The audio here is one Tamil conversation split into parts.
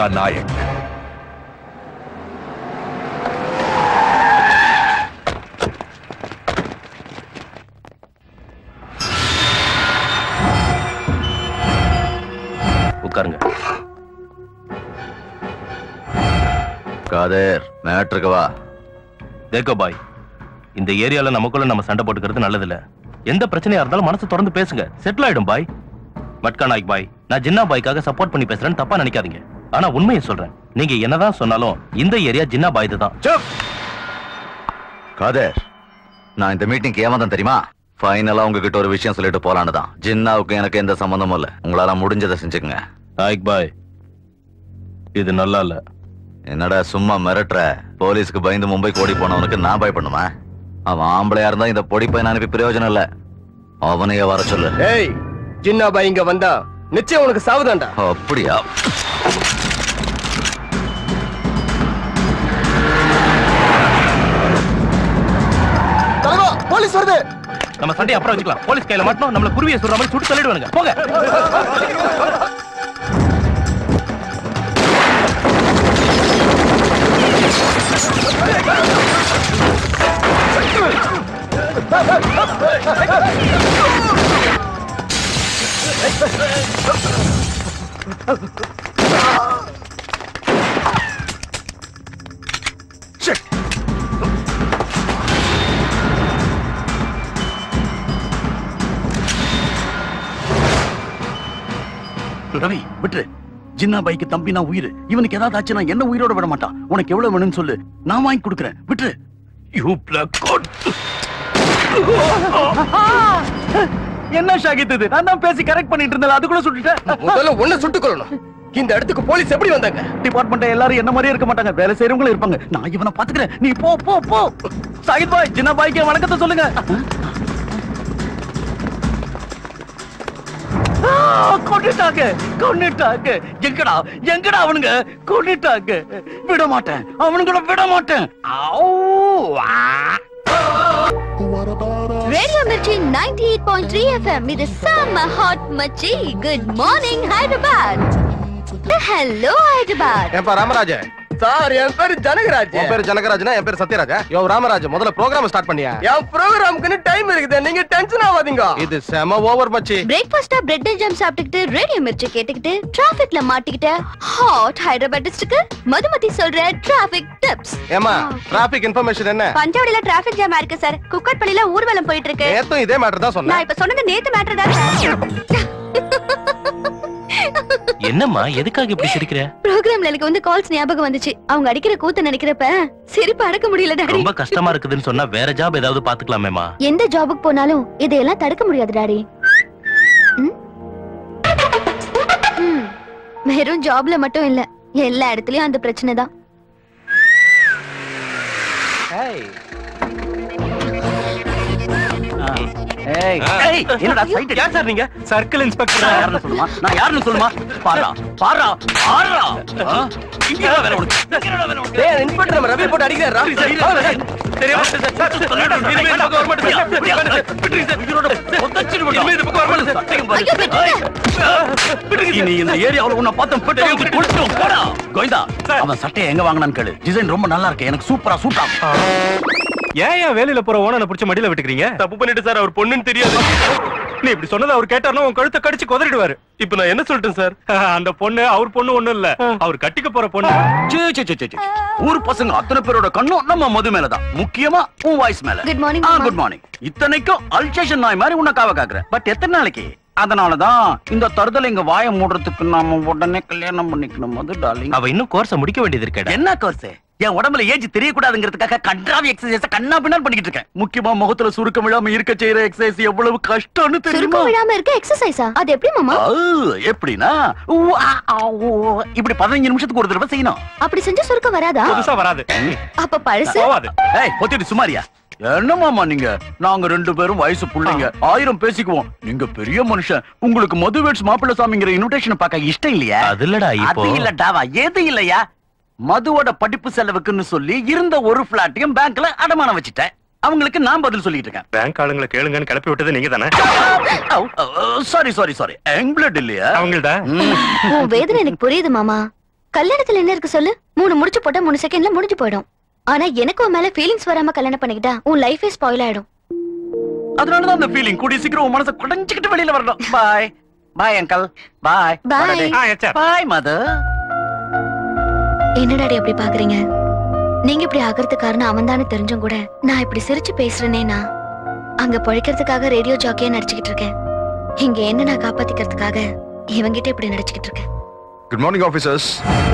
நாயக் உட்காருங்க காதர் மேட்ருக்கு வா தேக்கோ பாய் இந்த ஏரியால நமக்குள்ள நம்ம சண்டை போட்டுக்கிறது நல்லதில்ல எந்த பிரச்சனையா இருந்தாலும் மனசு திறந்து பேசுங்க செட்டில் ஆயிடும் பாய் மட்கா நாய்க் பாய் நான் ஜின்னா பாய்க்காக சப்போர்ட் பண்ணி பேசுறேன்னு தப்பா நினைக்காதீங்க ஆனா உண்மையை சொல்றேன் நீங்க என்னதான் சொன்னாலும் இந்த ஏரியா ஜின்னா பாய் தான் காதர் நான் இந்த மீட்டிங்க்கு ஏமாந்தேன் தெரியுமா ஃபைனலா உங்ககிட்ட ஒரு விஷயம் சொல்லிட்டு போலான்னு தான் ஜின்னாவுக்கு எனக்கு எந்த சம்மந்தமும் இல்ல உங்களால முடிஞ்சதை செஞ்சுக்கங்க நாய்க் பாய் இது நல்லா இல்ல என்னடா சும்மா மிரட்டுற போலீஸ்க்கு பயந்து மும்பைக்கு ஓடி போனவனுக்கு நான் பயப்படணுமா அவன் ஆம்பளையா இருந்தா இந்த பொடி பையன் அனுப்பி பிரயோஜனம் இல்ல அவனையே வர சொல்லு ஏய் ஜின்னா பாய் இங்க வந்தா நிச்சயம் உனக்கு சாவுதான்டா அப்படியா தலைவா போலீஸ் வருது நம்ம சண்டை அப்புறம் வச்சுக்கலாம் போலீஸ் கையில மாட்டோம் நம்மள குருவியை சொல்ற மாதிரி சுட்டு தள்ளிடுவானுங்க போங்க ரவி விட்டுரு ஜின்னா பைக்கு தம்பி நான் உயிர் இவனுக்கு ஏதாவது ஆச்சுன்னா என்ன உயிரோட விட மாட்டான் உனக்கு எவ்வளவு வேணும்னு சொல்லு நான் வாங்கி கொடுக்குறேன் விட்டுரு யூ பிளக் என்ன ஷாகித் இது நான் தான் பேசி கரெக்ட் பண்ணிட்டு இருந்தேன் அது கூட சுட்டுட்டேன் முதல்ல ஒண்ணு சுட்டுக் கொள்ளணும் இந்த இடத்துக்கு போலீஸ் எப்படி வந்தாங்க டிபார்ட்மெண்ட் எல்லாரும் என்ன மாதிரியே இருக்க மாட்டாங்க வேலை செய்யறவங்களும் இருப்பாங்க நான் இவனை பாத்துக்கிறேன் நீ போ போ போ சாகித் பாய் ஜின்னா பாய்க்கு வணக்கத்தை சொல்லுங்க ஆ, கொன்னுட்டாங்க கொன்னுட்டாங்க எங்கடா எங்கடா அவனுங்க கொன்னுட்டாங்க விட மாட்டேன் அவனுங்கள விட மாட்டேன் ஆவ், ஆ. Radio Mirchi ninety eight point three F M ಇದು ಸಮ್ಮ ಹಾಟ್ ಮಚ್ಚಿ good morning Hyderabad hello Hyderabad ஏப்பா ராமராஜ சார் என் பேரு ஜனகராஜ் உன் பேரு ஜனகராஜனா என் பேரு சத்யராஜா யோ ராமராஜ் முதல்ல ப்ரோக்ராம் ஸ்டார்ட் பண்ணியா என் ப்ரோக்ராமுக்குன்னு டைம் இருக்குது நீங்க டென்ஷன் ஆகாதீங்க இது செம ஓவர் மச்சி பிரேக்ஃபாஸ்டா பிரெட் ஜாம் சாப்பிட்டுக்கிட்டு ரேடியோ மிர்ச்சி கேட்டுக்கிட்டு டிராபிக்ல மாட்டிக்கிட்ட ஹாட் ஹைதராபாத்திஸ்டுக்கு மதுமதி சொல்ற டிராபிக் டிப்ஸ் ஏமா டிராபிக் இன்ஃபர்மேஷன் என்ன பஞ்சவடியில டிராபிக் ஜாம் இருக்கு சார் குக்கர் பள்ளியில ஊர்வலம் போயிட்டு இருக்கு நேத்தும் இதே மேட்டர் தான் நான் சொன்னேன் இப்ப சொன்னது நேத்து மேட்டர் தான் சார் என்னம்மா எதுக்காக இப்படி சிரிக்கிற ப்ரோக்ராம்ல எனக்கு வந்து கால்ஸ் ஞாபகம் வந்துச்சு அவங்க அடிக்கிற கூத்த நினைக்கிறப்ப சிரிப்பு அடக்க முடியல டாடி ரொம்ப கஷ்டமா இருக்குதுன்னு சொன்னா வேற ஜாப் ஏதாவது பாத்துக்கலாமேமா எந்த ஜாபுக்கு போனாலும் இதையெல்லாம் தடுக்க முடியாது டாடி ம்? ம். வெறும் ஜாப்ல மட்டும் இல்ல எல்லா இடத்துலயும் அந்த பிரச்சனை தான் ஏய், ஏய், என்னடா சைட் யார் சார் நீங்க சர்க்கிள் இன்ஸ்பெக்டர் நான் யாருன்னு சொல்லுமா நான் யாருன்னு சொல்லுமா பாரா பாரா பாரா ஆ? இங்கதான் வேலை உனக்கு இங்கதான் வேலை உனக்கு டேய் இன்ஸ்பெக்டர் நம்ம ரவி போட்டு அடிக்கிறாரா தெரியாம இனிமே இந்த பக்கம் வர மாட்டேன் சார். விட்டுருங்க சார். இனிமே இந்த பக்கம் வர மாட்டேன் சார். இனி இந்த ஏரியாவுல உன்னை பார்த்தா பெட்டு வாங்கி குளிச்சிடும். போடா. கோவிந்தா அவன் சட்டையை எங்க வாங்கினான்னு கேளு டிசைன் ரொம்ப நல்லா இருக்கு எனக்கு சூப்பரா சூட் ஆகும் ஏன் ஏன் வேலையில போற ஓனனை பிடிச்ச மடியில விட்டுக்கிறீங்க தப்பு பண்ணிட்டு சார் அவர் பொண்ணுன்னு தெரியாது நீ இப்படி சொன்னதை அவர் கேட்டாருன்னா உன் கழுத்தை கடிச்சு குதறிடுவாரு இப்ப நான் என்ன சொல்லிட்டேன் சார் அந்த பொண்ணு அவர் பொண்ணு ஒண்ணும் இல்ல அவர் கட்டிக்க போற பொண்ணு சீ, சீ, சீ, சீ, சீ. ஊர் பசங்க அத்தனை பேரோட கண்ணும் நம்ம மது மேலதான் முக்கியமா உன் வாய்ஸ் மேல குட் மார்னிங் ஆ குட் மார்னிங் இத்தனைக்கும் அல்சேஷன் நாய் மாதிரி உன்னை காவ காக்குறேன் பட் எத்தனை நாளைக்கு அதனாலதான் இந்த தருதலை இங்க வாய மூடுறதுக்கு நாம உடனே கல்யாணம் பண்ணிக்கணும் மது டார்லிங் அவ இன்னும் கோர்ஸ முடிக்க வேண்டியது இருக்கேடா என்ன கோர்ஸ் என் உடம்புல ஏஜ் தெரியக்கூடாதுங்கிறதுக்காக கன்றாவி எக்ஸசைஸ் கண்ணா பின்னான்னு பண்ணிக்கிட்டு இருக்கேன் முக்கியமா முகத்துல சுருக்கம் விழாம இருக்க செய்யற எக்ஸசைஸ் எவ்வளவு கஷ்டம்னு தெரியுமா சுருக்கம் விழாம இருக்க எக்ஸசைஸா அது எப்படி மாமா ஆ, எப்படின்னா ஊ, ஆ, ஆ, ஊ. இப்படி பதினஞ்சு நிமிஷத்துக்கு ஒரு தடவை செய்யணும் அப்படி செஞ்சா சுருக்கம் வராதா புதுசா வராது அப்ப பழசு போவாது ஏய் பொத்திட்டு சுமாரியா என்ன மாமா நீங்க நாங்க ரெண்டு பேரும் வயசு புள்ளைங்க ஆயிரம் பேசிக்குவோம் நீங்க பெரிய மனுஷன் உங்களுக்கு மதுவேட்ஸ் மாப்பிள்ள சாமிங்கிற இன்விடேஷன் பார்க்க இஷ்டம் இல்லையா அது இல்லடா இப்போ அது இல்ல டாவா எது இல்லையா மதுவோட படிப்பு செலவுக்குன்னு சொல்லி இருந்த ஒரு பிளாட்டையும் பேங்க்ல அடமானம் வச்சுட்டேன் அவங்களுக்கு நான் பதில் சொல்லிட்டு இருக்கேன் பேங்க் ஆளுங்களை கேளுங்கன்னு கிளப்பி விட்டது நீங்க தானே சாரி சாரி சாரி எங்கிலட் இல்லையா அவங்கள்ட்ட ம். உன் வேதனை எனக்கு புரியுது மாமா கல்யாணத்துல என்ன இருக்கு சொல்லு மூணு முடிச்சு போட்டா மூணு செகண்ட்ல முடிஞ்சு போயிடும் ஆனா எனக்கு உன் மேல ஃபீலிங்ஸ் வராம கல்யாணம் பண்ணிக்கிட்டா உன் லைஃபே ஸ்பாயில் ஆயிடும் அதனாலதான் அந்த ஃபீலிங் கூடிய சீக்கிரம் உன் மனசை குடைஞ்சுக்கிட்டு வெளியில வரணும் bye bye uncle bye Bye. ஆ எச்ஆர் பாய் மதர் என்ன டாடி அப்படி பாக்குறீங்க நீங்க இப்படி ஆகிறதுக்கு காரணம் அவன் தெரிஞ்சும் கூட நான் இப்படி சிரிச்சு பேசுறேனேனா அங்க பொழைக்கிறதுக்காக ரேடியோ ஜாக்கியா நடிச்சுக்கிட்டு இருக்கேன் இங்க என்ன நான் காப்பாத்திக்கிறதுக்காக இவங்கிட்ட இப்படி நடிச்சுக்கிட்டு இருக்கேன் good morning officers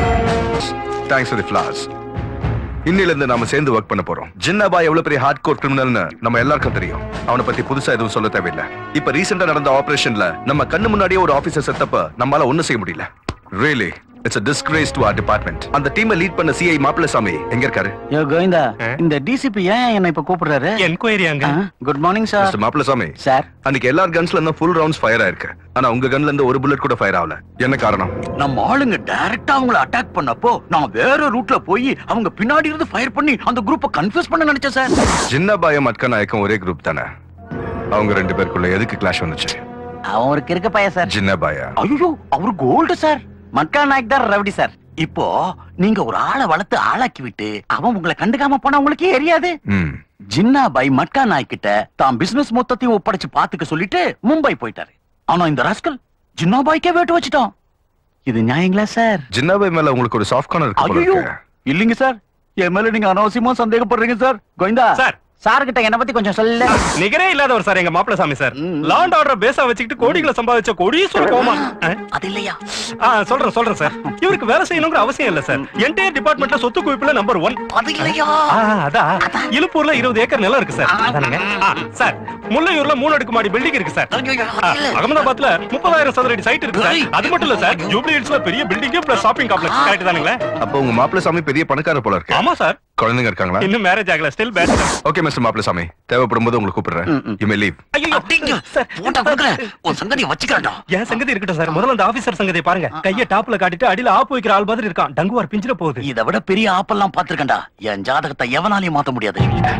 thanks for the flowers இன்னில இருந்து நாம சேர்ந்து ஒர்க் பண்ண போறோம் ஜின்னாபா எவ்வளவு பெரிய ஹார்ட் கோர் கிரிமினல்னு நம்ம எல்லாருக்கும் தெரியும் அவனை பத்தி புதுசா எதுவும் சொல்ல தேவையில்லை இப்ப ரீசெண்டா நடந்த ஆபரேஷன்ல நம்ம கண்ணு முன்னாடியே ஒரு ஆபீசர் செத்தப்ப நம்மளால ஒண்ணும் செய்ய முடியல really it's a disgrace to our department அந்த டீமை லீட் பண்ண சிஐ மாப்பிளசாமி எங்க இருக்காரு யோ கோவிந்தா ஆ? இந்த டிசிபி ஏன் என்ன இப்ப கூப்பிடுறாரு என்கொயரி அங்க good morning sir mister Mappilasamy sir அன்னைக்கு எல்லா கன்ஸ்ல இருந்தும் ஃபுல் ரவுண்ட்ஸ் ஃபயர் ஆயிருக்கு ஆனா உங்க கன்ல இருந்து ஒரு புல்லட் கூட ஃபயர் ஆகல என்ன காரணம் நம்ம ஆளுங்க டைரக்டா அவங்கள அட்டாக் பண்ணப்போ நான் வேற ரூட்ல போய் அவங்க பின்னாடி இருந்து ஃபயர் பண்ணி அந்த குரூப்பை கன்ஃபியூஸ் பண்ண நினைச்சேன் சார் ஜின்னாபாயம் அட்கா நாயக்கம் ஒரே குரூப் தானே அவங்க ரெண்டு பேருக்குள்ள எதுக்கு கிளாஷ் வந்துச்சு அவன் ஒரு கிறுக்க பையன் சார் ஜின்னாபாயா ஐயோ அவர் கோல்டு சார் மக்கா நாயக் தான் ரவுடி சார் இப்போ நீங்க ஒரு ஆளை வளர்த்து ஆளாக்கி விட்டு அவன் உங்களை கண்டுக்காம போனா உங்களுக்கு எரியாது ம் ஜின்னா பாய் மட்கா நாய் கிட்ட தான் பிசினஸ் மொத்தத்தையும் ஒப்படைச்சு பாத்துக்க சொல்லிட்டு மும்பை போயிட்டாரு ஆனா இந்த ராஸ்கல் ஜின்னா பாய்க்கே வேட்டு வச்சுட்டான் இது நியாயங்களா சார் ஜின்னாபாய் மேல உங்களுக்கு ஒரு சாஃப்ட் கார்னர் இருக்கு போல ஐயோ இருக்கு. இல்லைங்க சார் என் மேல நீங்க அனாவசியமா சந்தேகப்படுறீங்க சார் கோவிந்தா சார். சார் கிட்ட என்ன பத்தி கொஞ்சம் சொல்ல நிகரே இல்லாதவர் சார் எங்க மாப்பிள்ள சாமி சார் ம். லாண்ட் ஆர்டர் பேஸா வச்சுக்கிட்டு கோடிகளை சம்பாதிச்ச கோடீஸ்வர கோமா அது இல்லையா ஆ சொல்றேன் சொல்றேன் சார் இவருக்கு வேலை செய்யணுங்கிற அவசியம் இல்ல சார் என்டையர் டிபார்ட்மெண்ட்ல சொத்து குவிப்புல நம்பர் ஒன் அது இல்லையா அதான் இலுப்பூர்ல இருபது ஏக்கர் நிலம் இருக்கு சார் அதானுங்க ஆ, சார் முல்லையூர்ல மூணு அடுக்கு மாடி பில்டிங் இருக்கு சார் ஐயோ, ஆ, அது இல்ல. அகமதாபாத்ல முப்பதாயிரம் சதுர அடி சைட் இருக்கு சார் ஏய். அது மட்டும் இல்ல சார் ஜூப்ளி ஹில்ஸ்ல பெரிய building plus shopping complex correct தானுங்களே அப்போ உங்க மாப்பிளசாமி பெரிய பணக்காரர் போல இருக்கு ஆமா சார் குழந்தைங்க இருக்காங்களா இன்னும் மேரேஜ் ஆகல still bad okay mister Mappilasamy தேவைப்படும் போது உங்களுக்கு கூப்பிடுறேன் ம், ம். யூ மே லீவ் ஐயோ சார் போட்டா கொடுக்குறேன் உன் சங்கதியை வச்சுக்கிறேன்டா என் சங்கதி இருக்கட்டும் சார் முதல்ல அந்த ஆபீசர் சங்கதியை பாருங்க கைய டாப்ல காட்டிட்டு அடியில ஆப்பு வைக்கிற ஆள் மாதிரி இருக்கான் டங்குவார் பிஞ்சிர போகுது இதை விட பெரிய ஆப்பெல்லாம் பாத்திருக்கேன்டா என் ஜாதகத்தை எவனாலையும் மாத்த முடியாது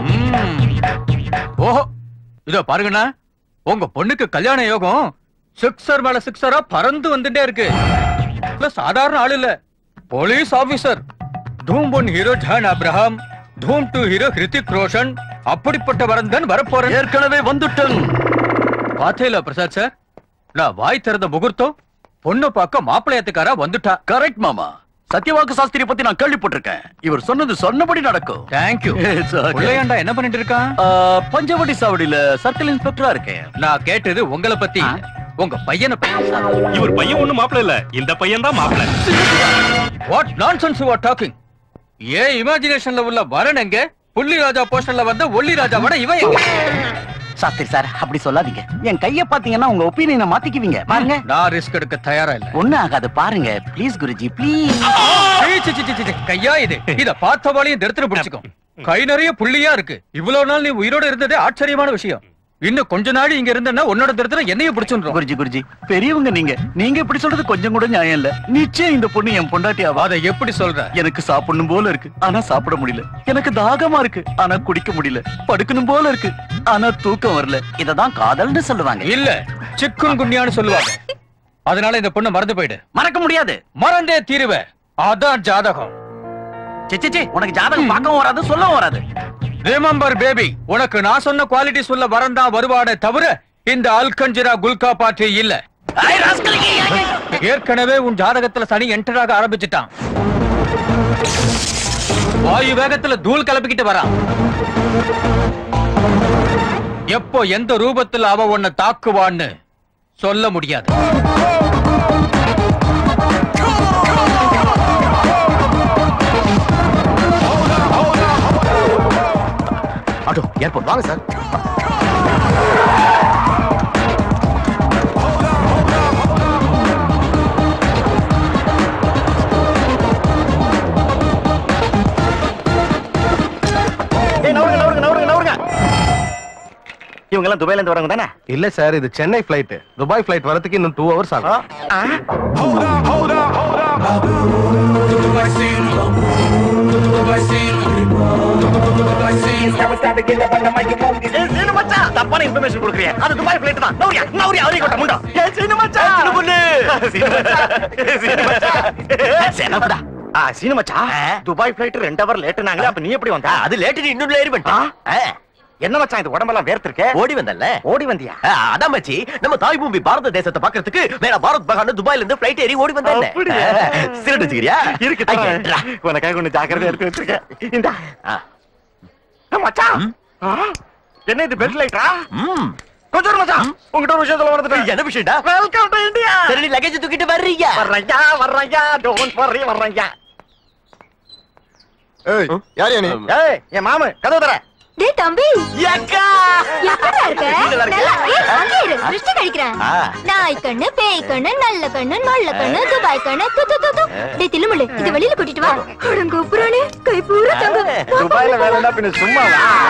ஓஹோ இதோ பாருங்கண்ணா உங்க பொண்ணுக்கு கல்யாண யோகம் சிக்ஸர் மேல சிக்ஸரா பறந்து வந்துட்டே இருக்கு இல்ல சாதாரண ஆள் இல்ல police officer Dhoom one hero John Abraham Dhoom two hero Hrithik Roshan அப்படிப்பட்ட வரந்தன் வரப்போறேன் ஏற்கனவே வந்துட்டேன் பாத்தேல பிரசாத் சார் நான் வாய் திறந்த முகூர்த்தம் பொண்ணு பார்க்க மாப்பிள்ளையத்துக்காரா வந்துட்டா கரெக்ட் மாமா சத்யவாக்கு சாஸ்திரி பத்தி நான் கேள்விப்பட்டிருக்கேன் இவர் சொன்னது சொன்னபடி நடக்கும் தேங்க்யூ It's okay. பிள்ளையாண்டா என்ன பண்ணிட்டு இருக்கான் ஆ, பஞ்சவடி சாவடியில சர்க்கிள் இன்ஸ்பெக்டரா இருக்கேன் நான் கேட்டது உங்களை பத்தி உங்க பையனை பத்தி இவர் பையன் ஒண்ணும் மாப்பிள்ள இல்ல இந்த பையன் தான் மாப்பிள்ள what nonsense you are talking ஏ இமேஜினேஷன்ல உள்ள வரன் எங்க புள்ளி ராஜா போஸ்டர்ல வந்த ஒல்லி ராஜா விட இவன் எங்க சாஸ்திரி சார் அப்படி சொல்லாதீங்க என் கைய பாத்தீங்கன்னா உங்க ஒப்பீனியனை மாத்திக்குவீங்க பாருங்க நான் ரிஸ்க் எடுக்க தயாரா இல்ல ஒண்ணு ஆகாது பாருங்க ப்ளீஸ் குருஜி ப்ளீஸ் சீ, சீ, சீ, சீ, சீ, கையா இது இத பார்த்தவாளையும் தரித்திரம் பிடிச்சுக்கோ கை நிறைய புள்ளியா இருக்கு இவ்வளவு நாள் நீ உயிரோட இருந்ததே ஆச்சரியமான விஷயம் இன்னும் கொஞ்ச நாள் இங்க இருந்தேன்னா உன்னோட தரித்திரம் என்னையும் பிடிச்சுன்றோம் குருஜி குருஜி பெரியவங்க நீங்க நீங்க இப்படி சொல்றது கொஞ்சம் கூட நியாயம் இல்ல நிச்சயம் இந்த பொண்ணு என் பொண்டாட்டி ஆவா அதை எப்படி சொல்ற எனக்கு சாப்பிடணும் போல இருக்கு ஆனா சாப்பிட முடியல எனக்கு தாகமா இருக்கு ஆனா குடிக்க முடியல படுக்கணும் போல இருக்கு ஆனா தூக்கம் வரல இததான் காதல்னு சொல்லுவாங்க இல்ல சிக்குன் குன்யான்னு சொல்லுவாங்க அதனால இந்த பொண்ணு மறந்து போயிடு மறக்க முடியாது மறந்தே தீருவ அதான் ஜாதகம் சி, சி, சி, உனக்கு ஜாதகம் பார்க்கவும் வராது சொல்லவும் வராது ரிமெம்பர் பேபி உனக்கு நான் சொன்ன குவாலிட்டி சொல்ல வரந்தா வருவானே தவிர இந்த அல்கஞ்சிரா குல்கா பாட்டி இல்ல ஐ, rascal, ஐ, ஐ, ஐ. ஏற்கனவே உன் ஜாதகத்துல சனி என்டர் ஆக ஆரம்பிச்சிட்டான் வாயு வேகத்துல தூள் கிளப்பிக்கிட்டு வரான் எப்போ எந்த ரூபத்துல அவ உன்னை தாக்குவான்னு சொல்ல முடியாது ஆட்டோ ஏர்போர்ட் வாங்க சார் இவங்க எல்லாம் துபாயில இருந்து வரவங்க தானே இல்ல சார் இது சென்னை ஃபிளைட் துபாய் ஃபிளைட் வரதுக்கு இன்னும் டூ ஹவர்ஸ் ஆகும் Hold up, hold up, hold up. தப்பான இன்ஃபர்மேஷன் கொடுக்குறிய அது துபாய் பிளைட் தான் நௌரியா நௌரியா அவரே கொட்ட முண்டா சீனு மச்சா சீனு மச்சா ஆ சீனு மச்சா துபாய் பிளைட் ரெண்டு ஹவர் லேட்டுனாங்களே அப்ப நீ எப்படி வந்த அது லேட்டு இன்னும் ஏறி வந்துட்டா என்ன மச்சான் இது உடம்பெல்லாம் வேர்த்திருக்க ஓடி வந்தல்ல ஓடி வந்தியா அதான் மச்சி நம்ம தாய் பூமி பாரத தேசத்தை பாக்குறதுக்கு மேல பாரத் பகான் துபாயில இருந்து பிளைட் ஏறி ஓடி வந்தேன் சிரட்டு வச்சுக்கிறியா இருக்கு உனக்காக ஒண்ணு ஜாக்கிரதை எடுத்து வச்சிருக்கேன் இந்த மச்சான் என்ன இது பெட் லைட்டா கொஞ்சம் மச்சான் உங்ககிட்ட ஒரு விஷயம் சொல்ல வந்துட்டேன் என்ன விஷயம்டா வெல்கம் டு இந்தியா சரி நீ லக்கேஜ் தூக்கிட்டு வர்றீங்க வர்றீங்க வர்றீங்க டோன்ட் வர்றீ வர்றீங்க ஏய் யார் நீ ஏய் என் மாமு கதவு தர டேய் தம்பி அக்கா எப்படா இருக்க நல்லா இருக்கியா? நல்லா ஏய், அங்கே இரு திருஷ்டி கழிக்கிறேன் ஆ. நாய் கண்ணு பேய் கண்ணு நல்ல கண்ணு நல்ல கண்ணு துபாய் கண்ணு து து து து டேய் தில்லுமுள்ளு இது வெளியில கூட்டிட்டு வா அடங்க புறானே கை பூரா தங்க துபாயில வேலைன்னா பின்ன சும்மா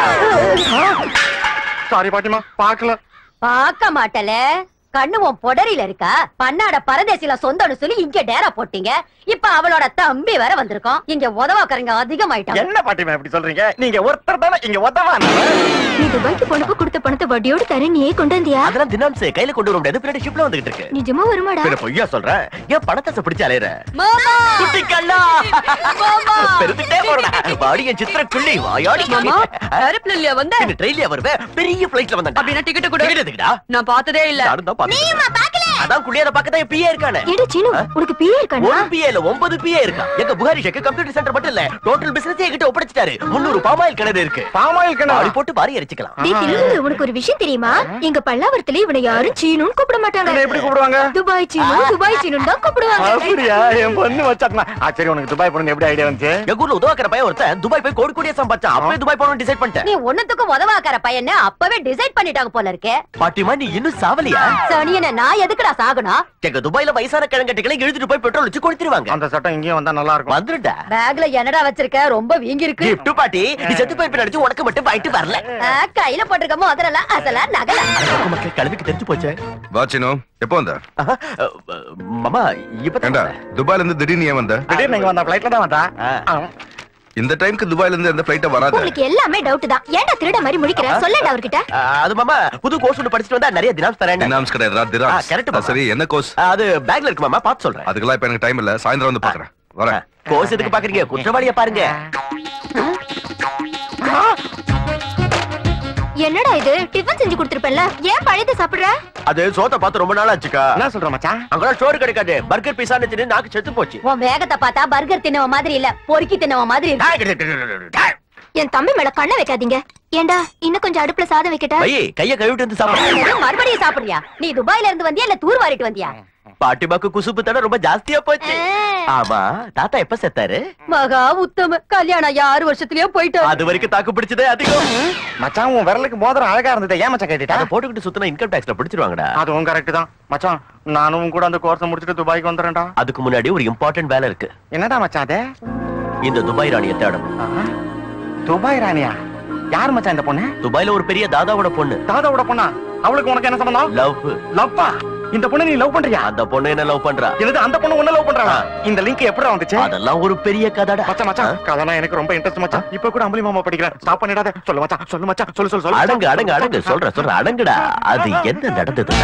சாரி பாட்டிமா பார்க்கல பார்க்க மாட்டல கண்ணு உன் பொடரியில இருக்கா பன்னாட பரதேசில சொந்தம்னு சொல்லி இங்க டேரா போட்டீங்க இப்ப அவளோட தம்பி வேற வந்திருக்கோம் இங்க உதவாக்கறங்க அதிகமாயிட்டாங்க என்ன பாட்டிமா இப்படி சொல்றீங்க நீங்க ஒருத்தர் தானே இங்க உதவா நீ துபாய்க்கு போனப்ப கொடுத்த பணத்தை வட்டியோட தரேன் நீயே கொண்டு வந்தியா அதெல்லாம் தினாம்ஸ் கையில கொண்டு வர முடியாது பின்னாடி ஷிப்ல வந்துகிட்டு இருக்கு நிஜமா வருமாடா பின்ன பொய்யா சொல்றேன் ஏன் பணத்தை பிடிச்சு அலையற மாமா குட்டி கண்ணா மாமா பெருத்துட்டே போறடா வாடி என் சித்திர கிள்ளி வாயாடி மாமா ஏரோப்ளேன்ல இல்லையா வந்த இந்த ட்ரெயின்லயே வருவேன் பெரிய ஃளைட்ல வந்தேன் அப்படின்னா டிக்கெட் கொடு டிக்கெட் எதுக்குடா நான் பார்த்ததே இல்ல நானும் தான் பாத்தேன் அதான் குள்ளியாத பக்கத்துல என் பிஏ இருக்கானே ஏடா சீனு உனக்கு பிஏ இருக்கானா ஒரு பிஏ இல்ல ஒன்பது பிஏ இருக்கா எங்க புகாரி ஷேக்கு கம்ப்யூட்டர் சென்டர் மட்டும் இல்ல டோட்டல் பிசினஸ் என்கிட்ட ஒப்படைச்சிட்டாரு முன்னூறு பாமாயில் கிணறு இருக்கு பாமாயில் கிணறு போட்டு பாரி அரிச்சுக்கலாம் டேய் தில்லுமுள்ளு உனக்கு ஒரு விஷயம் தெரியுமா எங்க பல்லாவரத்துல இவனை யாரும் சீனுன்னு கூப்பிட மாட்டாங்க எப்படி கூப்பிடுவாங்க துபாய் சீனு துபாய் சீனு தான் கூப்பிடுவாங்க அப்படியா என் பொண்ணு வச்சாக்கா ஆ சரி உனக்கு துபாய் போறது எப்படி ஐடியா வந்துச்சு எங்க ஊர்ல உதவாக்கிற பையன் ஒருத்தன் துபாய் போய் கோடி கோடியா சம்பாதிச்சான் அப்பவே துபாய் போகணும்னு டிசைட் பண்ணிட்டேன் நீ ஒண்ணுத்துக்கும் உதவாக்கற பையனை அப்பவே டிசைட் பண்ணிட்டாங்க போல இருக்கே பாட்டிமா நீ இன்னும் சாவலியா சனியன நான் எதுக்குடா சாகணும் எங்க துபாய்ல வயசான கிழங்கட்டிகளை இழுத்துட்டு போய் பெட்ரோல் வச்சு கொடுத்துருவாங்க அந்த சட்டம் இங்கேயும் வந்தா நல்லா இருக்கும் வந்துருடா பேக்ல என்னடா வச்சிருக்க ரொம்ப வீங்கி இருக்கு கிஃப்ட் பாட்டி நீ செத்து போய் நினைச்சு உனக்கு மட்டும் வாங்கிட்டு வரல ஆ, கையில போட்டிருக்க மோதிரல அசல நகல மக்கள் கிளம்பிக்கு தெரிஞ்சு போச்சு வாச்சினோ எப்போ வந்த மாமா இப்ப ஏண்டா துபாயில இருந்து திடீர்னு ஏன் வந்த திடீர்னு இங்க வந்தா ஃளைட்ல தான் வந்தா இந்த டைம்க்கு துபாயில இருந்து எந்த ஃபிளைட்ட வராது உங்களுக்கு எல்லாமே டவுட் தான் ஏன்டா திருட மாதிரி முடிக்கிற சொல்லடா அவர்கிட்ட அது மாமா புது கோர்ஸ் ஒன்று படிச்சுட்டு வந்தா நிறைய தினாம்ஸ் தரேன் தினாம்ஸ் கிடையாதுடா ஆ, திராம்ஸ் correct ஆ, மாமா. சரி என்ன கோர்ஸ் அது பேக்ல இருக்கு மாமா பார்த்து சொல்றேன் அதுக்கெல்லாம் இப்ப எனக்கு டைம் இல்ல சாயந்தரம் வந்து பாக்குறேன் வரேன் கோர்ஸ் எதுக்கு பாக்குறீங்க குற்றவாளிய பாருங்க என்னடா இது டிஃபன் செஞ்சு கொடுத்துருப்பேன்ல ஏன் பழையதை சாப்பிடுற அது சோத்த பார்த்து ரொம்ப நாள் ஆச்சுக்கா என்ன சொல்ற மச்சான் அங்கெல்லாம் சோறு கிடைக்காது பர்கர் பீஸா தின்னு நாக்கு செத்து போச்சு உன் வேகத்தை பார்த்தா பர்கர் தின்னவ மாதிரி இல்ல பொறுக்கி தின்னவ மாதிரி இருக்கு என் தம்பி மேல கண்ண வைக்காதீங்க ஏண்டா இன்னும் கொஞ்சம் அடுப்புல சாதம் வைக்கட்டா பையே கைய கழுவிட்டு வந்து சாப்பிடு என்னது, மறுபடியும் சாப்பிடுறியா நீ துபாயில இருந்து வந்தியா இல்ல தூர் வாரிட்டு வந்தியா பாட்டிமாக்கு குசுப்பு தடை ரொம்ப ஜாஸ்தியா போச்சு ஆமா தாத்தா எப்ப செத்தாரு மகா உத்தம கல்யாணம் ஆறு வருஷத்துலயே போயிட்டு அது வரைக்கும் தாக்கு பிடிச்சதே அதிகம் மச்சான் உன் விரலுக்கு மோதிரம் அழகா இருந்தது ஏன் மச்சான் கேட்டுட்டா அதை போட்டுக்கிட்டு சுத்தினா இன்கம் டாக்ஸ்ல பிடிச்சிருவாங்கடா அதுவும் கரெக்ட் தான் மச்சான் நானும் கூட அந்த கோர்ஸ் முடிச்சிட்டு துபாய்க்கு வந்துறேன்டா அதுக்கு முன்னாடி ஒரு இம்பார்ட்டன்ட் வேலை இருக்கு என்னடா மச்சான் அது இந்த துபாய் ராணியை தேடணும் துபாய் ராணியா யார் மச்சான் இந்த பொண்ணு துபாய்ல ஒரு பெரிய தாதாவோட பொண்ணு தாதாவோட பொண்ணா அவளுக்கு உனக்கு என்ன சம்பந்தம் லவ் லவ்வா இந்த பொண்ணு நீ லவ் பண்றியா அந்த பொண்ணு என்ன லவ் பண்றா என்னது அந்த பொண்ணு உன்ன லவ் பண்றாளா இந்த லிங்க் எப்படி வந்துச்சு அதெல்லாம் ஒரு பெரிய கதடா மச்சான் மச்சான் கதைனா எனக்கு ரொம்ப இன்ட்ரெஸ்ட் மச்சான் இப்ப கூட அம்பலி மாமா படிக்கிறேன் ஸ்டாப் பண்ணிடாத சொல்லு மச்சான் சொல்லு மச்சான் சொல்லு சொல்லு சொல்லு அடங்கு அடங்கு அடங்கு சொல்ற சொல்ற அடங்குடா அது என்ன நடந்தது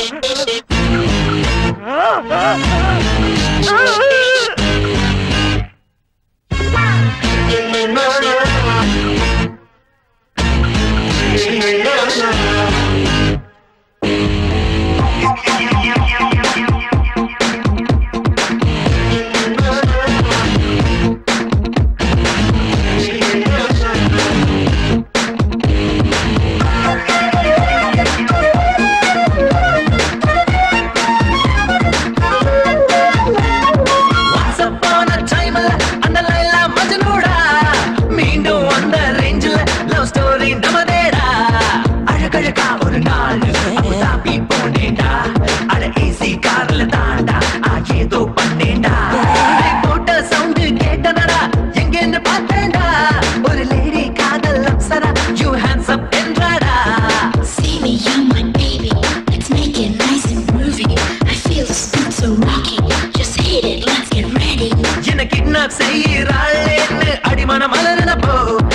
Once upon a time ல அந்த லைலா மஜ்னூடா மீண்டும் அந்த ரேஞ்சில லவ் ஸ்டோரி நமதேடா அழகழகா ஒரு நாள் அபுதாபி போனேடா அட ஏசி கார்ல தாண்டா ஆ, ஏதோ பண்ணேடா போட்ட சவுண்ட் கேட்டனடா எங்கன்னு பார்த்தேன்டா ஒரு லேடி காதல் அப்சரா யூ ஹேண்ட்ஸ் அப் என்றாடா See me, you my baby. Let's make it nice and groovy. I feel the spin so rocky. Just hit it, let's get ready. என்ன கிட்னாப் செய்யறாளேன்னு அடிமன மலர்னப்போ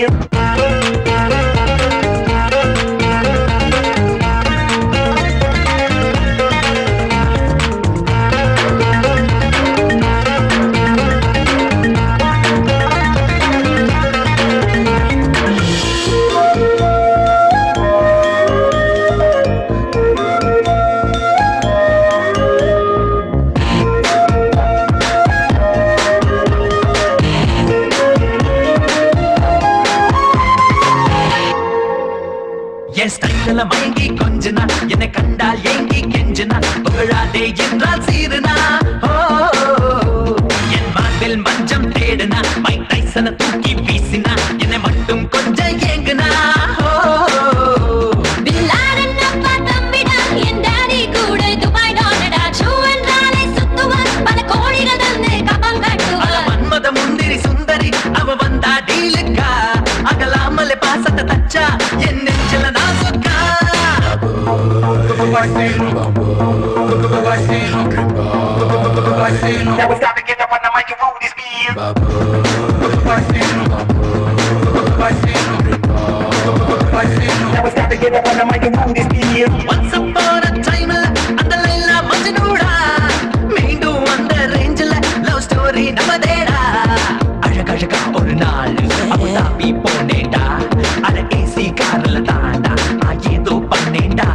என் ஸ்டைல மயங்கி கொஞ்சனா என்னை கண்டால் ஏங்கி கெஞ்சுனா புகழாதே என்றால் சீருனா ஓ, என் மார்பில் மஞ்சம் தேடுனா மைக் டைசனை தூக்கி வீசினா என்னை மட்டும் கொஞ்சம் ஏங்குனா ஓ, பில்லாரன் அப்பா தம்பிடா, என் daddy கூட துபாய் டாலடா. ஷூ என்றாலே சுத்துவார், பல கோடிகள் தந்து கப்பம் கட்டுவார். மன்மத முந்திரி சுந்தரி அவ வந்தா டீலுக்கா அகலாமலே பாசத்தை தச்சா என் நெஞ்சில நான் சொக்கா Never stop to get up on the mic and roll this beat. Never stop to get up on the mic and roll this beat. Once upon a time அந்த லைலா மஜ்னூடா மீண்டும் அந்த ரேஞ்சில லவ் ஸ்டோரி நமதேடா அழகழகா ஒரு நாள் அபுதாபி போனேடா அட ஏசி கார்ல தாண்டா நான் ஏதோ பண்ணேடா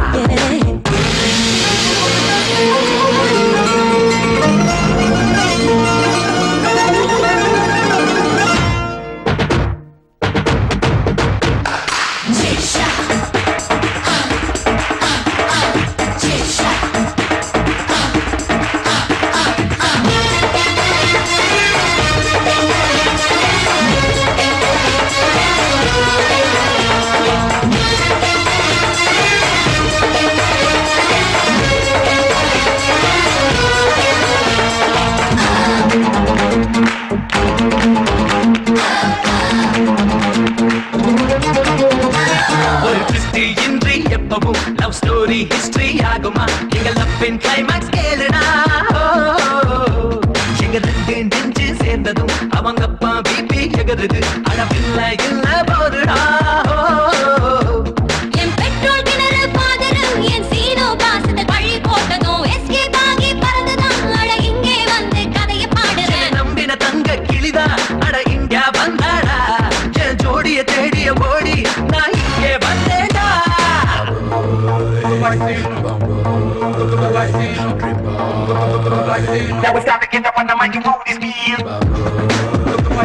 ஒரு twist இன்றி எப்பவும் லவ் ஸ்டோரி ஹிஸ்டரி ஆகுமா எங்க லவ்வின் கிளைமாக்ஸ் கேளுடா ஓ, எங்க ரெண்டு நெஞ்சு சேர்ந்ததும் அவங்க அப்பா பிபி எகருது அளவில்ல இல்ல போதுடா ஓ, என் பெட்ரோல் கிணறு பாதரும், என் சீனோ பாசத்தை பழி போட்டதும், escape ஆகி பறந்துதான், அட இங்கே வந்து கதையை பாடுறேன். நம்பின தங்க கிளிதா அட இங்க வந்தாடா என் ஜோடிய தேடிய ஓடி நான் இங்கே வந்தேடா Never stop to get up on the mic and roll this beat.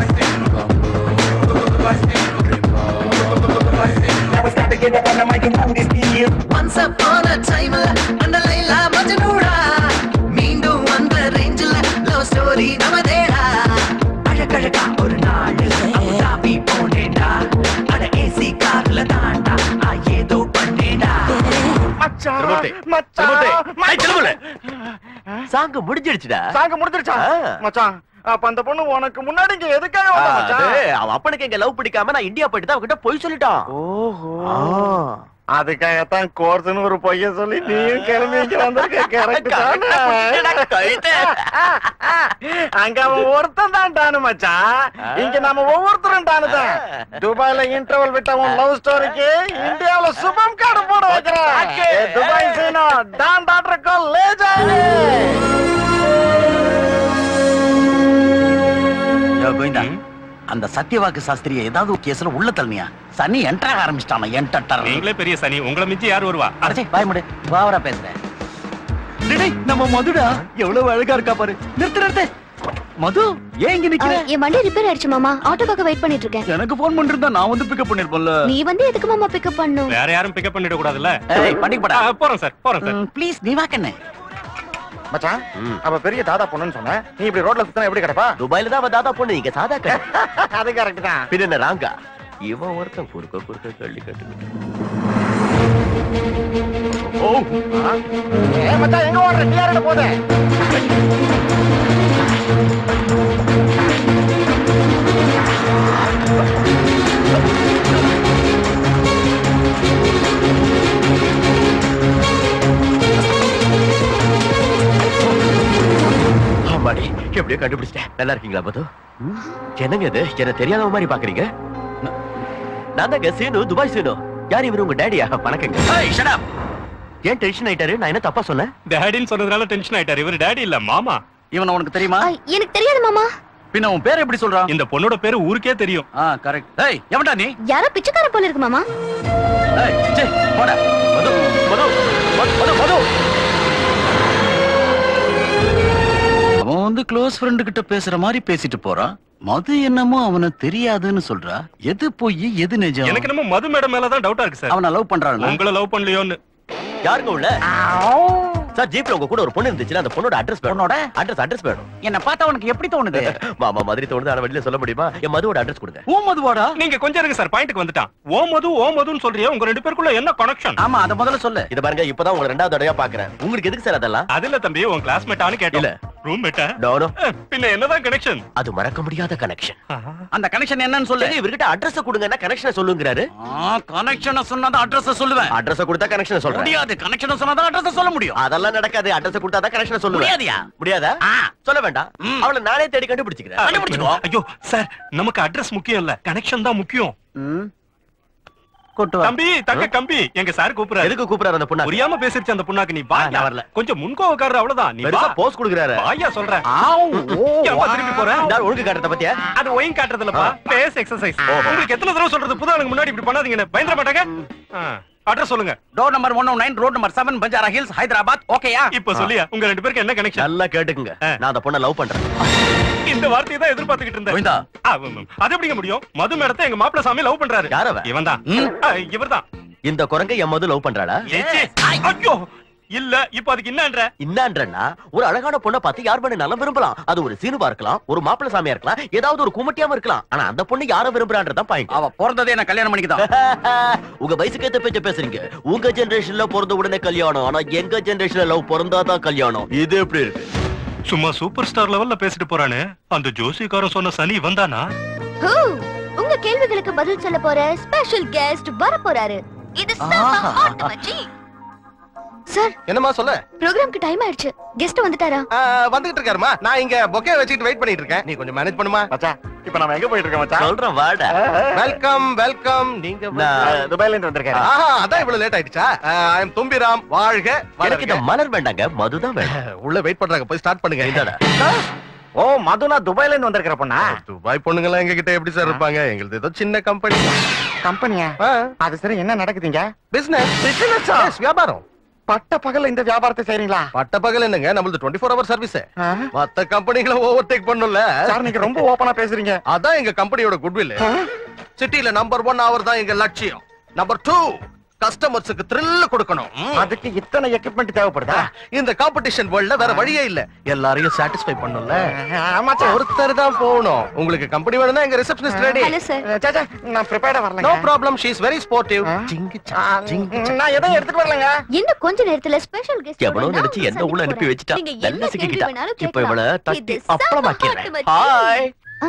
Never stop to get up on the mic and roll this beat. Once upon a time அந்த லைலா மஜ்னூடா மீண்டும் அந்த ரேஞ்சில லவ் ஸ்டோரி நமதேடா அழகழகா ஒரு நாள் அபுதாபி போனேடா அட ஏசி கார்ல தாண்டா நான் ஏதோ பண்ணேடா திருமூர்த்தி, திருமூர்த்தி. சாங்கு முடிஞ்சிடுச்சுடா சாங்க முடிஞ்சிருச்சா மச்சான் அப்ப அந்த பொண்ணு உனக்கு முன்னாடி இங்க எதுக்காக வந்தா மச்சான் அது, அவன் அப்பனுக்கு எங்க லவ் பிடிக்காம நான் இந்தியா போயிட்டு தான் அவகிட்ட போய் சொல்லிட்டான் ஓஹோ அதுக்காகத்தான் கோர்ஸ்னு ஒரு பொய்ய சொல்லி நீயும் கிளம்பி இங்க வந்திருக்க கரெக்ட் அங்க அவன் ஒருத்தன் தான் டானு மச்சான் இங்க நம்ம ஒவ்வொருத்தரும் டானு தான் துபாய்ல இன்டர்வல் விட்ட உன் லவ் ஸ்டோரிக்கு இந்தியாவுல சுபம் கார்டு போட வைக்கிறேன் ஏ, துபாய் சீனோ டான் டாக்டர் கோ லே ஜாயே யோ, கோவிந்தா அந்த சத்யவாக்கு சாஸ்திரிய ஏதாவது ஒரு கேஸ்ல உள்ள தள்ளியா சனி என்டர் ஆரம்பிச்சிட்டான என்டர் நீங்களே பெரிய சனி உங்களை மிஞ்சி யார் வருவா அடச்சே பாய் முடி வாவரா பேசுறேன் டேய், நம்ம மதுடா எவ்வளவு அழகா இருக்கா பாரு நிறுத்து நிறுத்து மது ஏன் இங்க நிக்கிற ஆ, என் வண்டி ரிப்பேர் ஆயிடுச்சு மாமா ஆட்டோக்காக வெயிட் பண்ணிட்டு இருக்கேன் எனக்கு போன் பண்ணிருந்தா நான் வந்து பிக்கப் பண்ணிருப்பேன்ல நீ வந்து எதுக்கு மாமா பிக்கப் பண்ணும் வேற யாரும் பிக்கப் பண்ணிட கூடாதுல்ல ஏய், பண்ணிக்க போடா. ஆ, போறோம் சார் போறோம் சார் ப்ளீஸ் நீ வாக்கண்ணே மச்சான் அவ பெரிய தாதா பொண்ணுன்னு சொன்ன நீ இப்படி ரோட்ல சுத்தினா எப்படி கிடப்பா துபாயில தான் அவன் தாத்தா பொண்ணு இங்க சாதா கடை அது கரெக்ட் தான் பின்ன என்ன ராங்கா இவன் ஒருத்தன் குறுக்க குறுக்க கள்ளி கட்டுக்கிட்டு ஓ ஏ மச்சான் எங்க ஓடுற நீ யாரோட போதே ஆமாடி எப்படியோ கண்டுபிடிச்சிட்டேன் நல்லா இருக்கீங்களா மது என்னங்க இது என்ன தெரியாத மாதிரி பாக்குறீங்க நான் தாங்க சீனு துபாய் சீனு யார் இவரு உங்க டேடியா வணக்கங்க ஏன் டென்ஷன் ஆயிட்டாரு நான் என்ன தப்பா சொன்னேன் டேடின்னு சொன்னதுனால டென்ஷன் ஆயிட்டாரு இவரு டேடி இல்ல மாமா இவன் உனக்கு தெரியுமா எனக்கு தெரியாது மாமா பின்ன உன் பேர் எப்படி சொல்றான் இந்த பொண்ணோட பேரு ஊருக்கே தெரியும் ஆ கரெக்ட் ஏய் எவன்டா நீ யாரோ பிச்சைக்கார போல இருக்கு மாமா ஏய் சே போடா மது மது மது, மது மது அவன் வந்து க்ளோஸ் ஃப்ரெண்டு கிட்ட பேசுற மாதிரி பேசிட்டு போறான் மது என்னமோ அவன தெரியாதுன்னு சொல்றா எது போய் எது நிஜம் எனக்கு என்னமோ மது மேடம் மேலதான் டவுட்டா இருக்கு சார் அவன லவ் பண்றான் உங்களை லவ் பண்ணலையோன்னு யாருங்க உள்ள சார் ஜீப்ல உங்க கூட ஒரு பொண்ணு இருந்துச்சுல அந்த பொண்ணோட அட்ரஸ் பொண்ணோட அட்ரஸ் அட்ரஸ் வேணும் என்ன பார்த்தா உனக்கு எப்படி தோணுது மாமா மாதிரி தோணுது ஆனா வெளியில சொல்ல முடியுமா என் மதுவோட அட்ரஸ் கொடுங்க ஓ மதுவாடா நீங்க கொஞ்சம் இருங்க சார் பாயிண்ட்க்கு வந்துட்டான் ஓ மது ஓ மதுன்னு சொல்றியே உங்க ரெண்டு பேருக்குள்ள என்ன கனெக்ஷன் ஆமா அத முதல்ல சொல்லு இத பாருங்க இப்பதான் உங்களை ரெண்டாவது தடவையா பாக்குறேன் உங்களுக்கு எதுக்கு சார் அதெல்லாம் அது இல்ல தம்பி உன் கிளாஸ்மேட்டான்னு கேட்டல இல்ல. ரூம் மேட்டா No, no. பின்ன என்னதான் கனெக்ஷன் அது மறக்க முடியாத கனெக்ஷன் அந்த கனெக்ஷன் என்னன்னு சொல்லு இவர்கிட்ட அட்ரஸ் கொடுங்கன்னா கனெக்ஷனை சொல்லுங்கிறாரு கனெக்ஷனை சொன்னாதான் அட்ரஸ் சொல்லுவேன் அட்ரஸ் கொடுத்தா கனெக்ஷன் சொல்றேன் முடியாது கனெக்ஷனை சொன்னாதான் அட்ரஸ் சொல்ல முடியும் அதெல்லாம் நடக்காது அட்ரஸ் கொடுத்தா தான் கனெக்ஷன் சொல்லுவேன் முடியாதுயா? முடியாதா சொல்ல வேண்டாம் அவளை நானே தேடி கண்டுபிடிச்சுக்கிறேன் கண்டுபிடிச்சுக்கோ ஐயோ சார் நமக்கு அட்ரஸ் முக்கியம் இல்ல கனெக்ஷன் தான் முக்கியம் கூட்டு வா. தம்பி தங்க கம்பி எங்க சார் கூப்பிடுறாரு எதுக்கு கூப்பிடுறாரு அந்த பொண்ணா புரியாம பேசிருச்சு அந்த பொண்ணாக்கு நீ வா ஆ, நான் வரல. கொஞ்சம் முன்கோவக்காரர் அவ்வளவுதான் நீ பெருசா வா போஸ் கொடுக்குறாரு வாயா சொல்றேன் ஆவ், ஓ, ஏன்பா திருப்பி போற நான் ஒழுங்கு காட்டுறத பத்தியா அது ஒயின் காட்டுறதுலப்பா பேஸ் எக்ஸசைஸ் உங்களுக்கு எத்தனை தடவை சொல்றது புது ஆளுங்க முன்னாடி இப்படி பண்ணாதீங்கன்னு பயந்துட மாட்டாங்க அட்ரஸ் சொல்லுங்க door number one nine road number seven Banjara Hills Hyderabad ஓகேயா இப்ப சொல்லியா உங்க ரெண்டு பேருக்கு என்ன கனெக்ஷன் நல்லா கேட்டுக்குங்க நான் அந்த பொண்ணை லவ் பண்றேன் இந்த வார்த்தையை தான் எதிர்பார்த்துக்கிட்டு இருந்தேன் கோவிந்தா. ஆ, ம், ம். அது எப்படிங்க முடியும் மது மேடத்தை எங்க மாப்பிள்ள சாமி லவ் பண்றாரு யார் அவ? இவன் தான் இவர்தான் இந்த குரங்கை என் மது லவ் பண்றாளா ஐயோ இல்ல இப்ப அதுக்கு என்னன்ற இன்னான்றன்னா ஒரு அழகான பொண்ணை பார்த்து யார் பண்ண நல்லா விரும்பலாம் அது ஒரு சீனுவா இருக்கலாம் ஒரு மாப்பிள்ளை சாமியா இருக்கலாம் ஏதாவது ஒரு குமட்டியாம இருக்கலாம் ஆனா அந்த பொண்ணு யார விரும்புறான்றதான் பாயிண்ட் அவ பிறந்ததே நான் கல்யாணம் பண்ணிக்கிதான் உங்க வயசுக்கு ஏத்த பேச்ச பேசுறீங்க உங்க ஜெனரேஷன்ல பிறந்த உடனே கல்யாணம் ஆனா எங்க ஜெனரேஷன்ல லவ் பிறந்தாதான் கல்யாணம் இது எப்படி இருக்கு சும்மா சூப்பர் ஸ்டார் லெவல்ல பேசிட்டு போறானே அந்த ஜோசிக்காரன் சொன்ன சனி வந்தானா ஹூ, உங்க கேள்விகளுக்கு பதில் சொல்ல போற ஸ்பெஷல் கெஸ்ட் வர போறாரு இது செம்ம hot மச்சி சார் என்னமா சொல்ல ப்ரோக்ராம்க்கு டைம் ஆயிடுச்சு கெஸ்ட் வந்துட்டாரா வந்துகிட்டு இருக்காருமா நான் இங்க பொக்கே வச்சுட்டு வெயிட் பண்ணிட்டு இருக்கேன் நீ கொஞ்சம் மேனேஜ் பண்ணுமா மச்சான் இப்ப நம்ம எங்க போயிட்டு இருக்கோம் மச்சான் சொல்றேன் வாடா வெல்கம் வெல்கம் நீங்க நான் துபாய்ல இருந்து வந்திருக்காரு ஆஹா அதான் இவ்வளவு லேட் ஆயிடுச்சா ஐ எம் தும்பிராம் வாழ்க எனக்கு இந்த வளர்க. மலர் வேண்டாங்க மதுதான் வேணும் உள்ள வெயிட் பண்றாங்க போய் ஸ்டார்ட் பண்ணுங்க இந்தாடா. ஓ மதுனா துபாய்ல இருந்து வந்திருக்கிற பொண்ணா துபாய் பொண்ணுங்க எல்லாம் எங்க கிட்ட எப்படி சார் இருப்பாங்க எங்களுது ஏதோ சின்ன கம்பெனி கம்பெனியா அது சரி என்ன நடக்குதுங்க பிசினஸ் பிசினஸ் வியாபாரம் பட்ட பகல்ல இந்த வியாபாரத்தை செய்றீங்களா பட்ட பகல் என்னங்க நம்மளது டுவெண்ட்டி ஃபோர் ஹவர் சர்வீஸ் மத்த கம்பெனிகளை ஓவர் டேக் பண்ணும்ல சார் நீங்க ரொம்ப ஓபனா பேசுறீங்க அதான் எங்க கம்பெனியோட குட்வில் சிட்டில நம்பர் ஒன் அவர் தான் எங்க லட்சியம் நம்பர் டூ கஸ்டமர்ஸுக்கு த்ரில் கொடுக்கணும் ம். அதுக்கு இத்தனை எக்யூப்மெண்ட் தேவைப்படுதா இந்த காம்படிஷன் வேர்ல்ட்ல வேற வழியே இல்ல எல்லாரையும் சாட்டிஸ்ஃபை பண்ணும்ல மச்சான் ஒருத்தர் தான் போகணும் உங்களுக்கு கம்பெனி வேணும்னா எங்க ரிசப்ஷனிஸ்ட் ரெடி ஹலோ சார் சாச்சா நான் ப்ரிப்பேர்டா வரலங்க no problem she is very sportive நான் எதையும் எடுத்துட்டு வரலங்க இன்னும் கொஞ்ச நேரத்துல ஸ்பெஷல் கெஸ்ட் எவனோ நினைச்சு என்ன உள்ள அனுப்பி வச்சுட்டா நல்லா சிக்கிக்கிட்டா இப்ப இவள தட்டி அப்பளமாக்கிறேன் ஹாய்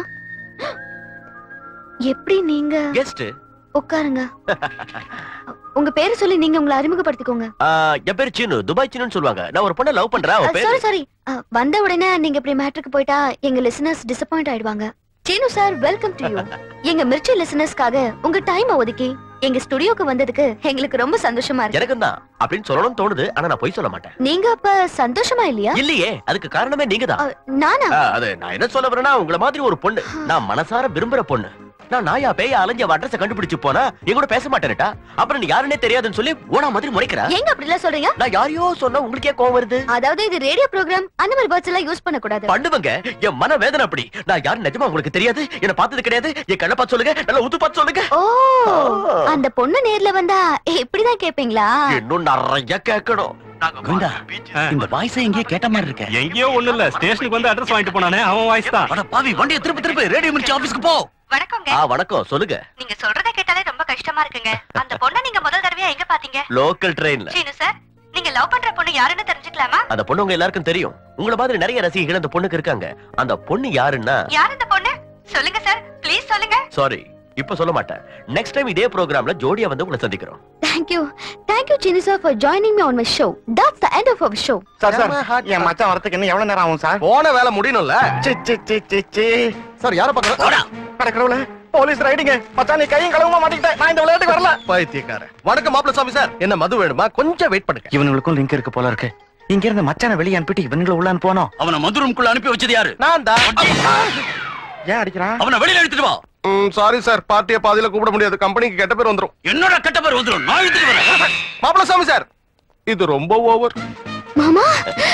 எப்படி நீங்க கெஸ்ட் உட்காருங்க உங்க பேரு சொல்லி நீங்க உங்களை அறிமுகப்படுத்திக்கோங்க என் பேரு சீனு துபாய் சீனுன்னு சொல்லுவாங்க நான் ஒரு பொண்ணை லவ் பண்றேன் அவ சாரி பேரு சாரி வந்த உடனே நீங்க இப்படி மேட்ருக்கு போயிட்டா எங்க லிசனர்ஸ் டிசப்பாயிண்ட் ஆயிடுவாங்க Seenu sir welcome to you எங்க மிர்ச்சி லிசனர்ஸ்க்காக உங்க டைம் ஒதுக்கி எங்க ஸ்டுடியோக்கு வந்ததுக்கு எங்களுக்கு ரொம்ப சந்தோஷமா இருக்கு எனக்கும் தான் அப்படின்னு சொல்லணும்னு தோணுது ஆனா நான் பொய் சொல்ல மாட்டேன் நீங்க அப்ப சந்தோஷமா இல்லையா இல்லையே அதுக்கு காரணமே நீங்க தான் நானா அது நான் என்ன சொல்ல வரேன்னா உங்கள மாதிரி ஒரு பொண்ணு நான் மனசார விரும்புற பொண்ணு நான் நாயா பேய அலைஞ்ச அட்ரஸ் கண்டுபிடிச்சு போனா என் கூட பேச மாட்டேன்டா அப்புறம் நீ யாருன்னே தெரியாதுன்னு சொல்லி ஓனா மாதிரி முறைக்கிறா ஏங்க அப்படி எல்லாம் சொல்றீங்க நான் யாரையோ சொன்னா உங்களுக்கே கோவம் வருது அதாவது இது ரேடியோ ப்ரோக்ராம் அந்த மாதிரி வேர்ட்ஸ் எல்லாம் யூஸ் பண்ண கூடாது பண்ணுவங்க என் மன வேதனை அப்படி நான் யாரும் நிஜமா உங்களுக்கு தெரியாது என்ன பார்த்தது கிடையாது என் கண்ணை பார்த்து சொல்லுங்க நல்லா உத்து பார்த்து சொல்லுங்க ஓ அந்த பொண்ணு நேர்ல வந்தா இப்படிதான் கேப்பீங்களா இன்னும் நிறைய கேட்கணும் கோவிந்தா இந்த வாய்ஸ் எங்கேயோ கேட்ட மாதிரி இருக்க எங்கேயோ ஒண்ணு இல்ல ஸ்டேஷனுக்கு வந்து அட்ரஸ் வாங்கிட்டு போனானே அவன் வாய்ஸ் தான் அட பாவி வண்டியை திருப்பி திருப்பி ரேடியோ மிர்ச்சி ஆபீஸ்க்கு போ வணக்கங்க ஆ வணக்கம் சொல்லுங்க நீங்க சொல்றத கேட்டாலே ரொம்ப கஷ்டமா இருக்குங்க அந்த பொண்ணை நீங்க முதல் தடவையா எங்க பாத்தீங்க லோக்கல் ட்ரெயின்ல சீனு சார் நீங்க லவ் பண்ற பொண்ணு யாருன்னு தெரிஞ்சுக்கலாமா அந்த பொண்ணு உங்க எல்லாருக்கும் தெரியும் உங்கள மாதிரி நிறைய ரசிகைகள் அந்த பொண்ணுக்கு இருக்காங்க அந்த பொண்ணு யாருன்னா யார் இந்த பொண்ணு சொல்லுங்க சார் ப்ளீஸ் சொல்லுங்க சாரி இப்ப சொல்ல மாட்டேன் நெக்ஸ்ட் டைம் இதே ப்ரோக்ராம்ல ஜோடியா வந்து உங்களை சந்திக்கிறோம் thank you thank you Sini sir for joining me on my show that's the end of our show sir sir என் மச்சான் வரதுக்கு இன்னும் எவ்வளவு நேரம் ஆகும் சார் போன வேலை முடியணும்ல சி சி சி சி சி சார் யார பாக்குறோம் கடக்கறவுல போலீஸ் ரைடிங்க மச்சான் நீ கையும் கழுவமா மாட்டிக்கிட்ட நான் இந்த விளையாட்டுக்கு வரல பைத்தியக்காரன் வணக்கம் மாப்பிள்ள சாமி சார் என்ன மது வேணுமா கொஞ்சம் வெயிட் பண்ணுங்க இவனுங்களுக்கும் லிங்க் இருக்கு போல இருக்கு இங்க இருந்து மச்சான வெளியே அனுப்பிட்டு இவனுங்களை உள்ள அனுப்புவானோ அவனை மதுரம்குள்ள அனுப்பி வச்சது யாரு நான் தான் ஏன் அடிக்கிறான் அவனை வெளியில எடுத்துட்டு வா சாரி சார் பார்ட்டியை பாதியில கூப்பிட முடியாது கம்பெனிக்கு கெட்ட பேர் வந்துரும் என்னோட கெட்ட பேர் வந்துடும் நான் எடுத்துட்டு வரேன் மாப்பிள்ள சாமி சார் இது ரொம்ப ஓவர் மாமா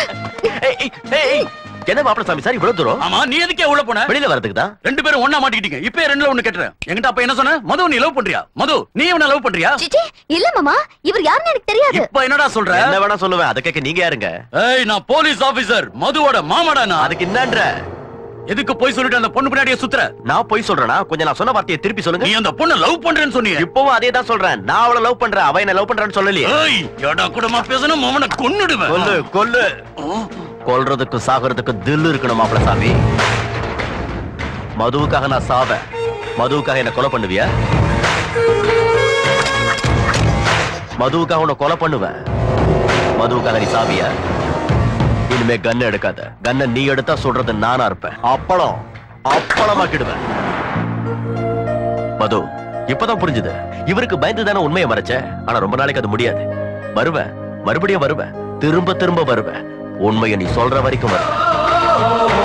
என்ன மாப்பிள சாமி சார் இவ்வளவு தூரம் ஆமா நீ எதுக்கே உள்ள போன வெளியில வரதுக்கு தான் ரெண்டு பேரும் ஒண்ணா மாட்டிக்கிட்டீங்க இப்ப ரெண்டுல ஒண்ணு கேட்டுறேன் என்கிட்ட அப்ப என்ன சொன்ன மது நீ லவ் பண்றியா மது நீ இவனை லவ் பண்றியா சிச்சி இல்ல மாமா இவர் யாருன்னு எனக்கு தெரியாது இப்ப என்னடா சொல்ற என்ன வேணா சொல்லுவேன் அதை கேட்க நீங்க யாருங்க ஏய் நான் போலீஸ் ஆபீசர் மதுவோட மாமாடா நான் அதுக்கு என்னன்ற எதுக்கு போய் சொல்லிட்டு அந்த பொண்ணு பின்னாடியே சுத்துற நான் போய் சொல்றேனா கொஞ்சம் நான் சொன்ன வார்த்தையை திருப்பி சொல்லுங்க நீ அந்த பொண்ணை லவ் பண்றேன்னு சொன்னியே இப்பவும் அதே தான் சொல்றேன் நான் அவளை லவ் பண்றேன் அவ என்ன லவ் பண்றான்னு சொல்லலையே ஏய் எடா கூடமா பேசணும் அவனை கொன்னுடுவேன் கொல்லு கொல்லு கொல்றதுக்கு சாகிறதுக்கு தில் இருக்கணும் மாப்பிள சாமி மதுவுக்காக நான் சாவேன் மதுவுக்காக என்ன கொலை பண்ணுவியா மதுவுக்காக உன்னை கொலை பண்ணுவேன் மதுவுக்காக நீ சாவியா இனிமே கன் எடுக்காத கன்னை நீ எடுத்தா சொல்றது நானா இருப்பேன் அப்பளம் அப்பளமாக்கிடுவேன் மது இப்பதான் புரிஞ்சுது இவருக்கு பயந்து தானே உண்மையை மறைச்ச ஆனா ரொம்ப நாளைக்கு அது முடியாது வருவேன் மறுபடியும் வருவேன் திரும்ப திரும்ப வருவேன் உண்மையை நீ சொல்ற வரைக்கும் வருவேன்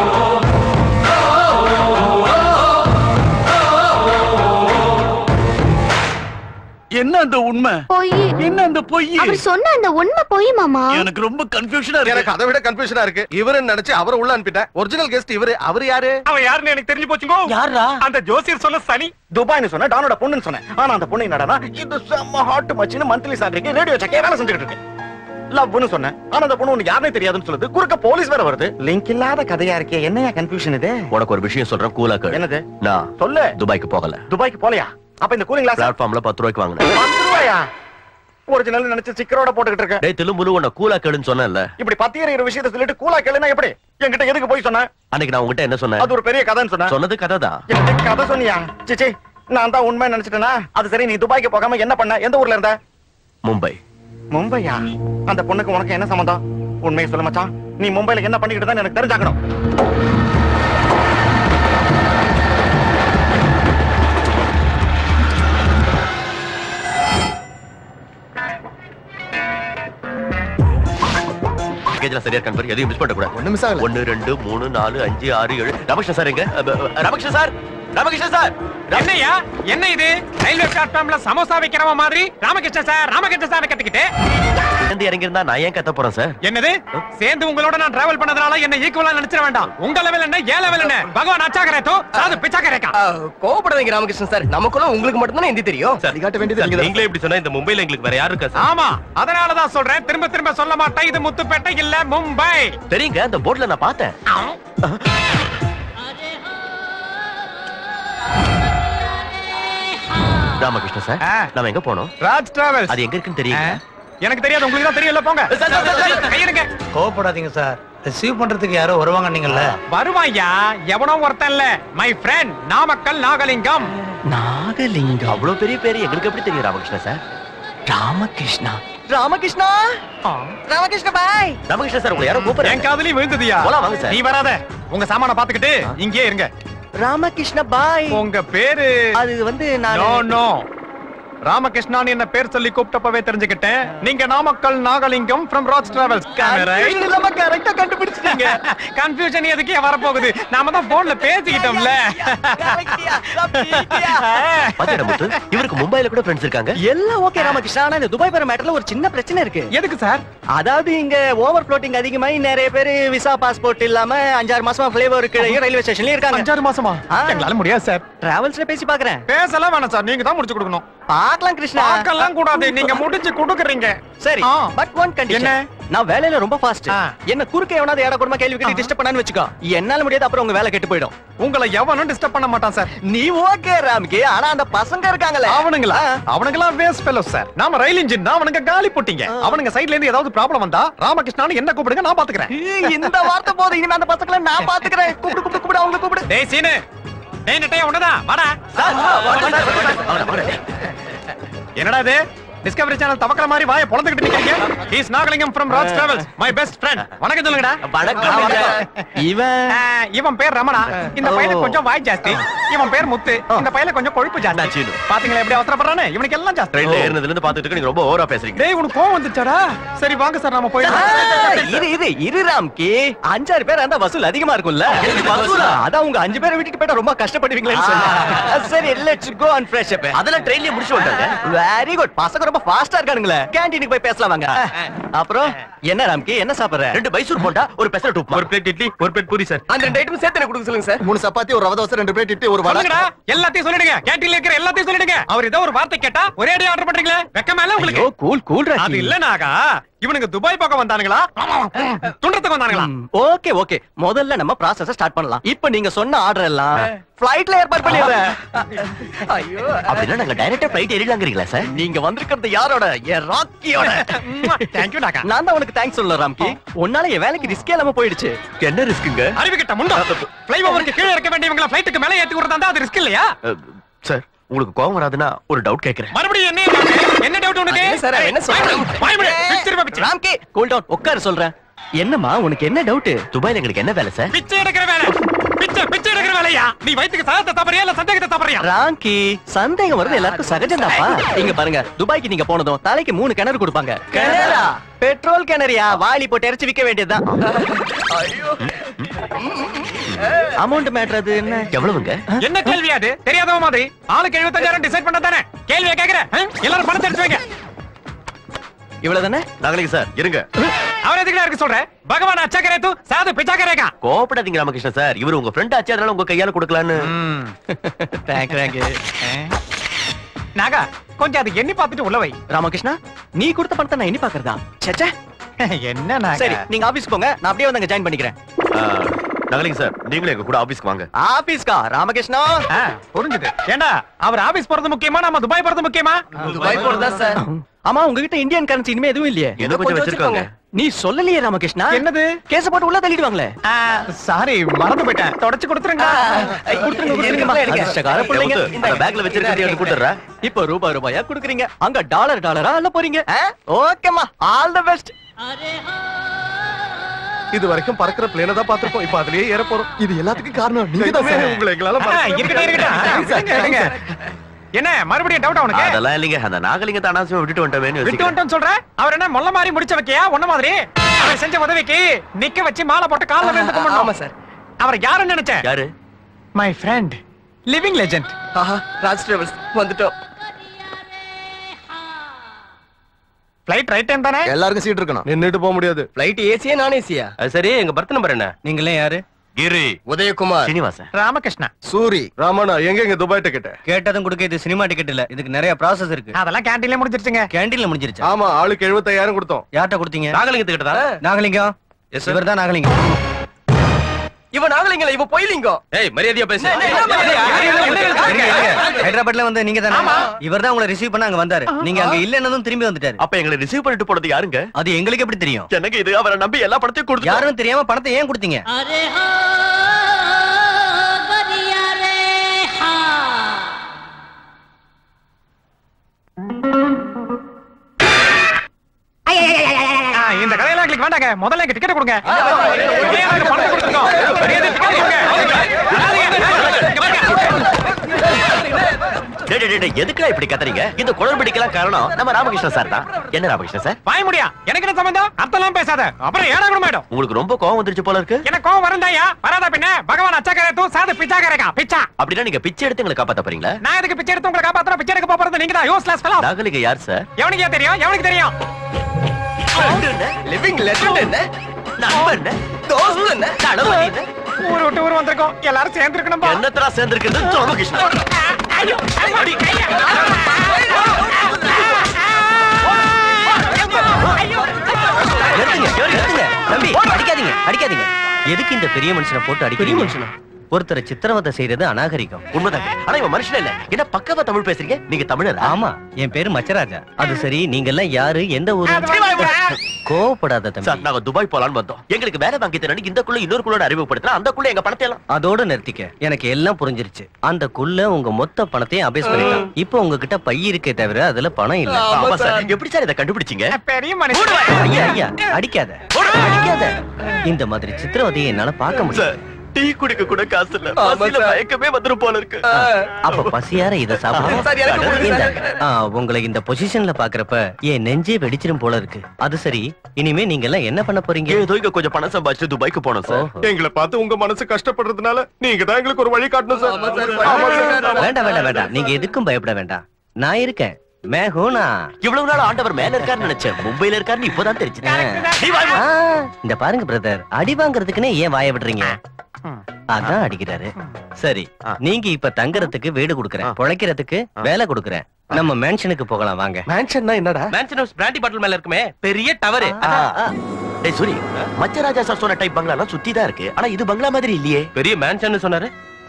என்ன அந்த உண்மை பொய் என்ன அந்த பொய் அவர் சொன்ன அந்த உண்மை பொய் மாமா எனக்கு ரொம்ப கன்ஃபியூஷனா இருக்கு எனக்கு அதை விட கன்ஃபியூஷனா இருக்கு இவருன்னு நினைச்சு அவரை உள்ள அனுப்பிட்டேன் ஒரிஜினல் கெஸ்ட் இவரு அவர் யாரு அவன் யாருன்னு எனக்கு தெரிஞ்சு போச்சுங்கோ யாரா அந்த ஜோசியர் சொன்ன சனி துபாய்னு சொன்ன டானோட பொண்ணுன்னு சொன்னேன் ஆனா அந்த பொண்ணு என்னடா இது செம்ம ஹாட் மச்சின்னு மந்த்லி சாலரிக்கு ரேடியோ சக்கே வேலை செஞ்சுக்கிட்டு இருக்கு லவ்னு சொன்னேன் ஆனா அந்த பொண்ணு உனக்கு யாருனே தெரியாதுன்னு சொல்லுது குறுக்க போலீஸ் வேற வருது லிங்க் இல்லாத கதையா இருக்கே என்னையா கன்ஃபியூஷன் இது உனக்கு ஒரு விஷயம் சொல்றேன் கூலா கேளு என்னது நான் சொல்லு துபாய்க்கு போகல துபாய்க்கு போலையா அப்ப இந்த கூலிங் கிளாஸ் பிளாட்ஃபார்ம்ல பத்து ரூபாய்க்கு வாங்கினேன் பத்து ரூபாயா ஒரிஜினல் நினைச்சு சிக்கரோட போட்டுக்கிட்டு இருக்க டேய் திலும்புலு உன்னை கூலா கேளுன்னு சொன்னேன்ல இப்படி பத்தியற விஷயத்தை சொல்லிட்டு கூலா கேளுனா எப்படி என்கிட்ட எதுக்கு போய் சொன்ன அன்னைக்கு நான் உங்ககிட்ட என்ன சொன்னேன் அது ஒரு பெரிய கதைன்னு சொன்ன சொன்னது கதை தான் என்கிட்ட கதை சொன்னியா சிச்சி நான் தான் உண்மை நினைச்சிட்டேனா அது சரி நீ துபாய்க்கு போகாம என்ன பண்ண எந்த ஊர்ல இருந்த மும்பை மும்பையா அந்த பொண்ணுக்கு உனக்கு என்ன சம்மந்தம் உண்மையை சொல்ல மச்சான் நீ மும்பைல என்ன பண்ணிக்கிட்டு தான் எனக்கு தெரிஞ்சாக்கணும் பேக்கேஜ்ல சரியா கன்ஃபர் எதையும் மிஸ் பண்ண கூடாது ஒண்ணு மிஸ் ஆகல ஒன்னு ரெண்டு மூணு நாலு அஞ்சு ஆறு ஏழு ராமகிருஷ்ணன் சார் எங்க அ, ப, ராமகிருஷ்ணன் சார் ராமகிருஷ்ணன் சார் என்னையா என்ன இது ரயில்வே பிளாட்ஃபார்ம்ல சமோசா விக்கிறவ மாதிரி ராமகிருஷ்ணன் சார் ராமகிருஷ்ணன் சார் கத்திக்கிட்டு இருந்து இறங்கி இருந்தா நான் ஏன் கத்த போறேன் சார் என்னது சேர்ந்து உங்களோட நான் டிராவல் பண்ணதுனால என்ன ஈக்குவலா நினைச்சிட வேண்டாம் உங்க லெவல் என்ன ஏ லெவல் என்ன பகவான் அச்சாக்கரே தோ சாது பிச்சாக்கரேக்கா கோவப்படாதீங்க ராமகிருஷ்ணன் சார் நமக்குள்ள உங்களுக்கு மட்டும்தானே ஹிந்தி தெரியும் காட்ட வேண்டியது நீங்களே இப்படி சொன்னா இந்த மும்பைல எங்களுக்கு வேற யாரு இருக்கா சார் ஆமா அதனால தான் சொல்றேன் திரும்ப திரும்ப சொல்ல மாட்டேன் இது முத்துப்பேட்டை இல்ல மும்பை தெரியுங்க அந்த போர்ட்ல நான் பார்த்தேன் ராமகிருஷ்ணன் சார் நாம எங்க போனோம் ராஜ் டிராவல்ஸ் அது எங்க இருக்குன்னு தெரியுங்க எனக்கு தெரியாது உங்களுக்கு தான் தெரியல போங்க கையிடுங்க கோவப்படாதீங்க சார் ரிசீவ் பண்றதுக்கு யாரோ வருவாங்க நீங்கல்ல வருவாய்யா எவனோ ஒருத்தன் இல்ல மை ஃப்ரெண்ட் நாமக்கல் நாகலிங்கம் நாகலிங்கம் அவ்வளவு பெரிய பேரு எங்களுக்கு எப்படி தெரியும் ராமகிருஷ்ணன் சார் ராமகிருஷ்ணா ராமகிருஷ்ணா ராமகிருஷ்ண பாய் ராமகிருஷ்ணன் சார் உங்களை யாரோ கூப்பிடுறாங்க என் காதலி விழுந்ததியா போலாம் வாங்க சார் நீ வராத உங்க சாமான பாத்துக்கிட்டு இங்கே இருங்க ராமகிருஷ்ண பாய் உங்க பேரு அது வந்து நான் நோ நோ ராமகிருஷ்ணான் என்ன பேர் சொல்லி கூப்பிட்டப்பவே தெரிஞ்சுக்கிட்டேன் நீங்க Namakkal Nagalingam from Raj Travels Confusion இல்லாம கரெக்டா கண்டுபிடிச்சிட்டீங்க கன்ஃபியூஷன் எதுக்கே வரப்போகுது நாம தான் போன்ல பேசிக்கிட்டோம்ல பாத்தியா முத்து இவருக்கு மும்பைல கூட ஃப்ரெண்ட்ஸ் இருக்காங்க எல்லாம் ஓகே ராமகிருஷ்ணா ஆனா இந்த துபாய் போற மேட்டர்ல ஒரு சின்ன பிரச்சனை இருக்கு எதுக்கு சார் அதாவது இங்க ஓவர் ஃப்ளோட்டிங் அதிகமாயி நிறைய பேர் விசா பாஸ்போர்ட் இல்லாம அஞ்சாறு மாசமா ஃபிளேவர் கீழே ரயில்வே ஸ்டேஷன்ல இருக்காங்க அஞ்சாறு மாசமா எங்களால முடியாது சார் டிராவல்ஸ்ல பேசி பாக்குறேன் பேசலாம் வேணாம் சார் நீங்க தான் முடிச்சு கொடுக்கணும் பார்க்கலாம் கிருஷ்ணா பார்க்கலாம் கூடாது நீங்க முடிச்சு கொடுக்குறீங்க சரி பட் ஒன் கண்டிஷன் என்ன? நான் வேலையில ரொம்ப ஃபாஸ்ட் என்ன குறுக்க எவனாவது ஏட கூடமா கேள்வி கேட்டு டிஸ்டர்ப் பண்ணான்னு வச்சுக்கோ என்னால முடியாது அப்புறம் உங்க வேலை கெட்டு போயிடும் உங்களை எவனும் டிஸ்டர்ப் பண்ண மாட்டான் சார் நீ ஓகே ராம்கி ஆனா அந்த பசங்க இருக்காங்களே அவனுங்களா அவனுங்களாம் வேஸ்ட் ஃபெலோ சார் நாம ரயில் இன்ஜின் தான் அவனுங்க காலி போட்டீங்க அவனுங்க சைடுல இருந்து ஏதாவது ப்ராப்ளம் வந்தா ராமகிருஷ்ணான்னு என்ன கூப்பிடுங்க நான் பாத்துக்கிறேன் ஏய், இந்த வார்த்தை போதும் இனிமே அந்த பசங்களை நான் பாத்துக்கிறேன் கூப்பிடு கூப்பிடு கூப்பிடு அவங்க கூப்பிடு டேய் சீனு டேய் நெட்டையா உன்னதா வாடா என்னடா இது டிஸ்கவரி சேனல் தவக்கற மாதிரி வாயை பொளந்துக்கிட்டு நிக்கிறீங்க is Nagalingam from Raj Travels my best friend வணக்கம் சொல்லுங்கடா வணக்கம் இவன் இவன் பேர் ரமணா இந்த பையனுக்கு கொஞ்சம் வாய் ஜாஸ்தி இவன் பேர் முத்து இந்த பையல கொஞ்சம் கொழுப்பு ஜாஸ்தி பாத்தீங்களா எப்படி அவசரப்படுறானே இவனுக்கு எல்லாம் ஜாஸ்தி ட்ரெயின்ல ஏறினதுல இருந்து பாத்துட்டு இருக்க, நீங்க ரொம்ப ஓவரா பேசுறீங்க டேய் உனக்கு கோவம் வந்துச்சாடா சரி வாங்க சார் நாம போயிடலாம் இரு இது இரு ராம்கி அஞ்சாறு பேர் அந்த வசூல் அதிகமா இருக்கும்ல வசூலா? அதான் உங்க அஞ்சு பேரை விட்டுட்டு போயிட்டா ரொம்ப கஷ்டப்படுவீங்களேன்னு சொன்னேன் சரி let's go and fresh up அதெல்லாம் ட்ரெயின்லயே முடிச்சு வந்துட்டாங்க வெரி குட் பசங்க ரொம்ப ஃபாஸ்டா இருக்கானுங்களே கேண்டீனுக்கு போய் பேசலாம் வாங்க அப்புறம் என்ன ராம்கி என்ன சாப்பிடுற ரெண்டு பைசூர் போண்டா ஒரு பெசரட் உப்புமா ஒரு பிளேட் இட்லி ஒரு பிளேட் பூரி சார் அந்த ரெண்டு ஐட்டம் சேர்த்து எனக்கு கொடுக்க சொல்லுங்க சார் மூணு சப்பாத்தி ஒரு ரவை தோசை ரெண்டு பிளேட் இட்லி ஒரு வடை சொல்லுங்கடா எல்லாத்தையும் சொல்லிடுங்க கேண்டீன்ல இருக்கிற எல்லாத்தையும் சொல்லிடுங்க அவர் ஏதோ ஒரு வார்த்தை கேட்டா ஒரே அடி ஆர்டர் பண்றீங்களே வெக்கமா இல்ல உங்களுக்கு கூல் கூல் அது இல்ல நாகா இவனுக்கு துபாய் பக்கம் வந்தானுங்களா துண்டத்துக்கு வந்தானுங்களா ஓகே ஓகே முதல்ல நம்ம ப்ராசஸ் ஸ்டார்ட் பண்ணலாம் இப்போ நீங்க சொன்ன ஆர்டர் எல்லாம் ஃளைட்ல ஏற்பாடு பண்ணிடுறேன் ஐயோ அப்படின்னா நாங்க டைரக்டா ஃளைட் ஏறிடலாங்கிறீங்களா சார் நீங்க வந்திருக்கிறது யாரோட என் ராக்கியோட தேங்க்யூ நாகா நான் தான் உனக்கு தேங்க்ஸ் சொல்ல ராம்கி உன்னால என் வேலைக்கு ரிஸ்கே இல்லாம போயிடுச்சு என்ன ரிஸ்க்குங்க அறிவு கிட்ட முண்டா ஃளைஓவருக்கு கீழே இருக்க வேண்டியவங்கள ஃளைட்டுக்கு மேல ஏத்தி விடுறதா அது ரிஸ்க் இல்லையா சார் உங்களுக்கு கோவம் வராதுன்னா ஒரு டவுட் கேக்குறேன் மறுபடியும் என்ன doubt? என்ன டவுட் உனக்கு சார் என்ன சொல்றேன் வாய் மூடு. பிச்சை பிச்சை ராம்கி கூல் டவுன் உட்காரு சொல்றேன் என்னம்மா உனக்கு என்ன டவுட் துபாய்ல எங்களுக்கு என்ன வேலை சார் பிச்சை எடுக்கிற வேலை பிச்சை பிச்சை எடுக்கிற வேலையா நீ வயித்துக்கு சாதத்தை தப்பறியா இல்ல சந்தேகத்தை தப்பறியா ராம்கி சந்தேகம் வருது எல்லாருக்கும் சகஜம்தாப்பா இங்க பாருங்க துபாய்க்கு நீங்க போனதும் தலைக்கு மூணு கிணறு கொடுப்பாங்க கிணறா பெட்ரோல் கிணறியா வாளி போட்டு இறைச்சி விக்க வேண்டியதுதான் அமௌண்ட் மேட்டர் அது என்ன எவ்வளவுங்க என்ன கேள்வி அது தெரியாதவ மாதிரி ஆளுக்கு எழுபத்தஞ்சாயிரம் டிசைட் பண்ண தானே கேள்வியை கேக்குற ஆ? எல்லாரும் பணத்தை எடுத்து வைங்க இவ்வளவு தானே நாகலிங்க சார் இருங்க அவர் எதுக்குடா இருக்கு சொல்ற பகவான் அச்சா கரே தூ சாது பிச்சா கரேகா கோபப்படாதீங்க ராமகிருஷ்ணன் சார் இவர் உங்க ஃப்ரெண்ட் ஆச்சு அதனால உங்க கையால கொடுக்கலான்னு தேங்க் தேங்க் நாகா கொஞ்சம் அது எண்ணி பார்த்துட்டு உள்ள வை ராமகிருஷ்ணா நீ கொடுத்த பணத்தை நான் எண்ணி பாக்குறதா சேச்சே என்ன நாகா சரி நீங்க ஆபீஸ் போங்க நான் அப்படியே வந்து அங்க ஜாயின் பண்ணிக்கிறேன் நாகலிங்க சார் நீங்களும் எங்க கூட ஆபீஸ்க்கு வாங்க ஆபீஸ்க்கா ராமகிருஷ்ணா ஆ, புரிஞ்சுது ஏண்டா அவர் ஆபீஸ் போறது முக்கியமா நம்ம துபாய் போறது முக்கியமா துபாய் போறதா சார் ஆமா உங்ககிட்ட இந்தியன் கரன்சி இனிமே எதுவும் இல்லையே ஏதோ கொஞ்சம் வச்சிருக்காங்க. நீ சொல்லலையே ராமகிருஷ்ணா என்னது கேஸ் போட்டு உள்ள தள்ளிடுவாங்களே சாரி மறந்து போயிட்டேன் தொடச்சு கொடுத்துருங்க கொடுத்துருங்க, கொடுத்துருங்கம்மா. அதிர்ஷ்டக்கார பிள்ளைங்க. அந்த பேக்ல வச்சிருக்கிறது எடுத்து கொடுத்துறேன் இப்போ ரூபாய் ரூபாயா குடுக்குறீங்க அங்க டாலர் டாலரா அல்ல போறீங்க ஓகேம்மா ஆல் தி பெஸ்ட் இது வரைக்கும் பறக்கிற பிளேன தான் பாத்திருப்போம் இப்ப அதுலயே ஏற போறோம் இது எல்லாத்துக்கும் காரணம் நீங்க தான் சார் உங்களை எங்களால ஆ, மறக்கவே இருக்கட்டும், இருக்கட்டும். முடியாது. இருங்க, இருங்க. என்ன மறுபடியும் டவுட் உனக்கு அதெல்லாம் இல்லைங்க அந்த நாகலிங்கத்தை அனாவசியமா விட்டுட்டு வந்துட்டோமேன்னு விட்டு யோசிக்கிறேன். வந்துட்டோம்னு சொல்ற அவர் என்ன மொல்ல மாதிரி முடிச்ச வைக்கையா ஒன்ன மாதிரி அவர் செஞ்ச உதவிக்கு நிக்க வச்சு மாலை போட்டு கால்ல விழுந்து கும்பிடணும் ஆமா சார் அவர் யாருன்னு நினைச்சேன் யாரு மை ஃப்ரெண்ட் லிவிங் லெஜெண்ட் ஆஹா ராஜ் டிராவல்ஸ் வந்துட்டோம் ஃளைட் ரைட் டைம் தானே எல்லாருக்கும் சீட் இருக்கணும் நின்னுட்டு போக முடியாது ஃளைட் ஏசியா நான் ஏசியா அது சரி எங்க பர்த் நம்பர் என்ன நீங்களே யாரு கிரி உதயகுமார் சீனிவாசன் ராமகிருஷ்ணா சூரி ராமண்ணா எங்க எங்க துபாய் டிக்கெட் கேட்டதும் கொடுக்க இது சினிமா டிக்கெட் இல்ல இதுக்கு நிறைய ப்ராசஸ் இருக்கு அதெல்லாம் கேண்டீன்ல முடிஞ்சிருச்சுங்க கேண்டீன்ல முடிஞ்சிருச்சு ஆமா ஆளுக்கு எழுபத்தாயிரம் கொடுத்தோம் யார்கிட்ட கொடுத்தீங்க நாகலிங்கத்துக்கிட்ட தான் நாகலிங்கம் Yes, sir. இவர் தான் நாகலிங்கம் இவன் நாகலிங்கல இவ பொய்லிங்கம் ஏய் மரியாதையா பேசு ஹைதராபாத்ல வந்து நீங்க தானே இவர் தான் உங்களை ரிசீவ் பண்ண அங்க வந்தாரு நீங்க அங்க இல்லன்னதும் திரும்பி வந்துட்டாரு அப்ப எங்களை ரிசீவ் பண்ணிட்டு போனது யாருங்க அது எங்களுக்கு எப்படி தெரியும் எனக்கு இது அவரை நம்பி எல்லா படத்தையும் கொடுத்து யாரும் தெரியாம பணத்தை ஏன் கொடுத்தீங்க ஆ, இந்த கதையெல்லாம் எங்களுக்கு வேண்டாங்க முதல்ல எங்க டிக்கெட் கொடுங்க உடனே எனக்கு பணத்தை கொடுத்துருக்கோம் மரியாதை ticket கொடுங்க. டேய், டேய், டேய், எதுக்குடா இப்படி கத்துறீங்க இந்த குளறுபடிக்கெல்லாம் காரணம் நம்ம ராமகிருஷ்ணன் சார் தான் என்ன ராமகிருஷ்ணன் சார் வாய முடியா எனக்கு என்ன சம்பந்தம் அர்த்தம்லாம் பேசாத அப்புறம் ஏடா கூட மாட்டோம் உங்களுக்கு ரொம்ப கோவம் வந்துருச்சு போல இருக்கு எனக்கு கோவம் வரந்தாயா வராதா பின்ன பகவான் அச்சா கரை தூ சாது பிச்சா கரைக்கா பிச்சா அப்படின்னா நீங்க பிச்சை எடுத்து எங்களை காப்பாத்த போறீங்களா நான் எதுக்கு பிச்சை எடுத்து உங்களை காப்பாத்துறேன் பிச்சை எடுக்க போறது நீங்க தான் யூஸ்லெஸ் ஃபெலோ நாகலிங்க யார் சார் எவனுக்கு ஏன் தெரியும் எவனுக்கு தெரியும் லிவிங் லெஜண்ட் என்ன நண்பன் தோஸ்து என்ன தளபதி என்ன ஊர் விட்டு ஊர் வந்திருக்கோம் எல்லாரும் சேர்ந்து இருக்கணும் என்னத்தரா சேர்ந்திருக்கிறது ராமகிருஷ்ணன் நிறுத்துங்க நிறுத்துங்க தம்பி அடிக்காதீங்க அடிக்காதீங்க எதுக்கு இந்த பெரிய மனுஷனை போட்டு அடிக்கிறீங்க மனுஷனா ஒருத்தரை சித்திரவதை செய்யறது அநாகரிகம் உண்மைதாங்க ஆனா இவன் மனுஷன் இல்ல என்ன பக்கவா தமிழ் பேசுறீங்க நீங்க தமிழரா ஆமா என் பேரு மச்சராஜா அது சரி நீங்க எல்லாம் யாரு எந்த ஊரு கோவப்படாத சார் தம்பி நாங்க துபாய் போலான்னு வந்தோம் எங்களுக்கு வேலை வாங்கி தரணும் இந்த குள்ள இன்னொரு குள்ளோட அறிமுகப்படுத்தினா அந்த குள்ள எங்க பணத்தை எல்லாம் அதோட நிறுத்திக்க எனக்கு எல்லாம் புரிஞ்சிருச்சு அந்த குள்ள உங்க மொத்த பணத்தையும் அபேஸ் பண்ணிட்டான் இப்போ உங்ககிட்ட பை இருக்கே தவிர அதுல பணம் இல்ல ஆமா சார் எப்படி சார் இதை கண்டுபிடிச்சீங்க பெரிய ஐயா ஐயா அடிக்காத அடிக்காத இந்த மாதிரி சித்திரவதையை என்னால பார்க்க முடியல டீ குடிக்க கூட காசு இல்ல பசியில மயக்கமே வந்துரும் போல இருக்கு அப்ப பசியார இத சார், எனக்கு சாப்பிடுங்க புரியுது. இந்த, ஆ, உங்களை இந்த பொசிஷன்ல பாக்குறப்ப என் நெஞ்சே வெடிச்சிரும் போல இருக்கு அது சரி இனிமே நீங்க எல்லாம் என்ன பண்ண போறீங்க ஏதோ இங்க கொஞ்சம் பணம் சம்பாதிச்சு துபாய்க்கு போனோம் சார் எங்களை பார்த்து உங்க மனசு கஷ்டப்படுறதுனால நீங்க தான் எங்களுக்கு ஒரு வழி காட்டணும் சார் ஆமா சார். வேண்டாம் வேண்டாம் வேண்டாம் நீங்க எதுக்கும் பயப்பட வேண்டாம் நான் இருக்கேன் மேகூனா இவ்வளவு நாள் ஆண்டவர் மேல இருக்காருன்னு நினைச்சேன் மும்பைல இருக்காருன்னு இப்பதான் தெரிஞ்சு இந்த பாருங்க பிரதர் அடி வாங்குறதுக்குன்னே ஏன் வாய விடுறீங்க அதான் அடிக்கிறாரு சரி நீங்க இப்ப தங்குறதுக்கு வீடு கொடுக்கறேன் பொழைக்கிறதுக்கு வேலை கொடுக்கறேன் நம்ம மேன்ஷனுக்கு போகலாம் வாங்க மேன்ஷன்னா என்னடா மேன்ஷன் ஹவுஸ் பிராண்டி பாட்டில் மேல இருக்குமே பெரிய டவரு டேய் சூரி மச்சராஜா சார் சொன்ன டைப் பங்களா எல்லாம் சுத்தி தான் இருக்கு ஆனா இது பங்களா மாதிரி இல்லையே பெரிய மேன்ஷன் சொன்னாரு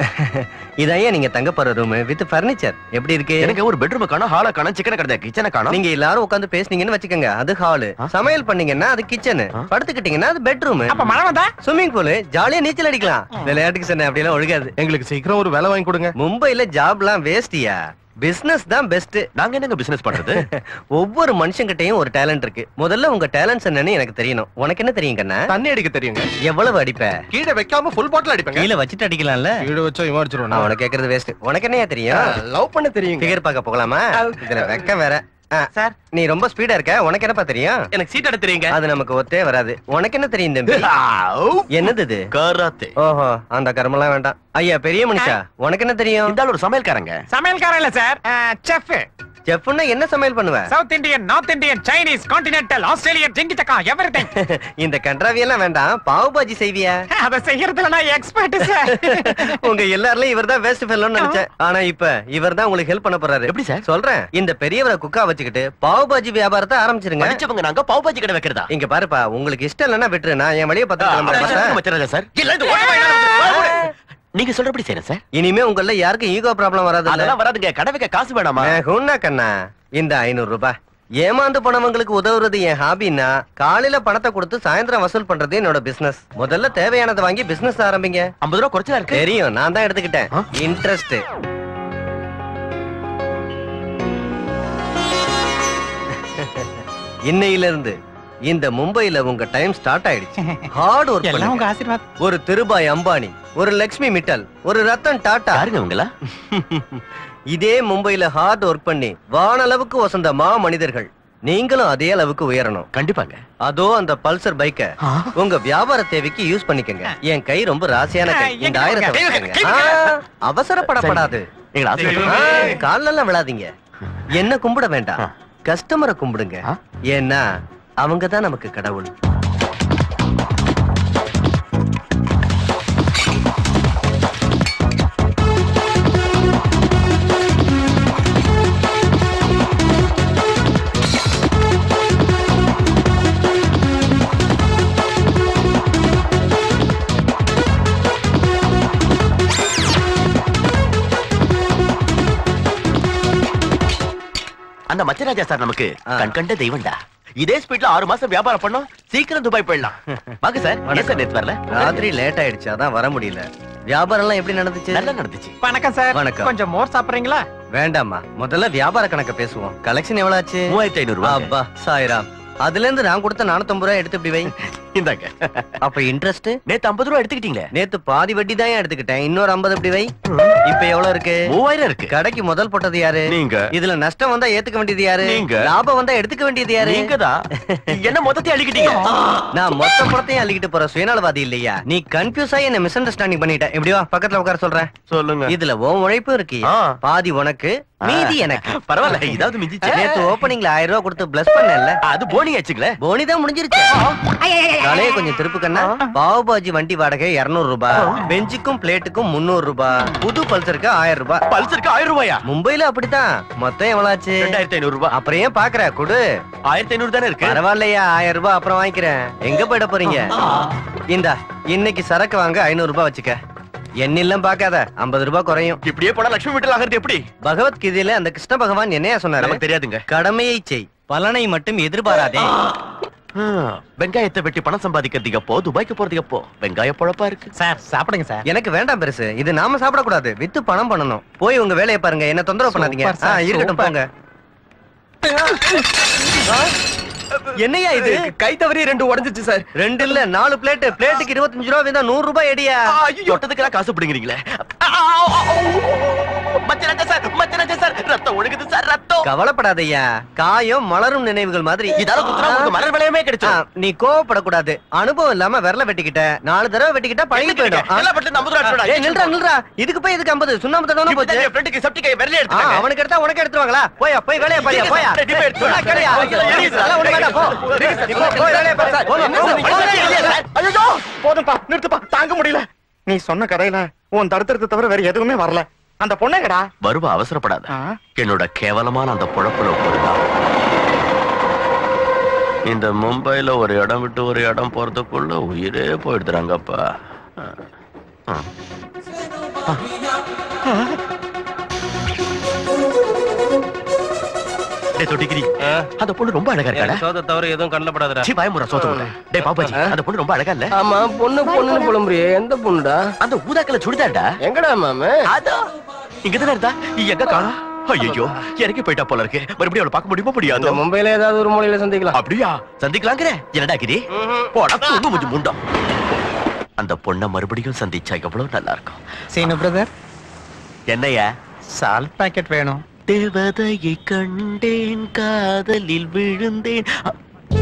இதையே நீங்க தங்க போற ரூம் வித் ஃபர்னிச்சர் எப்படி இருக்கு எனக்கு ஒரு பெட்ரூம் காணோம் ஹால காணோம் சிக்கன கடை கிச்சனை காணோம் நீங்க எல்லாரும் உட்கார்ந்து பேசுனீங்கன்னு வச்சுக்கோங்க அது ஹாலு சமையல் பண்ணீங்கன்னா அது கிச்சனு படுத்துக்கிட்டீங்கன்னா அது பெட்ரூம் அப்ப மழை வந்தா ஸ்விம்மிங் பூல் ஜாலியா நீச்சல் அடிக்கலாம் விளையாட்டுக்கு சொன்ன அப்படி எல்லாம் ஒழுகாது எங்களுக்கு சீக்கிரம் ஒரு வேலை வாங்கி கொடுங்க மும்பைல ஜாப்லாம் வேஸ்டியா பிசினஸ் தான் பெஸ்ட் நாங்க என்னங்க பிசினஸ் பண்றது ஒவ்வொரு மனுஷங்கிட்டயும் ஒரு டேலண்ட் இருக்கு முதல்ல உங்க டேலண்ட்ஸ் என்னன்னு எனக்கு தெரியணும் உனக்கு என்ன தெரியும் கண்ணா தண்ணி அடிக்க தெரியுங்க எவ்வளவு அடிப்ப கீழே வைக்காம ஃபுல் பாட்டில் அடிப்பேங்க கீழே வச்சுட்டு அடிக்கலாம்ல கீழே வச்சா இவன் அடிச்சிருவான் அவனை கேக்குறது வேஸ்ட் உனக்கு என்னையா தெரியும் லவ் பண்ண தெரியுங்க ஃபிகர் பார்க்க போகலாமா இதுல வெக்க வேற சார் நீ ரொம்ப ஸ்பீடா இருக்க உனக்கு என்னப்பா தெரியும் எனக்கு சீட் எடுத்து தெரியுங்க அது நமக்கு ஒத்தே வராது உனக்கு என்ன தெரியும் தம்பி என்னது இது கராத்தே ஓஹோ அந்த கர்மெல்லாம் வேண்டாம் ஐயா பெரிய மனுஷா உனக்கு என்ன தெரியும் இந்த ஆள் ஒரு சமையல்காரங்க சமையல்காரன் இல்ல சார் செஃப் செஃப்னா என்ன சமையல் பண்ணுவ south Indian north Indian Chinese continental Australian ஜிங்கி சக்கா எவ்ரிதிங் இந்த கன்றாவியெல்லாம் வேண்டாம் பாவு பாஜி செய்வியா அத செய்யறதுல நான் எக்ஸ்பர்ட் சார் உங்க எல்லாருலயும் இவர் தான் வேஸ்ட் ஃபெல்லோன்னு நினைச்சேன் ஆனா இப்ப இவர் தான் உங்களுக்கு ஹெல்ப் பண்ண போறாரு எப்படி சார் சொல்றேன் இந்த பெரியவரை குக்கா வச்சுக்கிட்டு பாவு பாஜி வியாபாரத்தை ஆரம்பிச்சிருங்க படிச்சவங்க நாங்க பாவ் பாஜி கடை வைக்கிறதா இங்க பாருப்பா உங்களுக்கு இஷ்டம் இல்லைன்னா விட்டுரு நான் என் வழியை பார்த்து மச்சராஜா சார் இல்ல இந்த ஓட வேணாம். நீங்க சொல்றபடி செய்யறேன் சார் இனிமே உங்கள யாருக்கும் ஈகோ ப்ராப்ளம் வராது அதெல்லாம் வராதுங்க கடை வைக்க காசு வேணாமா ஹுன்னா கண்ணா இந்த ஐநூறு ரூபாய் ஏமாந்து போனவங்களுக்கு உதவுறது என் ஹாபின்னா காலையில பணத்தை கொடுத்து சாயந்தரம் வசூல் பண்றது என்னோட பிசினஸ் முதல்ல தேவையானதை வாங்கி பிசினஸ் ஆரம்பிங்க ஐம்பது ரூபா குறைச்சலா இருக்கு தெரியும் நான் தான் எடுத்துக்கிட்டேன் இன்ட்ரெஸ்ட் இன்னையில இருந்து இந்த மும்பைல உங்க டைம் ஸ்டார்ட் ஆயிடுச்சு ஹார்ட் ஒர்க் எல்லாம் உங்க பண்ணுங்க ஆசீர்வாதம் ஒரு திருபாய் அம்பானி ஒரு லக்ஷ்மி மிட்டல் ஒரு ரத்தன் டாடா யாருங்க உங்களா இதே மும்பைல ஹார்ட் ஒர்க் பண்ணி வானளவுக்கு வசந்த மா மனிதர்கள் நீங்களும் அதே அளவுக்கு உயரணும் கண்டிப்பாங்க அதோ அந்த பல்சர் பைக்க உங்க வியாபார தேவைக்கு யூஸ் பண்ணிக்கங்க என் கை ரொம்ப ராசியான கை இந்த ஆயிரத்தை வச்சுக்கங்க. ஆ, அவசரப்படப்படாது எங்களை ஆசீர்வாதம் கால்ல எல்லாம் விழாதீங்க என்ன கும்பிட வேண்டாம் கஸ்டமரை கும்பிடுங்க ஏன்னா அவங்க தான் நமக்கு கடவுள் அந்த மச்சராஜா சார் நமக்கு கண் கண்ட தெய்வம்டா இதே ஸ்பீட்ல ஆறு மாசம் வியாபாரம் பண்ணோம் சீக்கிரம் துபாய் போயிடலாம் வாங்க சார் ஏன் சார் நேத்து வரல ராத்திரி லேட் ஆயிடுச்சு அதான் வர முடியல வியாபாரம் எல்லாம் எப்படி நடந்துச்சு நல்லா நடந்துச்சு வணக்கம் சார் வணக்கம். கொஞ்சம் மோர் சாப்பிடுறீங்களா வேண்டாம்மா முதல்ல வியாபார கணக்க பேசுவோம் கலெக்ஷன் எவ்வளவு ஆச்சு மூவாயிரத்தி ஐநூறு ரூபாய் அப்பா சாய்ராம் அதுல இருந்து நான் கொடுத்த நானூத்தம்பது ரூபாய் எடுத்து இப்படி வை இந்தாங்க அப்ப இன்ட்ரெஸ்ட் நேத்து ஐம்பது ரூபா எடுத்துக்கிட்டீங்களே நேத்து பாதி வட்டி தான் எடுத்துக்கிட்டேன் இன்னொரு ஐம்பது இப்படி வை இப்ப எவ்வளவு இருக்கு மூவாயிரம் இருக்கு கடைக்கு முதல் போட்டது யாரு நீங்க இதுல நஷ்டம் வந்தா ஏத்துக்க வேண்டியது யாரு நீங்க. லாபம் வந்தா எடுத்துக்க வேண்டியது யாரு நீங்க தான் என்ன மொத்தத்தையும் அழிக்கிட்டீங்க நான் மொத்த படத்தையும் அள்ளிக்கிட்டு போற சுயநலவாதி இல்லையா நீ கன்ஃபியூஸ் ஆகி என்ன மிஸ் அண்டர்ஸ்டாண்டிங் பண்ணிட்ட எப்படி வா பக்கத்துல உட்கார சொல்றேன் சொல்லுங்க இதுல உன் உழைப்பு இருக்கு ஆ. பாதி உனக்கு மீதி எனக்கு பரவாயில்ல இதாவது மிஞ்சிச்சு நேத்து ஓப்பனிங்ல ஆயிரம் ரூபாய் கொடுத்து பிளஸ் பண்ணல அது போனி ஆச்சுங்களே போனி தான் முடிஞ்சிருச்சு தலைய கொஞ்சம் திருப்பு கண்ணா பாவு பாஜி வண்டி வாடகை 200 ரூபாய் பெஞ்சுக்கும் பிளேட்டுக்கும் 300 ரூபாய் புது பல்சருக்கு ஆயிரம் ரூபாய் பல்சருக்கு ஆயிரம் ரூபாயா மும்பைல அப்படித்தான் மொத்தம் எவ்வளவு ஆச்சு ரெண்டாயிரத்தி ஐநூறு ரூபாய் அப்புறம் ஏன் பாக்குற குடு ஆயிரத்தி ஐநூறு தானே இருக்கு பரவாயில்லையா ஆயிரம் ரூபாய் அப்புறம் வாங்கிக்கிறேன் எங்க போயிட போறீங்க இந்தா இன்னைக்கு சரக்கு வாங்க ஐநூறு ரூபாய் வச்சுக்க என்னெல்லாம் பார்க்காத ஐம்பது ரூபாய் குறையும் இப்படியே போனா லட்சுமி வீட்டில் ஆகிறது எப்படி பகவத்கீதையில அந்த கிருஷ்ண பகவான் என்னையா சொன்னாரு நமக்கு தெரியாதுங்க கடமையை செய் பலனை மட்டும் எதிர்பாராதே ஆ, வெங்காயத்தை வெட்டி பணம் சம்பாதிக்கிறதுக்கு எப்போ துபாய்க்கு போறதுக்கு எப்போ வெங்காய பொழப்பா இருக்கு சார் சாப்பிடுங்க சார் எனக்கு வேண்டாம் பெருசு இது நாம சாப்பிடக்கூடாது வித்து பணம் பண்ணணும் போய் உங்க வேலையை பாருங்க என்ன தொந்தரவு பண்ணாதீங்க சூப்பர் சார், ஆ, இருக்கட்டும் சூப்பர். போங்க ஆ? என்னையா இது கை தவறி ரெண்டு உடஞ்சிச்சு சார் ரெண்டு இல்ல நாலு பிளேட் பிளேட்டுக்கு இருபத்தஞ்சு ரூபா வேதா நூறு ரூபாய் எடியா தொட்டதுக்கெல்லாம் காசு பிடிங்கிறீங்களே மச்சனாச்சா சார் மச்சனாச்சா சார் ரத்தம் ஒழுகுது சார் ரத்தம் கவலைப்படாதய்யா காயம் மலரும் நினைவுகள் மாதிரி இதால குத்துனா உங்களுக்கு மலர் விளையமே கிடைச்சிடும். ஆ, நீ கோவப்படக்கூடாது அனுபவம் இல்லாம விரல வெட்டிக்கிட்ட நாலு தடவை வெட்டிக்கிட்டா பழகி போயிடும் ஆ. எல்லா பட்டிலும் ஐம்பது ரூபா எடுத்துடா. ஏய், நில்றா நில்றா இதுக்கு போய் இதுக்கு ஐம்பது சுண்ணாம்பு தடவை போச்சு என் ஃப்ரெண்டுக்கு செப்டிக் கை விரலே ஆ, எடுத்துட்டாங்க அவனுக்கு எடுத்தா உனக்கு எடுத்துருவாங்களா போயா போய் வேலையை பாரியா போயா ரெடிமே எடுத்து சொன்னா கேளியா? அதெல்லாம் ஒண்ணும் வேண்டாம், போ. நீ போ, போய் வேலையை பாரு. போ, போ, போ, போ. ஐயோ போதும்பா நிறுத்துப்பா தாங்க முடியல நீ சொன்ன கதையில உன் தடுத்துறது தவிர வேற எதுவுமே வரல அந்த பொண்ணேங்கடா வருவ அவசரப்படாத என்னோட கேவலமான அந்த பொழப்புல போடுதா இந்த மும்பைல ஒரு இடம் விட்டு ஒரு இடம் போறதுக்குள்ள உயிரே போயிடுறாங்கப்பா தொட்டிக்கிரி அந்த பொண்ணு ரொம்ப அழகா இருக்காடா சோத தவிர எதுவும் கண்ணில் படாதடா சி பயமுறா சோத்த போல டேய் பாப்பாஜி அந்த பொண்ணு ரொம்ப அழகா இல்ல ஆமா பொண்ணு பொண்ணு புலம்புறியே எந்த பொண்ணுடா அந்த ஊதாக்கல சுடிதார்டா எங்கடா மாமு அதோ இங்க தானே இருந்தா எங்க காணோம் ஐயோ இறக்கி போயிட்டா போல இருக்கு மறுபடியும் அவளை பார்க்க முடியுமா முடியாது இந்த மும்பைல ஏதாவது ஒரு மூலையில சந்திக்கலாம் அப்படியா சந்திக்கலாங்கிற என்னடா கிரி போடா தூங்கு முஞ்சு முண்டம் அந்த பொண்ணை மறுபடியும் சந்திச்சா எவ்வளவு நல்லா இருக்கும் சீனு பிரதர் என்னையா சால்ட் பாக்கெட் வேணும் தேவதையை கண்டேன் காதலில் விழுந்தேன் அ-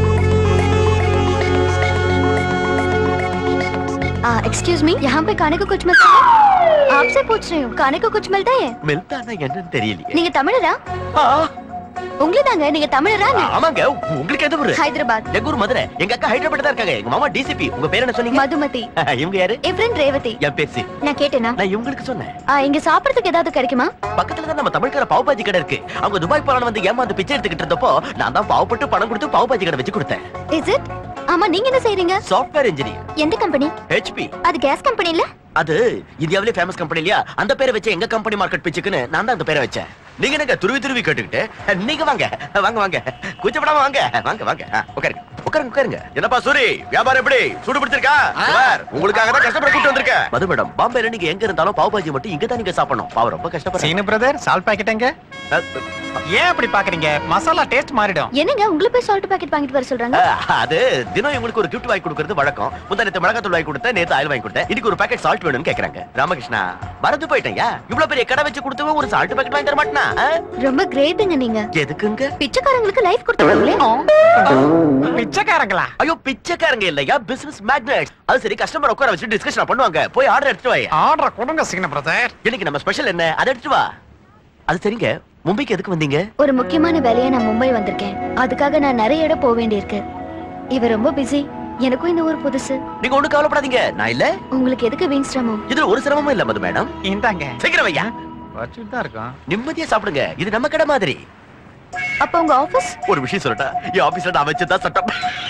एक्सक्यूज मी यहाँ पे खाने को कुछ मिलता है आपसे पूछ रही हूँ खाने को कुछ मिलता है மெல்தானா என்னன்னு தெரியலையே நீங்க தமிழரா உங்களே தாங்க நீங்க தமிழரா ஆமாங்க உங்களுக்கு எது ஊரு ஹைதராபாத் எங்க ஊர் மதுரை எங்க அக்கா ஹைதராபாத் தான் இருக்காங்க எங்க மாமா டிசிபி உங்க பேர் என்ன சொன்னீங்க மதுமதி இவங்க யாரு என் ஃப்ரெண்ட் ரேவதி என் பேசி நான் கேட்டேனா நான் இவங்களுக்கு சொன்னேன் ஆ, இங்க சாப்பிடறதுக்கு ஏதாவது கிடைக்குமா பக்கத்துல தான் நம்ம தமிழ்கார பாவ் பாஜி கடை இருக்கு அவங்க துபாய் போலான்னு வந்து ஏமாந்து பிச்சை எடுத்துக்கிட்டு இருந்தப்போ நான் தான் பாவப்பட்டு பணம் கொடுத்து பாவ் பாஜி கடை வச்சு கொடுத்தேன் இஸ் இட் ஆமா நீங்க என்ன செய்றீங்க சாஃப்ட்வேர் இன்ஜினியர் எந்த கம்பெனி ஹெச்பி அது கேஸ் கம்பெனி இல்ல அது இந்தியாவிலே ஃபேமஸ் கம்பெனி இல்லையா அந்த பேரை வச்சு எங்க கம்பெனி மார்க்கெட் பிச்சுக்குன்னு நான் தான் அந்த பேரை வச்சேன் நீங்க என்னங்க துருவி துருவி கேட்டுக்கிட்டு நீங்க வாங்க வாங்க வாங்க கூச்சப்படாம வாங்க வாங்க வாங்க ஆ, உட்காருங்க உட்காருங்க உட்காருங்க என்னப்பா சூரி வியாபாரம் எப்படி சூடு பிடிச்சிருக்கா சுவர், உங்களுக்காக தான் கஷ்டப்பட கூட்டு வந்திருக்கேன் மது மேடம் பாம்பேல நீங்க எங்க இருந்தாலும் பாவ் பாஜி மட்டும் இங்க தான் நீங்க சாப்பிடணும் பாவம் ரொம்ப கஷ்டப்படுறேன் சீனு பிரதர் சால்ட் பாக்கெட் எங்க ஏன் அப்படி பாக்குறீங்க மசாலா டேஸ்ட் மாறிடும் என்னங்க உங்களை போய் சால்ட் பாக்கெட் வாங்கிட்டு வர சொல்றாங்க ஆ, அது தினம் இவங்களுக்கு ஒரு கிஃப்ட் வாங்கி கொடுக்கறது வழக்கம் முந்தானத்து மிளகாத்தூள் வாங்கி கொடுத்தேன் நேத்து ஆயில் வாங்கி கொடுத்தேன் இன்னைக்கு ஒரு பாக்கெட் சால்ட் வேணும்னு கேக்குறாங்க ராமகிருஷ்ணா மறந்து போயிட்டேன்யா இவ்வளவு பெரிய கடை வச்சு கொடுத்தவன் ஒரு சால்ட் பாக்கெட் வாங்கி தர மாட்டேனா ஆ? ரொம்ப கிரேட்டுங்க நீங்க எதுக்குங்க பிச்சைக்காரங்களுக்கு லைஃப் கொடுத்துருவாங்களே பிச்சைக்காரங்களா ஐயோ பிச்சைக்காரங்க இல்லையா பிசினஸ் மேக்னெட்ஸ் அது சரி கஸ்டமர் உட்கார வச்சு டிஸ்கஷன் பண்ணுவாங்க போய் ஆர்டர் எடுத்துட்டு வாயா ஆர்டர் கொடுங்க சீனு பிரதர் இன்னைக்கு நம்ம ஸ்பெஷல் என்ன அதை எடுத்துட்டு வா அது சரிங்க மும்பைக்கு எதுக்கு வந்தீங்க ஒரு முக்கியமான வேலையா நான் மும்பை வந்திருக்கேன் அதுக்காக நான் நிறைய இடம் போக வேண்டியிருக்கு இவர் ரொம்ப பிஸி எனக்கும் இந்த ஊர் புதுசு நீங்க ஒண்ணு கவலைப்படாதீங்க நான் இல்ல உங்களுக்கு எதுக்கு வீண் சிரமம் இதுல ஒரு சிரமமும் இல்ல மது மேடம் இந்தாங்க சீக்கிரம் வையா வச்சுட்டு தான் இருக்கோம் நிம்மதியா சாப்பிடுங்க இது நம்ம கடை மாதிரி அப்ப உங்க ஆபீஸ் ஒரு விஷயம் சொல்லட்டா என் ஆபீஸ்ல நான் வச்சதான் சட்டம்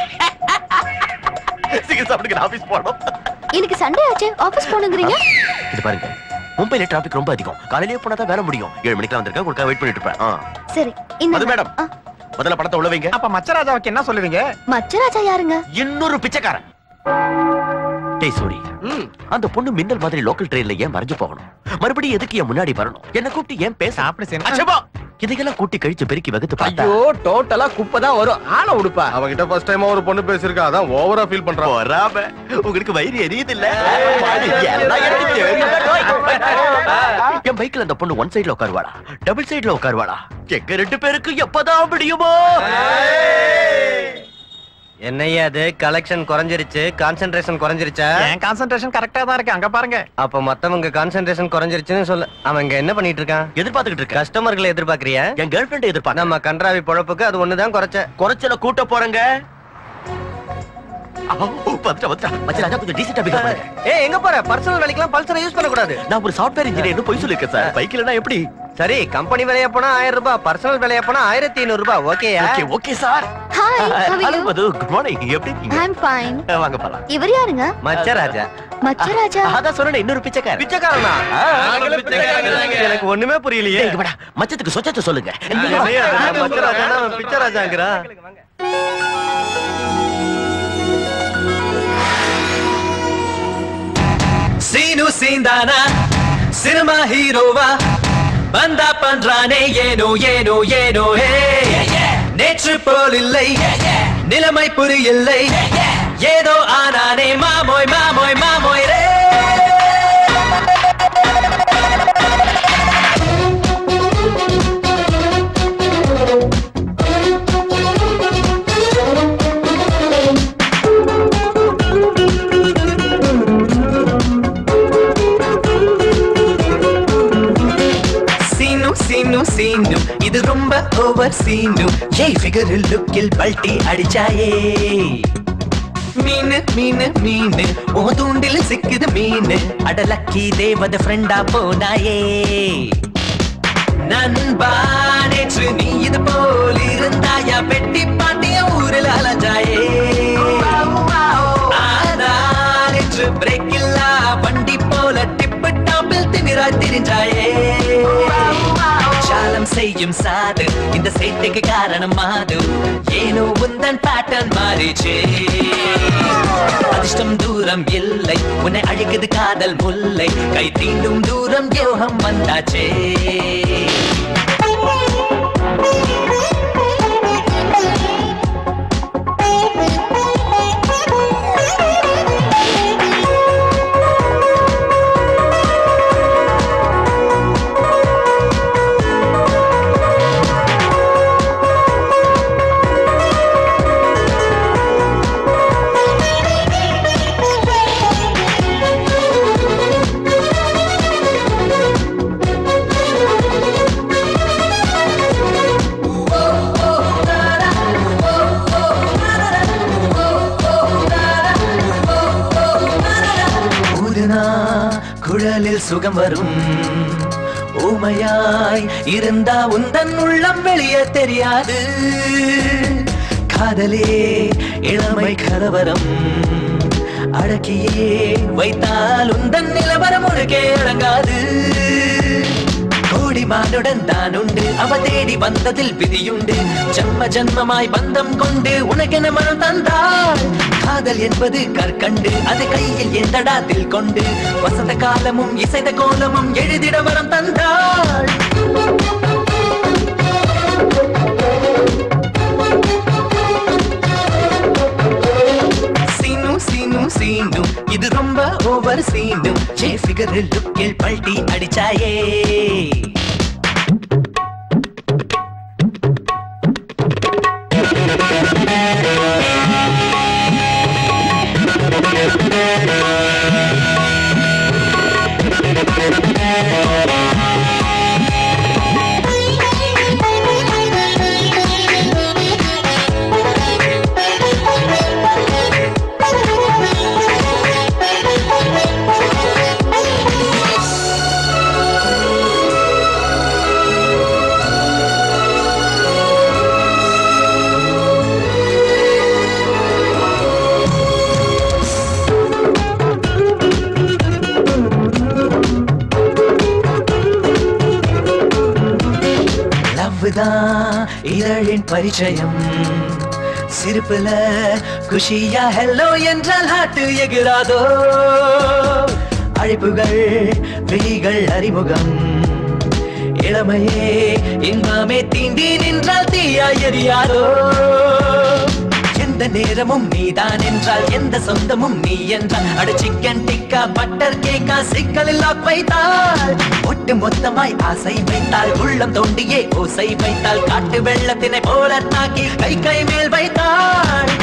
சீக்கிரம் சாப்பிடுங்க நான் ஆபீஸ் போகணும் இன்னைக்கு சண்டே ஆச்சு ஆபீஸ் போனுங்கிறீங்க இது பாருங்க மும்பைல டிராபிக் ரொம்ப அதிகம் காலையிலேயே போனா தான் வேலை முடியும் ஏழு மணிக்கு வந்திருக்கேன் உங்களுக்காக வெயிட் பண்ணிட்டு இருப்பேன் ஆ. சரி மது இந்த மேடம் முதல்ல படத்தை உள்ள வைங்க அப்ப மச்சராஜாவுக்கு என்ன சொல்லுவீங்க மச்சராஜா யாருங்க இன்னொரு பிச்சைக்காரன் டேய் சூரி அந்த பொண்ணு மின்னல் மாதிரி லோக்கல் ட்ரெயின்ல ஏன் மறைஞ்சு போகணும் மறுபடியும் எதுக்கு என் முன்னாடி வரணும் என்ன கூப்பிட்டு ஏன் பேச அப்படி அச்சப்பா இதையெல்லாம் கூட்டி கழிச்சு பெருக்கி வகுத்து பார்த்தா ஐயோ டோட்டலா குப்பை தான் வரும் ஆளை உடுப்பா அவகிட்ட ஃபர்ஸ்ட் டைம் ஒரு பொண்ணு பேசிருக்கா அதான் ஓவரா ஃபீல் பண்றான் வராம உங்களுக்கு வயிறு எரியுது இல்ல என் பைக்ல அந்த பொண்ணு ஒன் சைடுல உட்காருவாளா டபுள் சைடுல உட்காருவாளா எங்க ரெண்டு பேருக்கு எப்பதான் முடியுமோ என்னய்யா அது கலெக்ஷன் குறைஞ்சிருச்சு கான்சென்ட்ரேஷன் குறைஞ்சிருச்சா என் கான்சென்ட்ரேஷன் கரெக்டா தான் இருக்கு அங்க பாருங்க அப்ப மத்தவங்க கான்சென்ட்ரேஷன் குறைஞ்சிருச்சுன்னு சொல்லு அவன் இங்க என்ன பண்ணிட்டு இருக்கான் எதிர்பார்த்துக்கிட்டு இருக்க கஸ்டமர்களை எதிர்பார்க்கறியா என் கேர்ள் ஃபிரெண்ட் எதிர்பார்க்க நம்ம கன்றாவி பொழப்புக்கு அது ஒண்ணுதான் குறைச்ச குறைச்சல கூட்ட போறேங்க வந்துட்டா வந்துட்டா மச்சான் கொஞ்சம் டீசெண்டா பிகேவ் பண்ணுங்க ஏய் எங்க போற பர்சனல் வேலைக்கெல்லாம் பல்சரை யூஸ் பண்ண கூடாது நான் ஒரு சாஃப்ட்வேர் இன்ஜினியர் போய் சொல்லிருக்கேன் சார் பைக்லனா எப்படி சரி கம்பெனி வேலையா போனா ஆயிரம் ரூபாய் பர்சனல் வேலையா போனா ஆயிரத்தி ஐநூறு ரூபாய் ஓகேயா okay okay sir Hi, how are hello you? Madhu good morning எப்படி இருக்கீங்க ஐ அம் ஃபைன் அஹ், வாங்க போலாம் இவர் யாருங்க மச்சராஜா மச்சராஜா அதான் சொன்னேன் இன்னொரு பிச்சைக்காரன் பிச்சைக்காரனா நாங்களும் பிச்சைக்காரங்க. எனக்கு ஒண்ணுமே புரியலையே இங்க வாடா, மச்சத்துக்கு சொச்சத்தை சொல்லுங்க மச்சராஜா பிச்சராஜாங்கிறா சீனு சீந்தானா சினிமா ஹீரோவா வந்தா பண்றானே ஏனோ ஏனோ ஏனோ ஹே நேற்று போல் இல்லை நிலைமை புரியலை ஏதோ ஆனானே மாமோய் மாமோய் மாமோய் ரே சீனு சீனு சீனு இது ரொம்ப ஓவர் சீனு ஏய் ஃபிகர் லுக்கில் பல்ட்டி அடிச்சாயே மீனு மீனு மீனு ஓ தூண்டில் சிக்குது மீனு அடலக்கி தேவத ஃப்ரெண்டா போனாயே நண்பா நேற்று நீ இது போல் இருந்தாயா பெட்டி பாட்டிய ஊரில் அலைஞ்சாயே ஆனா நேற்று பிரேக் இல்லா வண்டி போல டிப்பு டாப்பில் திமிராய் திரிஞ்சாயே சாலம் செய்யும் சாது இந்த சேட்டைக்கு காரணம் மாது ஏனோ உந்தன் பேட்டர்ன் மாறிச்சே அதிர்ஷ்டம் தூரம் இல்லை உன்னை அழிக்குது காதல் முல்லை கை தீண்டும் தூரம் யோகம் வந்தாச்சே ஊதுனா குழலில் சுகம் வரும் ஊமையாய் இருந்தா உந்தன் உள்ளம் வெளியே தெரியாது காதலே இளமை கலவரம் அடக்கியே வைத்தால் உந்தன் நிலவரம் உனக்கே அடங்காது கோடி மானுடன் தான் உண்டு அவ தேடி வந்ததில் விதியுண்டு ஜன்ம ஜன்மமாய் பந்தம் கொண்டு உனக்கென மனம் தந்தாள் காதல் என்பது கற்கண்டு அது கையில் எந்தடா தில் கொண்டு வசந்த காலமும் இசைந்த கோலமும் எழுதிட வரம் தந்தாள் சீனு சீனு சீனு இது ரொம்ப ஓவர் சீனு ஜே ஃபிகர் லுக்கில் பல்ட்டி அடிச்சாயே லவ் தான் இதழின் பரிச்சயம் சிரிப்புல குஷியா ஹெல்லோ என்றால் ஹாட்டு எகிராதோ அழைப்புகள் விழிகள் அறிமுகம் இளமையே இன்பமே தீண்டி நின்றால் தீயா எரியாதோ எந்த நேரமும் நீதான் என்றால் எந்த சொந்தமும் நீ என்றால் அட சிக்கன் டிக்கா பட்டர் கேக்கா சிக்கலில் லாக் வைத்தாள் ஒட்டு மொத்தமாய் ஆசை வைத்தாள் உள்ளம் தோண்டியே ஓசை வைத்தாள் காட்டு வெள்ளத்தினை போல தாக்கி கை கை மேல் வைத்தாள்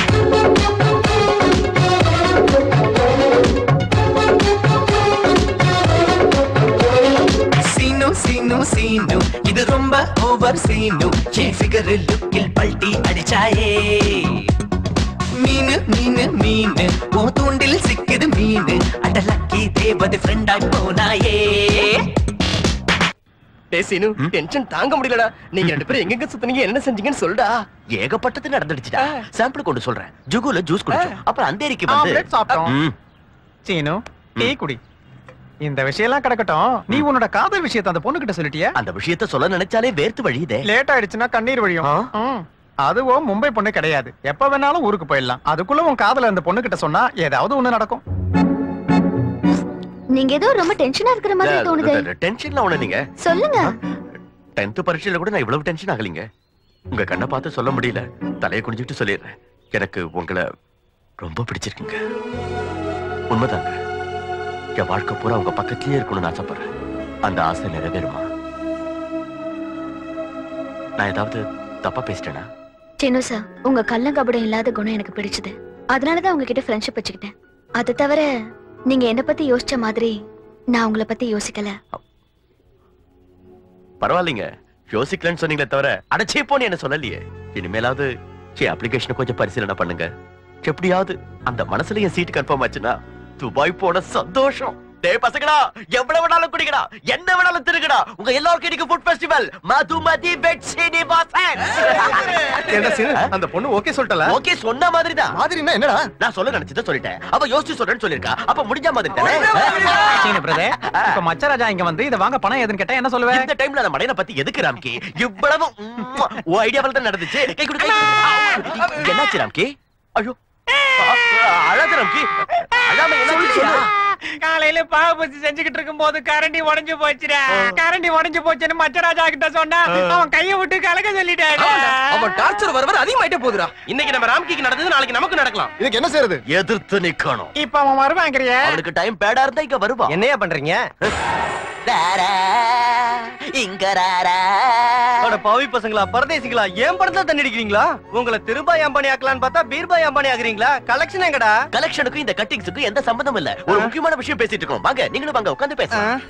சீனு சீனு சீனு இது ரொம்ப ஓவர் சீனு ஏ ஃபிகர் லுக்கில் பல்ட்டி அடிச்சாயே மீனு மீனு மீனு ஓ தூண்டில் சிக்குது மீனு அட லக்கி தேவதை ஃப்ரெண்டாய் போனாயே டே சீனு டென்ஷன் தாங்க முடியலடா நீங்க ரெண்டு பேரும் எங்கெங்க சுத்துனீங்க என்ன செஞ்சீங்கன்னு சொல்டா ஏகப்பட்டது நடந்துடுச்சுடா சாம்பிள் கொண்டு சொல்றேன் ஜுகுல ஜூஸ் குடிச்சோம் அப்புறம் அந்தேரிக்கு வந்து ஆம்லெட் சாப்பிட்டோம் ம். சீனு டீ குடி இந்த விஷயம் எல்லாம் கிடக்கட்டும் நீ உன்னோட காதல் விஷயத்தை அந்த பொண்ணு கிட்ட சொல்லிட்டியா அந்த விஷயத்த சொல்ல நினைச்சாலே வேர்த்து வழியுதே லேட் ஆயிடுச்சுன்னா கண்ணீர் வழியும் ம். அதுவும் மும்பை பொண்ணு கிடையாது எப்ப வேணாலும் ஊருக்கு போயிடலாம் அதுக்குள்ள உன் காதல அந்த பொண்ணு கிட்ட சொன்னா ஏதாவது ஒண்ணு நடக்கும் நீங்க ஏதோ ரொம்ப டென்ஷனா இருக்கிற மாதிரி தோணுது டென்ஷன்ல ஒண்ணு நீங்க சொல்லுங்க டென்த் பரீட்சையில கூட நான் இவ்வளவு டென்ஷன் ஆகலீங்க உங்க கண்ணை பார்த்து சொல்ல முடியல தலையை குனிஞ்சிட்டு சொல்லிடுறேன் எனக்கு உங்களை ரொம்ப பிடிச்சிருக்குங்க உண்மைதாங்க என் வாழ்க்கை பூரா உங்க பக்கத்திலேயே இருக்கணும்னு ஆசைப்படுறேன் அந்த ஆசை நிறைவேறுமா நான் ஏதாவது தப்பா பேசிட்டேனா சின்னு சார் உங்க கள்ளங்கபடம் இல்லாத குணம் எனக்கு பிடிச்சது அதனாலதான் உங்ககிட்ட ஃப்ரெண்ட்ஷிப் வச்சுக்கிட்டேன் அதை தவிர நீங்க என்ன பத்தி யோசிச்ச மாதிரி நான் உங்களை பத்தி யோசிக்கல பரவாயில்லைங்க யோசிக்கலன்னு சொன்னீங்களே தவிர அடைச்சே போன்னு என்ன சொல்லலையே இனிமேலாவது என் அப்ளிகேஷனை கொஞ்சம் பரிசீலனை பண்ணுங்க எப்படியாவது அந்த மனசுல என் சீட்டு கன்ஃபார்ம் ஆச்சுன்னா துபாய் போன சந்தோஷம் டேய் பசங்களா எவ்வளவு வேணாலும் குடிக்கடா என்ன வேணாலும் திருக்கடா உங்க எல்லாருக்கும் இன்னைக்கு ஃபுட் ஃபெஸ்டிவல் மதுமதி பெட் சீனிவாசன் என்ன சீனு அந்த பொண்ணு ஓகே சொல்லிட்டல ஓகே சொன்ன மாதிரி தான் மாதிரினா என்னடா நான் சொல்ல நினைச்சதை சொல்லிட்டேன் அவ யோசிச்சு சொல்றேன்னு சொல்லிருக்கா அப்ப முடிஞ்ச மாதிரி தானே சீனு பிரதர் இப்ப மச்சராஜா இங்க வந்து இத வாங்க பணம் ஏதுன்னு கேட்டா என்ன சொல்லுவேன் இந்த டைம்ல அந்த மடையனை பத்தி எதுக்கு ராம்கி இவ்வளவு உம்மா, உன் ஐடியாவில் தான் நடந்துச்சு கை கொடு கை கொடு. என்னாச்சு ராம்கி ஐயோ அழகு ராம்கி அழாம என்னாச்சு காலையில பாவு பசி செஞ்சுக்கிட்டு இருக்கும் போது கரண்டி உடைஞ்சு போச்சுடா கரண்டி உடைஞ்சு போச்சுன்னு மச்சராஜா கிட்ட சொன்னா அவன் கைய விட்டு கலக்க சொல்லிட்டாடா அவன் டார்ச்சர் வர வர அதிகமாயிட்டே போகுதுடா இன்னைக்கு நம்ம ராம்கிக்கு நடந்தது நாளைக்கு நமக்கு நடக்கலாம் இதுக்கு என்ன செய்யறது எதிர்த்து நிக்கணும் இப்ப அவன் வருவாங்கிறிய அவனுக்கு டைம் பேடா இருந்தா இங்க வருவான் என்னையா பண்றீங்க இங்க ராரா அட பாவி பசங்களா பரதேசிங்களா ஏன் படத்துல தண்ணி அடிக்கிறீங்களா உங்களை திருபாய் அம்பானி ஆக்கலான்னு பார்த்தா பீர்பாய் அம்பானி ஆகுறீங்களா கலெக்ஷன் எங்கடா கலெக்ஷனுக்கும் இந்த கட்டிங்ஸுக்கும் எந்த சம்பந்தம் இல்ல ஒரு முக்கியமான விஷயம் பேசிட்டு இருக்கோம் வாங்க நீங்களும் வாங்க உட்கார்ந்து பேச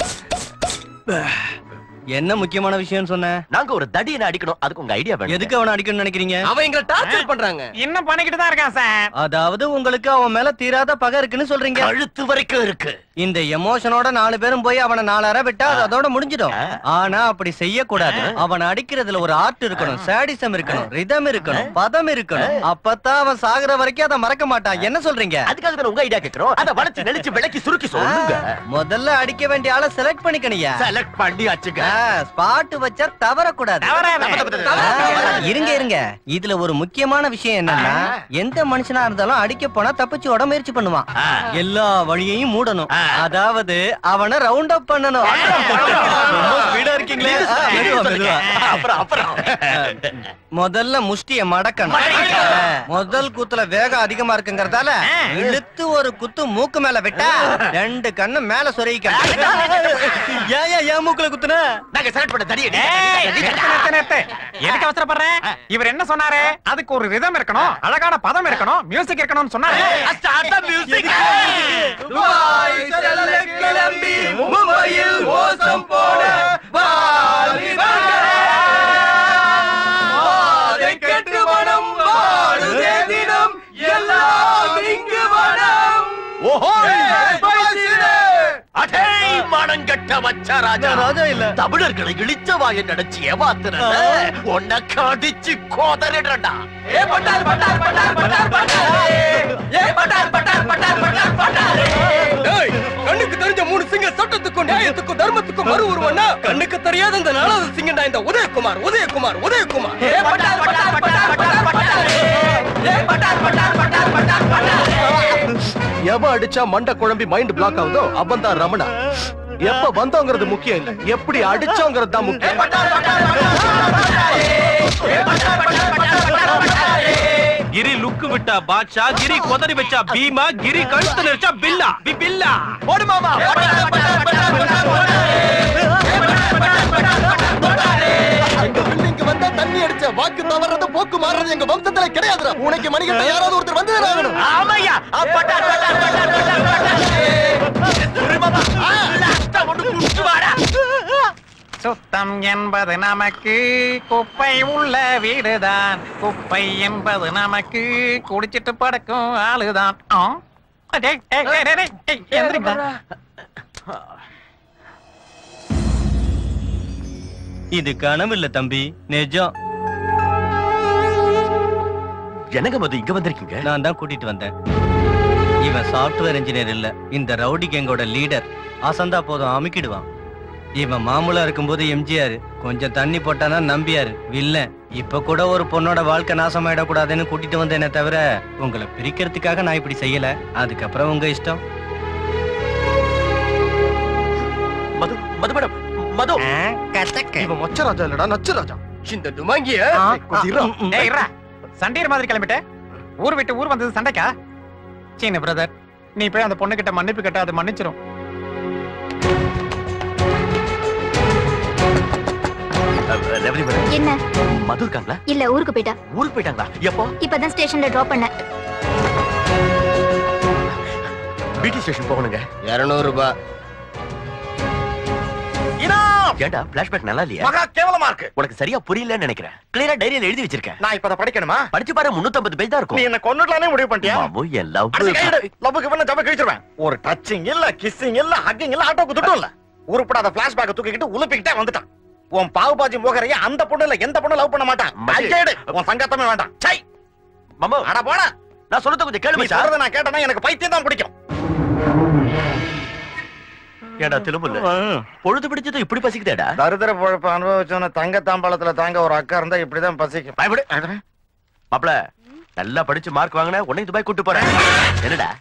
என்ன முக்கியமான விஷயம்னு சொன்ன நாங்க ஒரு தடியனை அடிக்கணும் அதுக்கு உங்க ஐடியா வேணும் எதுக்கு அவனை அடிக்கணும்னு நினைக்கிறீங்க அவன் எங்களை டார்ச்சர் பண்றாங்க இன்னும் பண்ணிக்கிட்டு தான் இருக்கான் சார் அதாவது உங்களுக்கு அவன் மேல தீராத பகை இருக்குன்னு சொல்றீங்க கழுத்து வரைக்கும் இருக்கு இந்த எமோஷனோட நாலு பேரும் போய் அவனை நாலு அரை விட்டா அது அதோட முடிஞ்சிடும் ஆனா அப்படி செய்யக்கூடாது அவன் அடிக்கிறதுல ஒரு ஆர்ட் இருக்கணும் சாடிசம் இருக்கணும் ரிதம் இருக்கணும் பதம் இருக்கணும் அப்பதான் அவன் சாகுற வரைக்கும் அதை மறக்க மாட்டான் என்ன சொல்றீங்க அதுக்காக தான் உங்க ஐடியா கேக்குறோம் அத வளைச்சு நெளிச்சு விளக்கி சுருக்கி சொல்லுங்க முதல்ல அடிக்க வேண்டிய ஆளை செலக்ட் பண்ணிக்கணியா செலக்ட் பண்ணியாச்சுங்க ஸ்பாட் வச்சா தவறக்கூடாது ஆ, இருங்க இருங்க இதுல ஒரு முக்கியமான விஷயம் என்னன்னா எந்த மனுஷனா இருந்தாலும் அடிக்க போனா தப்பிச்சு ஓட முயற்சி பண்ணுவான் எல்லா வழியையும் மூடணும் அதாவது அவனை ரவுண்ட் அப் பண்ணணும் ரொம்ப ஸ்பீடா இருக்கீங்களே ஆ, மெதுவா, மெதுவா. அப்புறம் அப்புறம் முதல்ல முஷ்டிய மடக்கணும் ஆ, முதல் குத்துல வேகம் அதிகமா இருக்குங்கறதால இழுத்து ஒரு குத்து மூக்கு மேல விட்டா ரெண்டு கண்ணு மேல சொருகிக்க ஏன் ஏன் ஏன் மூக்குல குத்துன நாங்க செலக்ட் பண்ண தடியை ஏய், நிறுத்து, நிறுத்து, நிறுத்து. எதுக்கு அவசரப்படுற இவர் என்ன சொன்னாரு அதுக்கு ஒரு ரிதம் இருக்கணும் அழகான பதம் இருக்கணும் மியூசிக் இருக்கணும்னு சொன்னாரு கிளம்பி மும்பையில் மோசம் போட கெட்டு மனம் வாடுதே தினம் எல்லாம் இங்கு மனம் ஓஹோ அடே மனங்கட்ட வச்ச ராஜா ராஜா இல்ல தமிழர்களை இழிச்ச வாய நினைச்சு ஏமாத்துறத உன்னை கடிச்சு கோதறிடுறா ஏ பட்டார் பட்டார் பட்டார் பட்டார் பட்டார் ஏ பட்டார் பட்டார் பட்டார் பட்டார் பட்டார் ஏய், கண்ணுக்கு தெரிஞ்ச மூணு சிங்க சட்டத்துக்கும் நியாயத்துக்கும் தர்மத்துக்கும் மறு உருவம்னா கண்ணுக்கு தெரியாத இந்த நாலாவது சிங்கண்டா இந்த உதயகுமார் உதயகுமார் உதயகுமார் ஏ பட்டார் பட்டார் பட்டார் பட்டார் பட்டார் ஏ பட்டார் பட்டார் பட்டார் பட்டார் பட்டார் எவன் அடிச்சா மண்டை குழம்பி மைண்ட் பிளாக் ஆகுதோ அவன் தான் ரமணா எப்ப வந்தோங்கிறது முக்கியம் இல்ல எப்படி அடிச்சோங்கிறது தான் முக்கியம் கிரி லுக்கு விட்டா பாட்ஷா கிரி கொதறி வச்சா பீமா கிரி கழுத்து நெரிச்சா பில்லா பி பில்லா போடு மாமா எங்க பில்டிங்க்கு வந்தா தண்ணி அடிச்ச வாக்கு தவறது போக்கு மாறுறது எங்க வம்சத்துல கிடையாதுடா உனக்கு மணிக்கிட்ட யாராவது ஒருத்தர் வந்து ஆகணும் ஆமையா பட்டார் பட்டார் பட்டார் பட்டார் பட்டார் ஒரு மாமா லாஸ்டா ஒண்ணு குடிச்சு வாடா சுத்தம் என்பது நமக்கு குப்பை உள்ள வீடுதான் குப்பை என்பது நமக்கு குடிச்சிட்டு படுக்கும் ஆளுதான் ஆ? டேய், டேய், டேய், டேய், டேய், டேய், எந்திரிங்க. இது கனவு இல்ல தம்பி நிஜம் என்னங்க மது இங்க வந்திருக்கீங்க நான் தான் கூட்டிட்டு வந்தேன் இவன் சாஃப்ட்வேர் இன்ஜினியர் இல்ல இந்த ரவுடி கேங்கோட லீடர் அசந்தா போதும் அமுக்கிடுவான் இவன் மாமூலா இருக்கும்போது எம்ஜிஆர் கொஞ்சம் தண்ணி போட்டானா நம்பியாரு வில்லன் இப்ப கூட ஒரு பொண்ணோட வாழ்க்கை நாசமாயிடக்கூடாதுன்னு கூட்டிட்டு வந்தேனே தவிர உங்களை பிரிக்கிறதுக்காக நான் இப்படி செய்யல அதுக்கப்புறம் உங்க இஷ்டம் மது மது மேடம் மது இவன் மொச்ச ராஜா இல்லடா நச்சு ராஜா இந்த டுமாங்கிய ஏய் இருடா. சண்டையர் மாதிரி கிளம்பிட்ட ஊர் விட்டு ஊர் வந்தது சண்டைக்கா சீன பிரதர் நீ போய் அந்த பொண்ணு கிட்ட மன்னிப்பு கேட்டா அது மன்னிச்சிரும் ரெவரி மேடம் என்ன மது இருக்காங்களா இல்ல ஊருக்கு போயிட்டா ஊருக்கு போயிட்டாங்களா எப்போ இப்பதான் ஸ்டேஷன்ல டிராப் பண்ண பிடி ஸ்டேஷன் போகணுங்க இருநூறு ரூபாய் ஏண்டா பிளாஷ்பேக் நல்லா இல்லையா மகா கேவலமா இருக்கு உனக்கு சரியா புரியலன்னு நினைக்கிறேன் கிளியரா டைரியில எழுதி வச்சிருக்கேன் நான் இப்ப அதை படிக்கணுமா படிச்சு பாரு 350 பேஜ் தான் நீ இருக்கும் என்ன கொன்னுடலானே முடிவு பண்ணிட்டியா மாமு என் லவ் அடிச்சு கையிடு. லவ்வுக்கு பண்ண ஜப கிழிச்சிருவேன் ஒரு டச்சிங் இல்ல கிஸ்ஸிங் இல்ல ஹக்கிங் இல்ல ஆட்டோக்கு துட்டும் இல்ல உருப்படாத பிளாஷ்பேக் தூக்கிக்கிட்டு உலுப்பிக்கிட்டே வந்துட்டான் உன் பாவுபாஜி மோகரைய அந்த பொண்ணு இல்ல எந்த பொண்ணு லவ் பண்ண மாட்டான் மச்சி. அடிக்கேடு உன் சங்கத்தமே வேண்டாம் சை மாமா அட போடா நான் சொல்றது கொஞ்சம் கேளு நீ மச்சான். சொல்றத நான் கேட்டேன்னா எனக்கு பைத்தியம் தான் பிடிக்கும் ஏடா திரும்பல பொழுது பிடிச்சது இப்படி பசிக்குதேடா தரித்திர பொழப்பு அனுபவிச்சவன தங்க தாம்பாளத்துல தாங்க ஒரு அக்கா இருந்தா இப்படிதான் பசிக்கும் பயப்படு மாப்ள நல்லா படிச்சு மார்க் வாங்கின உடனே துபாய் கூட்டு போறேன் என்னடா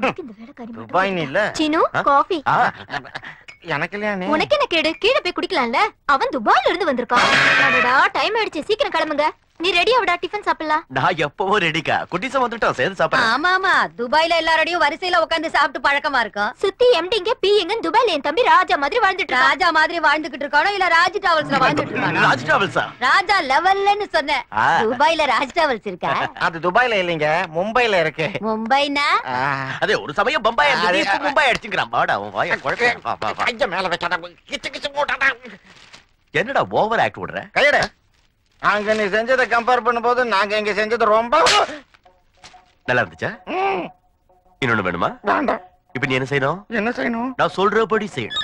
துபாய் நீ இல்ல சீனு காஃபி ஆ, எனக்கு இல்லையா நீ உனக்கு என்ன கேடு கீழே போய் குடிக்கலாம்ல அவன் துபாயில இருந்து வந்திருக்கான் அடடா டைம் ஆயிடுச்சு சீக்கிரம் கிளம்புங்க நீ ரெடியா விடா டிஃபன் சாப்பிடலாம் நான் எப்பவும் ரெடிக்கா குட்டிசம் வந்துட்டோம் சேர்ந்து சாப்பிடுறேன் ஆமா ஆமா துபாய்ல எல்லாரோடையும் வரிசையில உட்கார்ந்து சாப்பிட்டு பழக்கமா இருக்கும் சுத்தி எம்டிங்க பி எங்க துபாயில என் தம்பி ராஜா மாதிரி வாழ்ந்துட்டு இருக்கான். ராஜா மாதிரி வாழ்ந்துகிட்டு இருக்கானோ இல்ல ராஜ் டிராவல்ஸ்ல வாழ்ந்துட்டு இருக்கானோ ராஜ் டிராவல்ஸா ராஜா லெவல்லன்னு சொன்னேன் ஆ. துபாய்ல ராஜ் டிராவல்ஸ் இருக்கா அது துபாய்ல இல்லைங்க மும்பைல இருக்கு மும்பைனா அதே ஒரு சமயம் பம்பாய் இருந்தது, இப்ப மும்பாய் அடிச்சுக்கிறான் வாடா உன் வாய குழப்ப வா, வா, வா. கைய மேல வைக்காத கிச்சு கிச்சு போட்டாடா என்னடா ஓவர் ஆக்ட் விடுற கையட அங்க நீ செஞ்சதை கம்பேர் பண்ணும்போது நாங்க இங்க செஞ்சது ரொம்ப நல்லா இருந்துச்சா ம், இன்னொன்னு வேணுமா வேண்டாம் இப்ப நீ என்ன செய்யணும் என்ன செய்யணும் நான் சொல்றபடி செய்யணும்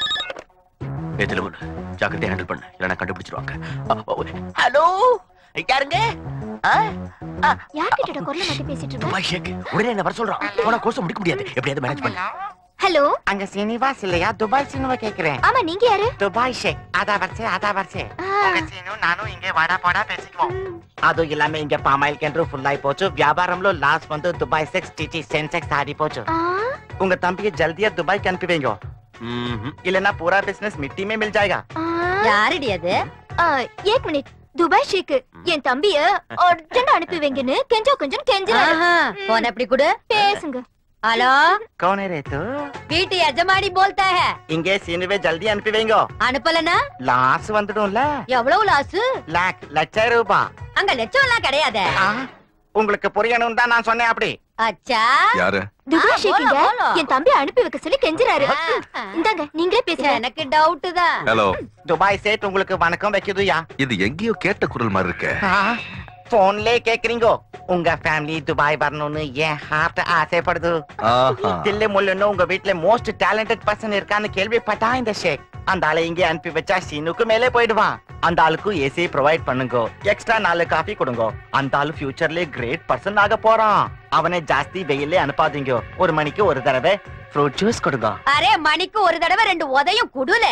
ஏத்துல முன்னு ஜாக்கிரதையா ஹேண்டில் பண்ணு இல்லைன்னா கண்டுபிடிச்சிருவாங்க ஹலோ யாருங்க ஆ? ஆ, யார்கிட்ட குரல மாத்தி பேசிட்டு இருக்க துபாய் ஷேக் உடனே என்ன வர சொல்றான் போனா கோர்ஸ் முடிக்க முடியாது எப்படியாவது மேனேஜ் பண்ணு ஹலோ அங்க சீனிவாஸ் இல்லையா துபாய் சீனுவை கேக்குறேன் ஆமா நீங்க யாரு துபாய் ஷேக் அதா வரிசை அதா வரிசை உங்க சீனு நானும் இங்க வாடா போடா பேசிக்குவோம் அது ఇలామే ఇంకే పామాయిల్ కేంద్రం ఫుల్ అయిపోవచ్చు వ్యాపారంలో లాస్ వంతు దుబాయ్ సెక్స్ టిటి సెన్సెక్స్ ఆడిపోవచ్చు உங்க தம்பியை ஜல்தியா துபாய்க்கு அனுப்பி வைங்க இல்லனா பூரா பிசினஸ் மிட்டி में मिल जाएगा யாருடி அது ஆ, ஏக் மினிட் துபாய் ஷேக் என் தம்பிய அர்ஜென்ட் அனுப்பி வைங்கன்னு கெஞ்சோ கொஞ்சம் கெஞ்சுறாரு ஆஹா, போன் எப்படி கொடு பேசுங்க ஹலோ कौन है रे तू வீட்டு எஜமாடி போல்தா ஹே இங்கே சீனுவே ஜல்தி அனுப்பி வைங்க அனுப்பலனா லாஸ் வந்துடும்ல எவ்வளவு லாசு லாக் லட்சம் ரூபாய் அங்க லட்சம் எல்லாம் கிடையாதே உங்களுக்கு புரியணும் தான் நான் சொன்னேன் அப்படி அச்சா யாரு துபாய் ஷேக் இங்க போலாம், போலாம். என் தம்பி அனுப்பி வைக்க சொல்லி கெஞ்சுறாரு இந்தாங்க நீங்களே பேசுங்க எனக்கு டவுட் தான் ஹலோ துபாய் சேட் உங்களுக்கு வணக்கம் வைக்குதுயா இது எங்கேயோ கேட்ட குரல் மாதிரி இருக்கு போன்லே கேக்குறீங்க உங்க ஃபேமிலி துபாய் வரணும்னு என் ஹார்ட் ஆசைப்படுது ஆஹா. தில்லு முள்ளுன்னு உங்க வீட்ல மோஸ்ட் டேலண்டட் பர்சன் இருக்கான்னு கேள்விப்பட்டா இந்த ஷேக் அந்த ஆளை இங்கே அனுப்பி வச்சா சீனுக்கு மேலே போயிடுவான் அந்த ஆளுக்கு ஏசி ப்ரொவைட் பண்ணுங்க எக்ஸ்ட்ரா நாலு காஃபி கொடுங்க அந்த ஆளு ஃபியூச்சர்ல கிரேட் பர்சன் ஆக போறான் அவனை ஜாஸ்தி வெயிலே அனுப்பாதீங்க ஒரு மணிக்கு ஒரு தடவை ஃப்ரூட் ஜூஸ் கொடுங்க அரே மணிக்கு ஒரு தடவை ரெண்டு உதையும் குடுல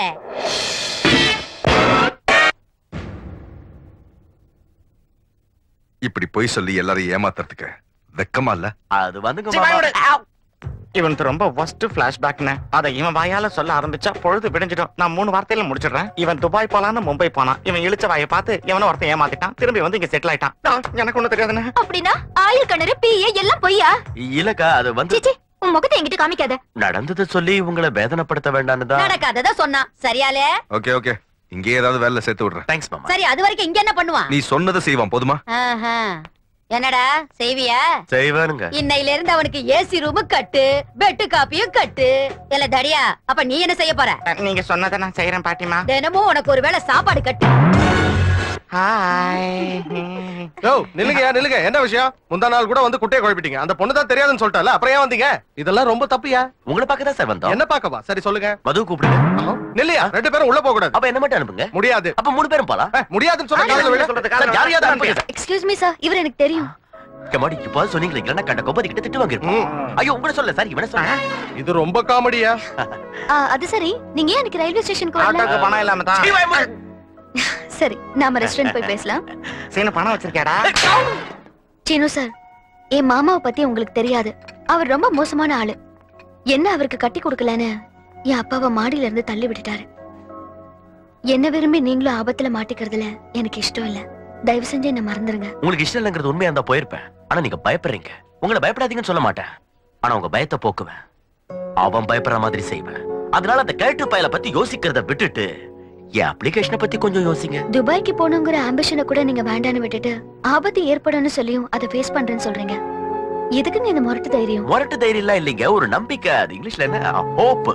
இப்படி பொய் சொல்லி எல்லாரையும் ஏமாத்துறதுக்கு வெக்கமா இல்ல அது வந்துங்க சிவாயோட- ஆவ். இவனுக்கு ரொம்ப ஒஸ்ட் பிளாஷ்பேக்னு அதை இவன் வாயால சொல்ல ஆரம்பிச்சா பொழுது விடிஞ்சிடும் நான் மூணு வார்த்தையில முடிச்சிடுறேன் இவன் துபாய் போலான்னு மும்பை போனான் இவன் இழிச்ச வாயை பார்த்து இவன ஒருத்தன் ஏமாத்திட்டான் திரும்பி வந்து இங்க செட்டில் ஆயிட்டான் ஆ, எனக்கு ஒண்ணு தெரியாதுன்னு அப்படின்னா ஆயில் கிணறு பிஏ எல்லாம் பொய்யா இல்லக்கா அது வந்து சீச்சி உன் முகத்தை என்கிட்ட காமிக்காத நடந்ததை சொல்லி உங்களை வேதனைப்படுத்த வேண்டான்னு தான் நடக்காதத சொன்னான் சரியாலே ஓகே ஓகே இங்கே ஏதாவது வேலை சேர்த்து விடுறேன் தேங்க்ஸ் மாமா சரி அது வரைக்கும் இங்க என்ன பண்ணுவான் நீ சொன்னதை செய்வான் போதுமா ஆஹா. என்னடா செய்வியா செய்வானுங்க இன்னையில இருந்து அவனுக்கு ஏசி ரூம் கட்டு பெட்டு காப்பியும் கட்டு இல்ல தடியா அப்ப நீ என்ன செய்ய போற நீங்க சொன்னதை நான் செய்யறேன் பாட்டிமா தினமும் உனக்கு ஒரு வேளை சாப்பாடு கட்டு யோ நில்லுங்க நில்லுங்க என்ன விஷயம் முந்தா நாள் கூட வந்து குட்டையை குழப்பிட்டீங்க அந்த பொண்ணு தான் தெரியாதுன்னு சொல்லிட்டால அப்புறம் ஏன் வந்தீங்க இதெல்லாம் ரொம்ப தப்பியா உங்களை பார்க்க தான் சார் வந்தோம் என்ன பாக்கவா சரி சொல்லுங்க மது கூப்பிடுங்க நில்லையா ரெண்டு பேரும் உள்ள போக கூடாது அப்ப என்ன மட்டும் அனுப்புங்க முடியாது அப்ப மூணு பேரும் போலாம் முடியாதுன்னு சொல்ல காதுல விழ சார், யார் யார் அனுப்புங்க சார். எக்ஸ்கியூஸ் மீ சார் இவர் எனக்கு தெரியும் கமாடி இப்போ சொன்னீங்களே இல்லைன்னா கண்ட கோபதி கிட்ட திட்டு வாங்கிருப்போம் ஐயோ உங்களை சொல்ல சார் இவனை சொல்ல இது ரொம்ப காமெடியா ஆ, அது சரி நீங்க ஏன் எனக்கு ரயில்வே ஸ்டேஷனுக்கு ஆட்டோக்கு வரல பணம் இல்லாம தான் சரி நாம ரெஸ்டாரண்ட் போய் பேசலாம் சீனு பணம் வச்சிருக்கேடா சீனு சார் என் மாமாவை பத்தி உங்களுக்கு தெரியாது அவர் ரொம்ப மோசமான ஆளு என்ன அவருக்கு கட்டி கொடுக்கலன்னு என் அப்பாவை மாடியில இருந்து தள்ளி விட்டுட்டாரு என்ன விரும்பி நீங்களும் ஆபத்துல மாட்டிக்கிறதுல எனக்கு இஷ்டம் இல்ல தயவு செஞ்சு என்ன மறந்துருங்க உங்களுக்கு இஷ்டம் இல்லைங்கிறது உண்மையா இருந்தா போயிருப்பேன் ஆனா நீங்க பயப்படுறீங்க உங்களை பயப்படாதீங்கன்னு சொல்ல மாட்டேன் ஆனா உங்க பயத்தை போக்குவேன் அவன் பயப்படுற மாதிரி செய்வேன் அதனால அந்த கேட்டு பயல பத்தி யோசிக்கிறத விட்டுட்டு என் அப்ளிகேஷனை பத்தி கொஞ்சம் யோசிங்க துபாய்க்கு போகணுங்கிற ஆம்பிஷனை கூட நீங்க வேண்டான்னு விட்டுட்டு ஆபத்து ஏற்படும்னு சொல்லியும் அதை ஃபேஸ் பண்றேன்னு சொல்றீங்க எதுக்குங்க இந்த முரட்டு தைரியம் முரட்டு தைரியம் எல்லாம் இல்லைங்க ஒரு நம்பிக்கை அது இங்கிலீஷ்ல என்ன hope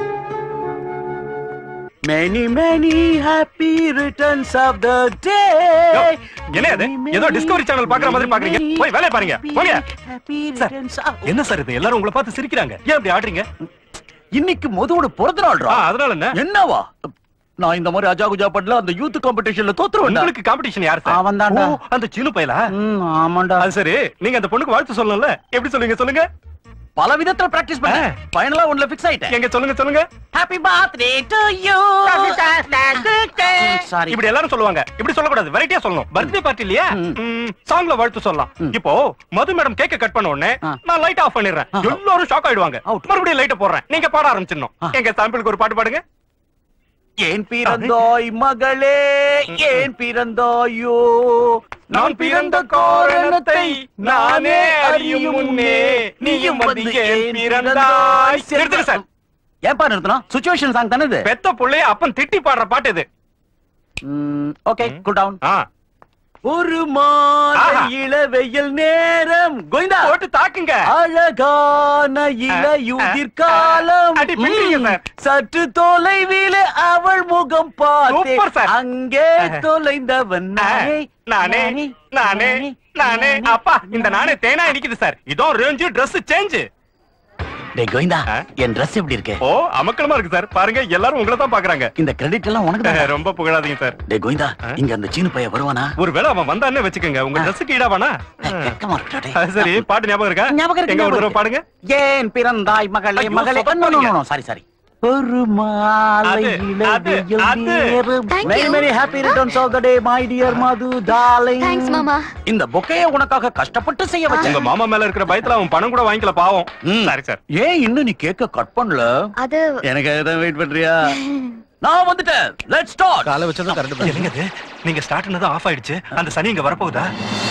Many, many happy returns of the day. என்ன அது ஏதோ டிஸ்கவரி சேனல் பாக்குற மாதிரி பாக்குறீங்க போய் வேலைய பாருங்க போங்க சார், என்ன சார் இது எல்லாரும் உங்களை பார்த்து சிரிக்கிறாங்க ஏன் அப்படி ஆடுறீங்க இன்னைக்கு மதுவோட பிறந்த நாள்ரா அதனால என்ன என்னவா நான் இந்த மாதிரி அஜா குஜா பண்ணல அந்த யூத் காம்படிஷன்ல தோத்துருவேன் உங்களுக்கு காம்படிஷன் யார் சார் அவன் தான்டா. ஓ, அந்த சின்ன பையலா ஆமாண்டா அது சரி நீங்க அந்த பொண்ணுக்கு வாழ்த்து சொல்லணும்ல எப்படி சொல்லுங்க சொல்லுங்க பல விதத்துல பிராக்டிஸ் பண்ண ஃபைனலா ஒன்ல ஃபிக்ஸ் ஆயிட்டேன் எங்க சொல்லுங்க சொல்லுங்க happy birthday to you sorry இப்படி எல்லாரும் சொல்லுவாங்க இப்படி சொல்லக்கூடாது வெரைட்டியா சொல்லணும் பர்த்டே பார்ட்டி இல்லையா சாங்ல வாழ்த்து சொல்லலாம் இப்போ மது மேடம் கேக்க கட் பண்ண உடனே நான் லைட் ஆஃப் பண்ணிடுறேன் எல்லாரும் ஷாக் ஆயிடுவாங்க மறுபடியும் லைட்ட போடுறேன் நீங்க பாட ஆரம்பிச்சிடணும் எங்க சாம்பிளுக்கு ஒரு பாட்டு பாடுங்க ஏன் பிறந்தோய் மகளே ஏன் பிறந்தோயோ நான் பிறந்த காரணத்தை நானே அறியும் முன்னே நீயும் வந்து ஏன் பிறந்தாய் நிறுத்துங்க சார் ஏன்பா நிறுத்தணும் சுச்சுவேஷன் சாங் தானே இது பெத்த புள்ளைய அப்பன் திட்டி பாடுற பாட்டு இது ஓகே கூல் டவுன் ஆ ஒரு மாலை ஆஹா. இளவெயில் நேரம் கோவிந்தா போட்டு தாக்குங்க அழகான இளையுதிர் காலம் அடி பின்றீங்க ம், சார். சற்று தொலைவிலே அவள் முகம் சூப்பர் பார்த்தேன் சார். அங்கே தொலைந்தவன் நானே நானே நானே நானே அப்பா இந்த நானே தேனா இடிக்குது சார் இதோ ரேஞ்சு Dress சேஞ்ச் டேய் கோவிந்தா என் Dress எப்படி இருக்கு ஓ அமக்கலமா இருக்கு சார் பாருங்க எல்லாரும் உங்களை தான் பாக்குறாங்க இந்த கிரெடிட் எல்லாம் உனக்கு தான் ரொம்ப புகழாதீங்க சார் டேய் கோவிந்தா இங்க அந்த சீனு பையன் வருவானா ஒருவேளை அவன் வந்தானே வச்சுக்கோங்க உங்க ட்ரெஸ்ஸுக்கு ஈடாவானா வெக்கமா இருக்குடா டேய். அது சரி பாட்டு ஞாபகம் இருக்கா ஞாபகம் இருக்கு, எங்க ஒரு ஞாபகம் தடவை பாடுங்க ஏன் பிறந்தாய் மகளே ஐயோ, மகளே சொதப்பாதீங்க. சாரி சாரி ஒரு மாலை அது, இளவெயில் அது. நேரம் Thank Many you. many happy returns of the day my dear Madhu darling thanks மாமா இந்த பொக்கையை உனக்காக கஷ்டப்பட்டு செய்ய உங்க வச்சேன் மாமா மேல இருக்கிற பயத்துல அவன் பணம் கூட வாங்கிக்கல பாவம் ம். சரி சார் ஏன் இன்னும் நீ கேக்க கட் பண்ணல அது எனக்காக தான் வெயிட் பண்றியா நான் வந்துட்டேன் லெட்ஸ் ஸ்டார்ட் காலை வச்சதும் கரெக்ட் என்னங்க இது? நீங்க ஸ்டார்ட் பண்ணது ஆஃப் ஆயிடுச்சு அந்த சனி இங்க வரப்போகுதா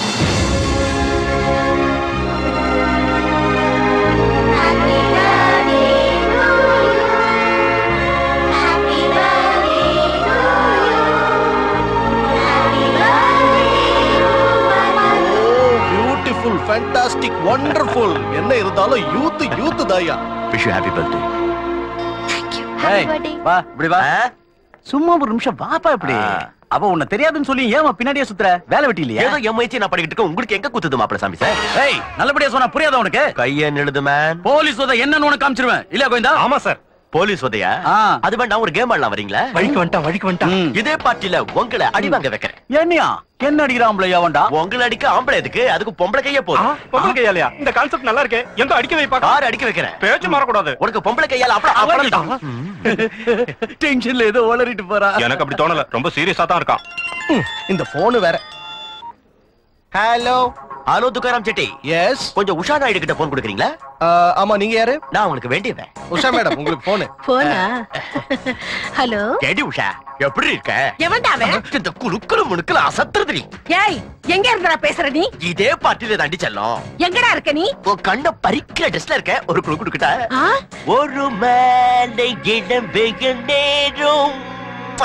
பியூட்டிஃபுல் ஃபேண்டாஸ்டிக் வண்டர்ஃபுல் என்ன இருந்தாலும் யூத் யூத் தாயா விஷ் ஹாப்பி பர்த்டே ஏய், வா இப்படி வா சும்மா ஒரு நிமிஷம் வாப்பா இப்படி அவ உன்னை தெரியாதுன்னு சொல்லி ஏன் அவன் பின்னாடியே சுத்துற வேலை வெட்டி இல்லையா ஏதோ எம்ஐச்சி நான் படிக்கிட்டு இருக்கேன் உங்களுக்கு எங்க குத்துது மாப்பிள சாமி சார் ஏய் நல்லபடியா சொன்னா புரியாதா உனக்கு கைய நிழுது மேன் போலீஸ் உத என்னன்னு உனக்கு காமிச்சிருவேன் இல்லையா கோவிந்தா ஆமா சார் போலீஸ் உதயா ஆ. அது வேண்டாம் ஒரு கேம் ஆடலாம் வரீங்களா வழிக்கு வந்துட்டான் வழிக்கு வந்துட்டான் ம். இதே பார்ட்டில உங்களை அடி வாங்க வைக்கிறேன் என்னையா என்ன அடிக்கிறான் அவன்டா உங்களை அடிக்க ஆம்பளை எதுக்கு அதுக்கு பொம்பளை கையே ஆ, போதும் பொம்பளை கையாலையா இந்த கான்செப்ட் நல்லா இருக்கு எங்க அடிக்க வைப்பா கார் அடிக்க வைக்கிறேன் பேச்சு மாறக்கூடாது உனக்கு பொம்பளை கையால அப்புறம் அப்புறம் டென்ஷன்ல ஏதோ வளரிட்டு போறா எனக்கு அப்படி தோணல ரொம்ப சீரியஸா தான் இருக்கான் இந்த போன் வேற hello hello Tukaram Chetty yes கொஞ்சம் உஷா நாயுடு கிட்ட போன் கொடுக்குறீங்களா ஆமா நீங்க யாரு நான் உங்களுக்கு வேண்டியவன் உஷா மேடம் உங்களுக்கு போனு போனா ஹலோ கேடி உஷா எப்படி இருக்க எவன்டா அவன் இந்த குலுக்குல முணுக்குல அசத்துறது நீ ஏய் எங்க இருந்தடா பேசுற நீ இதே பார்ட்டில தாண்டி செல்லும் எங்கடா இருக்க நீ உன் கண்ண பறிக்கிற ட்ரெஸ்ல இருக்க ஒரு குழு கொடுக்கட்டா ஆ? ஒரு மேலை இடம் வெகு நேரம்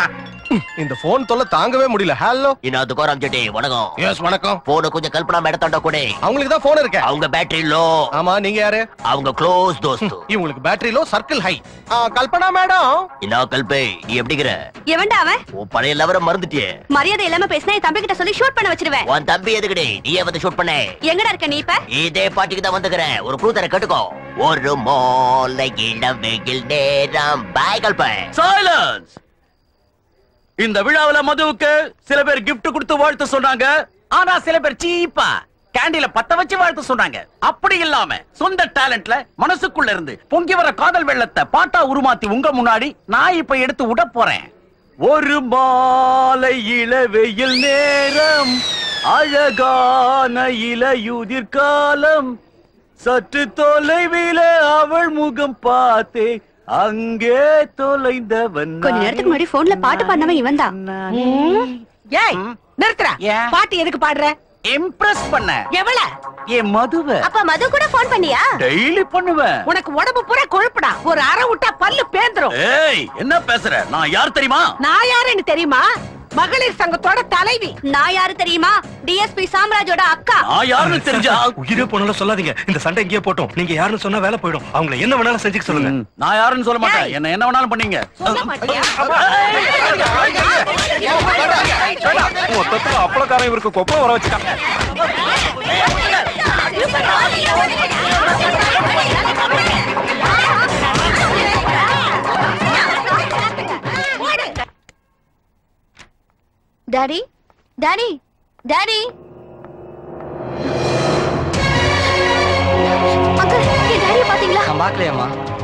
இந்த போன் தொல்லை தாங்கவே முடியல ஹலோ இன்னொரு கோரம் செட்டி வணக்கம் எஸ் வணக்கம் போன கொஞ்சம் கல்பனா மேடத்தாண்ட கூட அவங்களுக்கு தான் போன் இருக்கேன் அவங்க பேட்டரி லோ ஆமா நீங்க யாரு அவங்க க்ளோஸ் தோஸ்து இவங்களுக்கு battery low circle high Kalpana madam என்ன கல்பே நீ எப்படிங்கிற எவன்டா அவன் உன் பழைய லவரை மறந்துட்டியே மரியாதை இல்லாம பேசினா என் தம்பி கிட்ட சொல்லி ஷூட் பண்ண வச்சிருவேன் உன் தம்பி எதுக்குடி நீயே வந்து ஷூட் பண்ண எங்கடா இருக்க நீ இப்ப இதே பாட்டிக்கு தான் வந்துக்கிறேன் ஒரு க்ளூ தர கேட்டுக்கோ ஒரு மோலை இளம் வெயில் நேரம் பாய் கல்பே சைலன்ஸ் இந்த விழாவுல மதுவுக்கு சில பேர் gift கொடுத்து வாழ்த்து சொன்னாங்க ஆனா சில பேர் சீப்பா கேண்டில பத்த வச்சு வாழ்த்து சொன்னாங்க அப்படி இல்லாம சொந்த டேலண்ட்ல மனசுக்குள்ள இருந்து பொங்கி வர காதல் வெள்ளத்தை பாட்டா உருமாத்தி உங்க முன்னாடி நான் இப்ப எடுத்து விட போறேன் ஒரு மாலை இளவெயில் நேரம் அழகான இலையுதிர் காலம் சற்று தொலைவில அவள் முகம் பார்த்தே அங்கே தொலைந்தவன் கொஞ்ச நேரத்துக்கு முன்னாடி போன்ல பாட்டு பாடினவன் இவன் தான் ஏய் நிறுத்துறா பாட்டு எதுக்கு பாடுற இம்ப்ரெஸ் பண்ண எவள என் மதுவ அப்ப மது கூட போன் பண்ணியா டெய்லி பண்ணுவேன் உனக்கு உடம்பு பூரா கொழுப்புடா ஒரு அரை விட்டா பல்லு பேந்துரும் ஏய் என்ன பேசுற நான் யார் தெரியுமா நான் யாருன்னு தெரியுமா மகளிர் சங்கத்தோட தலைவி நான் யாரு தெரியுமா டிஎஸ்பி சாம்ராஜோட அக்கா நான் யாருன்னு தெரிஞ்சா உயிரே போனாலும் சொல்லாதீங்க இந்த சண்டை இங்கேயே போட்டோம் நீங்க யாருன்னு சொன்னா வேலை போயிடும் அவங்கள என்ன வேணாலும் செஞ்சுக்க சொல்லுங்க நான் யாருன்னு சொல்ல மாட்டேன் என்ன என்ன வேணாலும் பண்ணீங்க மொத்தத்துல அப்பளக்காரன் இவருக்கு கொப்பளம் வர வச்சுட்டாங்க டாடி டாடி டாடி அங்கிள் என் டாடியை பாத்தீங்களா நான் பாக்கலையாமா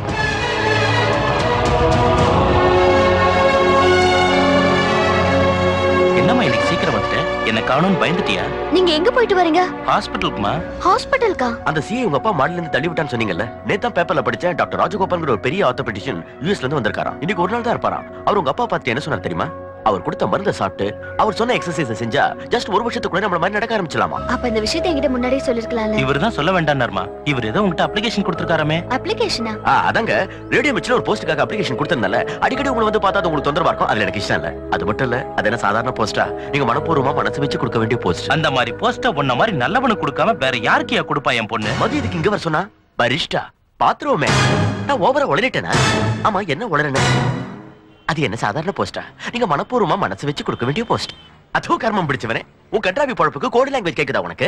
என்னம்மா இன்னைக்கு சீக்கிரம் வந்துட்ட என்ன காணும்னு பயந்துட்டியா நீங்க எங்க போயிட்டு வரீங்க ஹாஸ்பிட்டலுக்குமா ஹாஸ்பிட்டலுக்கா அந்த சிஏ உங்க அப்பா மாடல இருந்து தள்ளி விட்டான்னு சொன்னீங்கல்ல நேத்தா பேப்பர்ல படிச்சேன் டாக்டர் ராஜகோபால்ங்கிற ஒரு பெரிய ஆர்த்தோபெடிஷியன் யூஎஸ்ல இருந்து வந்திருக்காராம் இன்னைக்கு ஒரு நாள் தான் இருப்பாராம் அவர் உங்க அப்பா பார்த்து என்ன சொன்னார் தெரியுமா அவர் கொடுத்த மருந்தை சாப்பிட்டு அவர் சொன்ன எக்ஸசைஸ் செஞ்சா ஜஸ்ட் ஒரு வருஷத்துக்குள்ள நம்மள மாதிரி நடக்க ஆரம்பிச்சலாமா அப்ப இந்த விஷயத்தை என்கிட்ட முன்னாடியே சொல்லிருக்கலாம்ல இவர் தான் சொல்ல வேண்டாம்னாருமா இவர் ஏதோ உங்ககிட்ட அப்ளிகேஷன் கொடுத்துருக்காரமே அப்ளிகேஷனா ஆ, அதாங்க ரேடியோ மிச்சில் ஒரு போஸ்ட்டுக்காக அப்ளிகேஷன் கொடுத்திருந்தால அடிக்கடி உங்களை வந்து பார்த்தா அது உங்களுக்கு தொந்தரவா இருக்கும் அதுல எனக்கு இஷ்டம் இல்ல அது மட்டும் இல்ல அது என்ன சாதாரண போஸ்டா நீங்க மனப்பூர்வமா மனசு வச்சு கொடுக்க வேண்டிய போஸ்ட் அந்த மாதிரி போஸ்ட பொண்ண மாதிரி நல்லவனுக்கு கொடுக்காம வேற யாருக்கியா கொடுப்பா என் பொண்ணு மதி இதுக்கு இங்க வர சொன்னா பரிஷ்டா பாத்துருவோமே நான் ஓவரா உளறிட்டேனா ஆமா என்ன உளறன அது என்ன சாதாரண போஸ்டா நீங்க மனப்பூர்வமா மனசு வச்சு கொடுக்க வேண்டிய போஸ்ட் அதோ கர்மம் பிடிச்சவனே உன் கன்றாவி பொழப்புக்கு கோடி லாங்குவேஜ் கேக்குதா உனக்கு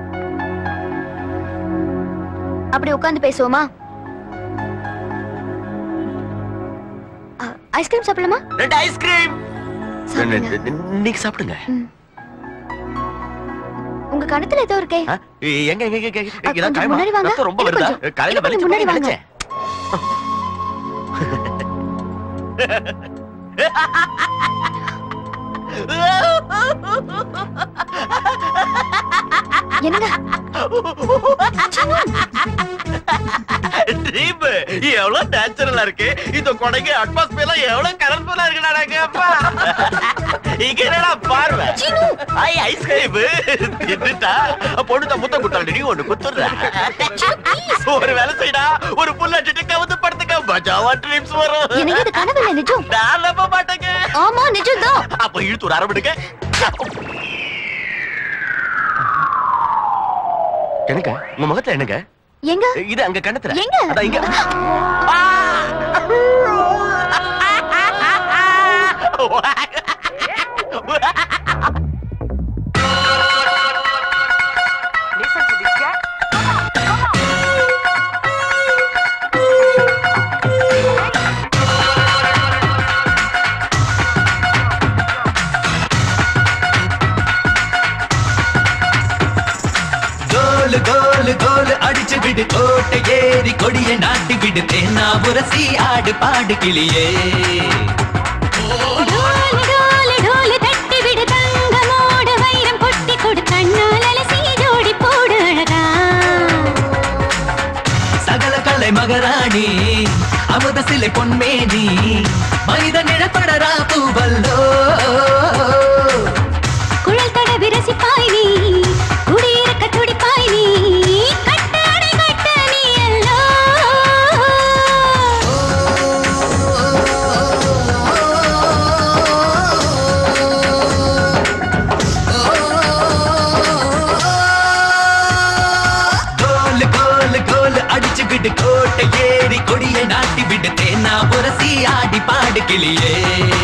அப்படி உட்கார்ந்து பேசுவோமா ஐஸ்கிரீம் சாப்பிடலாமா ரெண்டு ஐஸ்கிரீம் சாப்பிடுங்க. நீங்க சாப்பிடுங்க உங்க கணத்துல ஏதோ இருக்கே ஆ, எங்க எங்க எங்க, எங்க கொஞ்சம் இதான் காயமா முன்னாடி வாங்க. ரத்தம் ரொம்ப இன்னும் வருதா கொஞ்சம். காலையில இன்னும் கொஞ்சம் வலிச்சு முன்னாடி வாங்க. நினைச்சேன் என்னங்க ட்ரீம் எவ்வளவு நேச்சுரலா இருக்கு இந்த கொடைக்கு அட்மாஸ்பியர்ல எவ்வளவு கலர்ஃபுல்லா இருக்கு அப்பா இங்க என்னடா பார்வை ஐ ஐஸ்கிரீம் தின்னுட்டா பொண்ணு முத்தம் குத்தாடி ஒண்ணு குத்துற ஒரு வேலை செய்டா ஒரு புல் அடிச்சுட்டு கவுந்து படுத்துக்க மஜாவா ட்ரீம்ஸ் வரும் எனக்கு இது கனவு இல்ல நிஜம் நான் நம்ப மாட்டேங்க ஆமா நிஜம்தான் அப்ப இழுத்து ஒரு அரவடுங்க எனக்கு உங்க முகத்துல என்னங்க எங்க இது அங்க கண்ணத்துல எங்க அதான் இங்க கோல் கோல் கோல் அடிச்சு விடு கோட்டை ஏறி கொடிய நாட்டி விடு தேனா உரசி ஆடு பாடு கிளியே டோலு டோலு டோலு தட்டி விடு தங்கமோடு வைரம் கொட்டி கொடு கண்ணால் அலசி ஜோடி போடு அழகா சகல கலை மகராணி அமுத சிலை பொன்மேனி மனித நிழப்படரா பூவல்லோ குழல் தட விரசிப்பாய் நீ குடியிருக்க துடிப்பாய் நீ கட்ட அடை கட்ட நீ அல்லோ கோட்டை ஏறி கொடியை நாட்டி விட்டு தேனா புரசி ஆடி பாடு கிளியே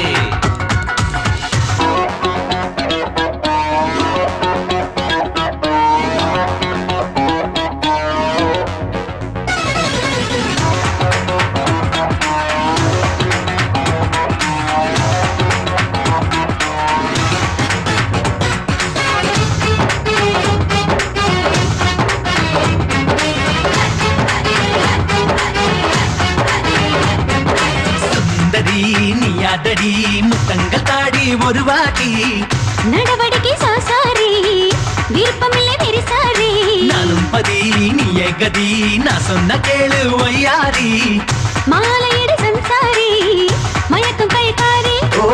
சுந்தரி நீயாதடி முத்தங்கள் தாடி ஒரு வாட்டி நடவடிக்கை சாசாரி விருப்பமில்லை வெறி சாரி நானும் பதி நீயே கதி நான் சொன்ன கேளு ஒய்யாரி மாலையடி சம்சாரி மயக்கம் கைகாரி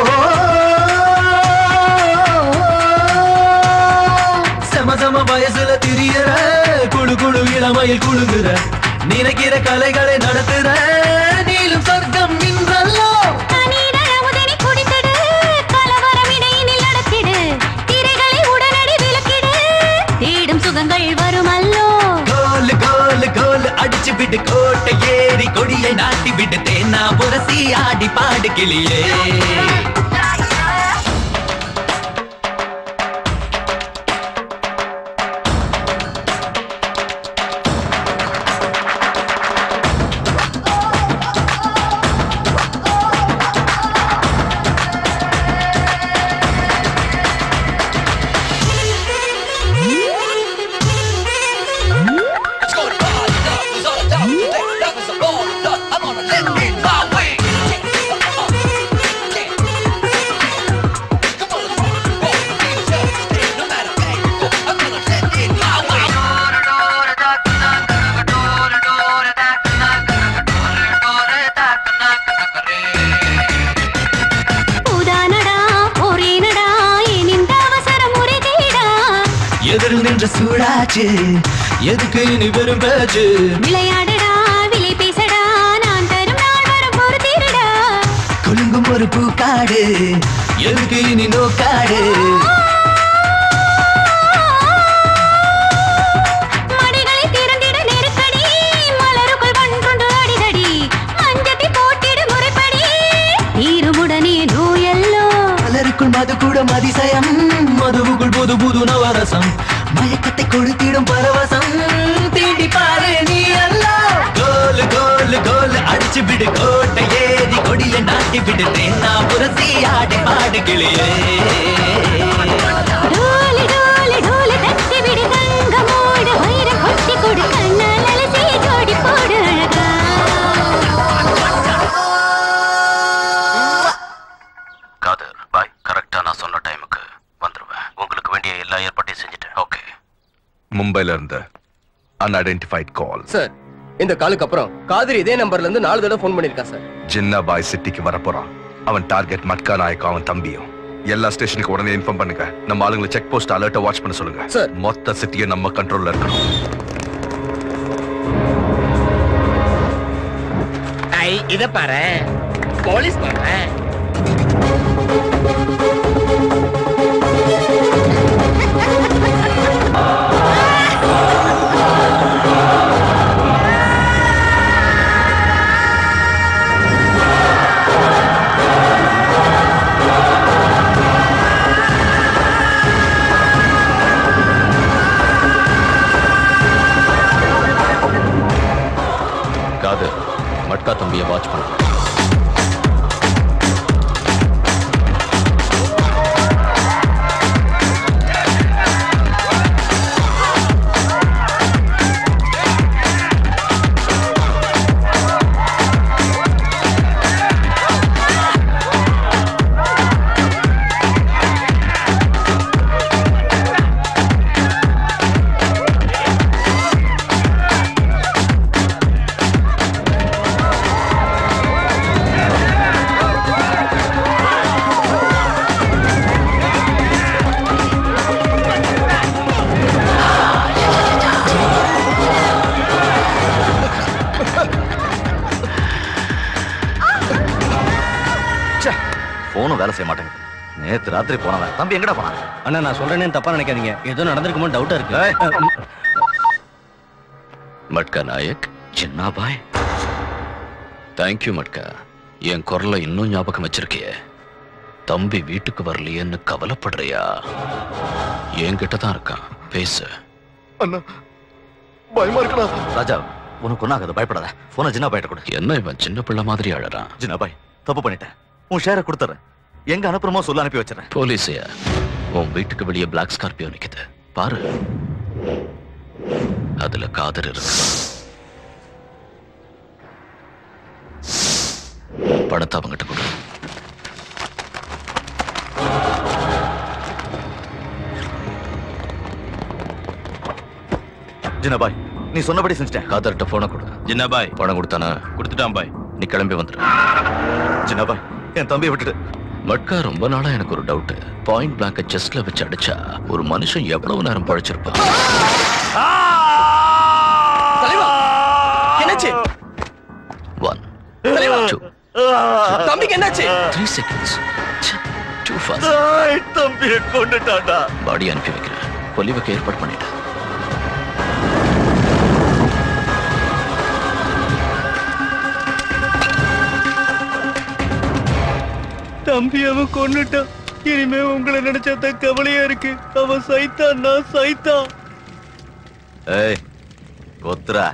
சம சம வயசுல திரியற குழு குழு இளமையில் குழுங்குற நினைக்கிற கலைகளை நடத்துற நீளும் சொர்க்கம் இன்றல்லோ தனியிடற முதனி குடித்திடு கலவரம் இடையினில் நடத்திடு திரைகளை உடனடி விலக்கிடு தேடும் சுகங்கள் வருமல்லோ கோல் கோல் கோல் அடிச்சு விட்டு கோட்டை ஏறி கொடியை நாட்டி விட்டு தேனா புரசி ஆடி பாடு கிளியே பூதானடா போரேனடா ஏன் இந்த அவசரம் முறைகேடா எதிரில் நின்ற சூடாச்சு எதுக்கு இனி வெறும் பேச்சு விளையாடடா விலை பேசடா நான் தரும் நாள் வரும் பொறுத்திருடா குலுங்கும் ஒரு பூக்காடு எதுக்கு இனி நோக்காடு மடிகளை திறந்திட நெருக்கடி மலருக்குள் ஒன்றொன்று அடிதடி மஞ்சத்தி போட்டிடு முறைப்படி ஈருமுடனே நோயல்லோ மலருக்குள் மது கூட மதிசயம் மதுவுக்குள் புது புது நவரசம் மயக்கத்தை கொடுத்திடும் பரவசம் தீண்டி பாரு நீ அல்ல கோல் கோல் கோல் அடிச்சு விடு கோட்டை ஏறி கொடிய நாட்டி விடு தேனா புரசி ஆடி பாடு கிளியே டோலு டோலு டோலு தட்டி விடு தங்கமோடு வயிறு கொட்டி கொடு கண்ணால் அலசி ஜோடி போடு அழகா காதர் பாய் கரெக்டா நான் சொன்ன டைமுக்கு வந்துருவேன் உங்களுக்கு வேண்டிய எல்லா ஏற்பாட்டையும் செஞ்சுட்டேன் ஓகே மும்பைல இருந்து அன்ஐடென்டிஃபைட் கால் சார் இந்த காலுக்கு அப்புறம் காதிரி இதே நம்பர்ல இருந்து நாலு தடவை ஃபோன் பண்ணிருக்கா சார் ஜின்னா பாய் சிட்டிக்கு வரப்போறான் அவன் டார்கெட் மட்கா நாயக்கும் அவன் தம்பியும் எல்லா ஸ்டேஷனுக்கு உடனே இன்ஃபார்ம் பண்ணுங்க நம்ம ஆளுங்களை செக் போஸ்ட் அலர்ட்டா வாட்ச் பண்ண சொல்லுங்க சார் மொத்த சிட்டியை நம்ம கண்ட்ரோல்ல இருக்கணும் ஐ இத பாரு போலீஸ் பாரு காதர் மட்கா தம்பியை வாட்ச் பண்ண போனும் வேலை செய்ய மாட்டேங்குது நேத்து ராத்திரி போனவன் தம்பி எங்கடா போனான் அண்ணா நான் சொல்றேனே தப்பா நினைக்காதீங்க ஏதோ நடந்திருக்குமோ டவுட்டா இருக்கு மட்கா நாயக் சின்ன பாய் தேங்க்யூ மட்கா என் குரலை இன்னும் ஞாபகம் வச்சிருக்கிய தம்பி வீட்டுக்கு வரலையேன்னு கவலைப்படுறியா என்கிட்ட தான் இருக்கான் பேசு அண்ணா பயமா இருக்கடா ராஜா உனக்கு ஒன்றாகாது பயப்படாத போன ஜின்னா பாயிட்ட கொடு என்ன இவன் சின்ன பிள்ளை மாதிரி அழறான் ஜின்னா பாய் தப்பு பண்ணிட்டேன் உன் ஷேரை கொடுத்துறேன் எங்க அனுப்புறமோ சொல்ல அனுப்பி வச்சிடறேன் போலீஸையா உன் வீட்டுக்கு வெளியே பிளாக் ஸ்கார்பியோ நிக்குது பாரு அதுல காதர் இருக்கு பணத்தை அவங்கிட்ட கொடு ஜின்னா பாய் நீ சொன்னபடி செஞ்சிட்டேன் காதர்கிட்ட போன கொடு ஜின்னா பாய் பணம் கொடுத்தானா கொடுத்துட்டான் பாய் நீ கிளம்பி வந்துரு ஜின்னா பாய் என் தம்பியை விட்டுட்டு மட்கா ரொம்ப நாளா எனக்கு ஒரு டவுட் பாயிண்ட் பிளாங்க செஸ்ட்ல வச்சு அடிச்சா ஒரு மனுஷன் எவ்வளவு நேரம் பழைச்சிருப்பான் தலைவா என்னாச்சு ஒன் தலைவா டூ தம்பிக்கு என்னாச்சு த்ரீ செகண்ட்ஸ் டூ ஃபாஸ்ட் தம்பியை கொண்டுட்டாடா பாடி அனுப்பி வைக்கிறேன் பொலிவுக்கு ஏற்பாடு பண்ணிட்டேன் தம்பி அவன் கொன்னுட்டான் இனிமே உங்களை நினைச்சாதான் கவலையா இருக்கு அவன் சைத்தான் நான் சைத்தான் ஏய் கொத்துரா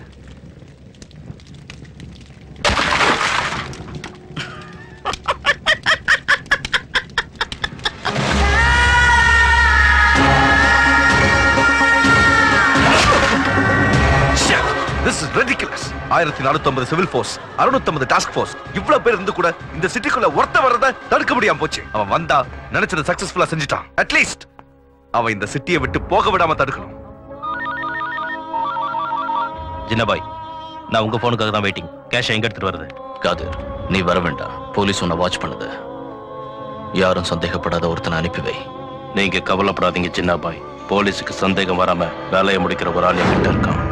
திஸ் இஸ் ரெடிகுலஸ் ஆயிரத்தி நானூத்தி சிவில் ஃபோர்ஸ் அறுநூத்தி டாஸ்க் ஃபோர்ஸ் இவ்வளவு பேர் இருந்து கூட இந்த சிட்டிக்குள்ள ஒருத்த வர்றத தடுக்க முடியாம போச்சு அவன் வந்தா நினைச்சதை சக்சஸ்ஃபுல்லா செஞ்சுட்டான் அட்லீஸ்ட் அவன் இந்த சிட்டியை விட்டு போக விடாம தடுக்கணும் ஜின்னா பாய் நான் உங்க போனுக்காக தான் வெயிட்டிங் கேஷ் எங்க எடுத்துட்டு வருது காதர் நீ வர வேண்டாம் போலீஸ் உன்னை வாட்ச் பண்ணுது யாரும் சந்தேகப்படாத ஒருத்தனை அனுப்பி வை நீங்க கவலைப்படாதீங்க சின்ன பாய் போலீஸுக்கு சந்தேகம் வராம வேலையை முடிக்கிற ஒரு ஆள் என்கிட்ட இருக்கான்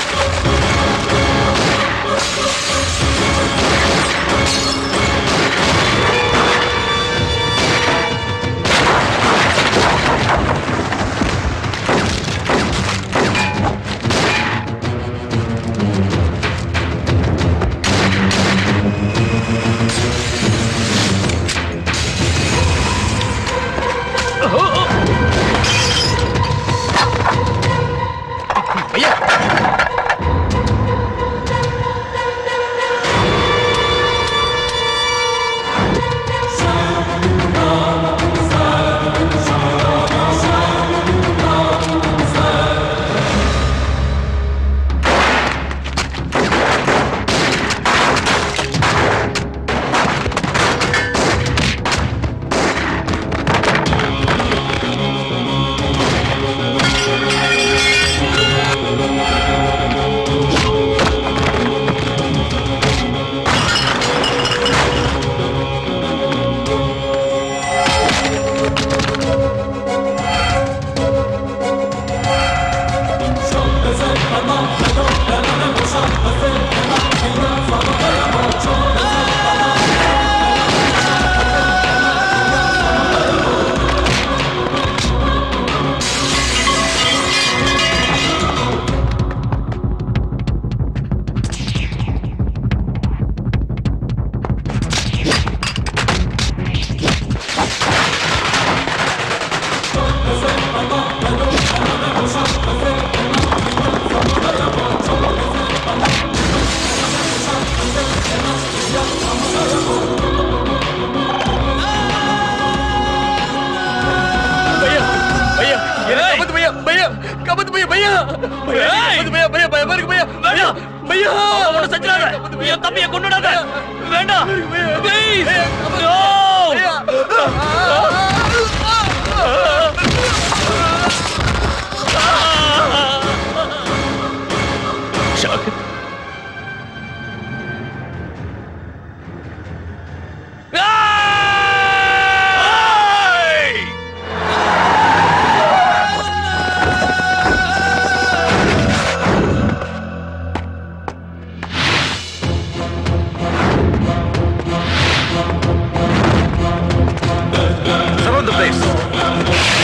Thank பையா பையா பையா பையா பையா பயமா இருக்கு பையா பையா பையா ஒண்ணு செஞ்சிடாத என் தம்பியை கொண்டுடாத வேண்டாம் ப்ளீஸ் ஷாக்கு Surround the place.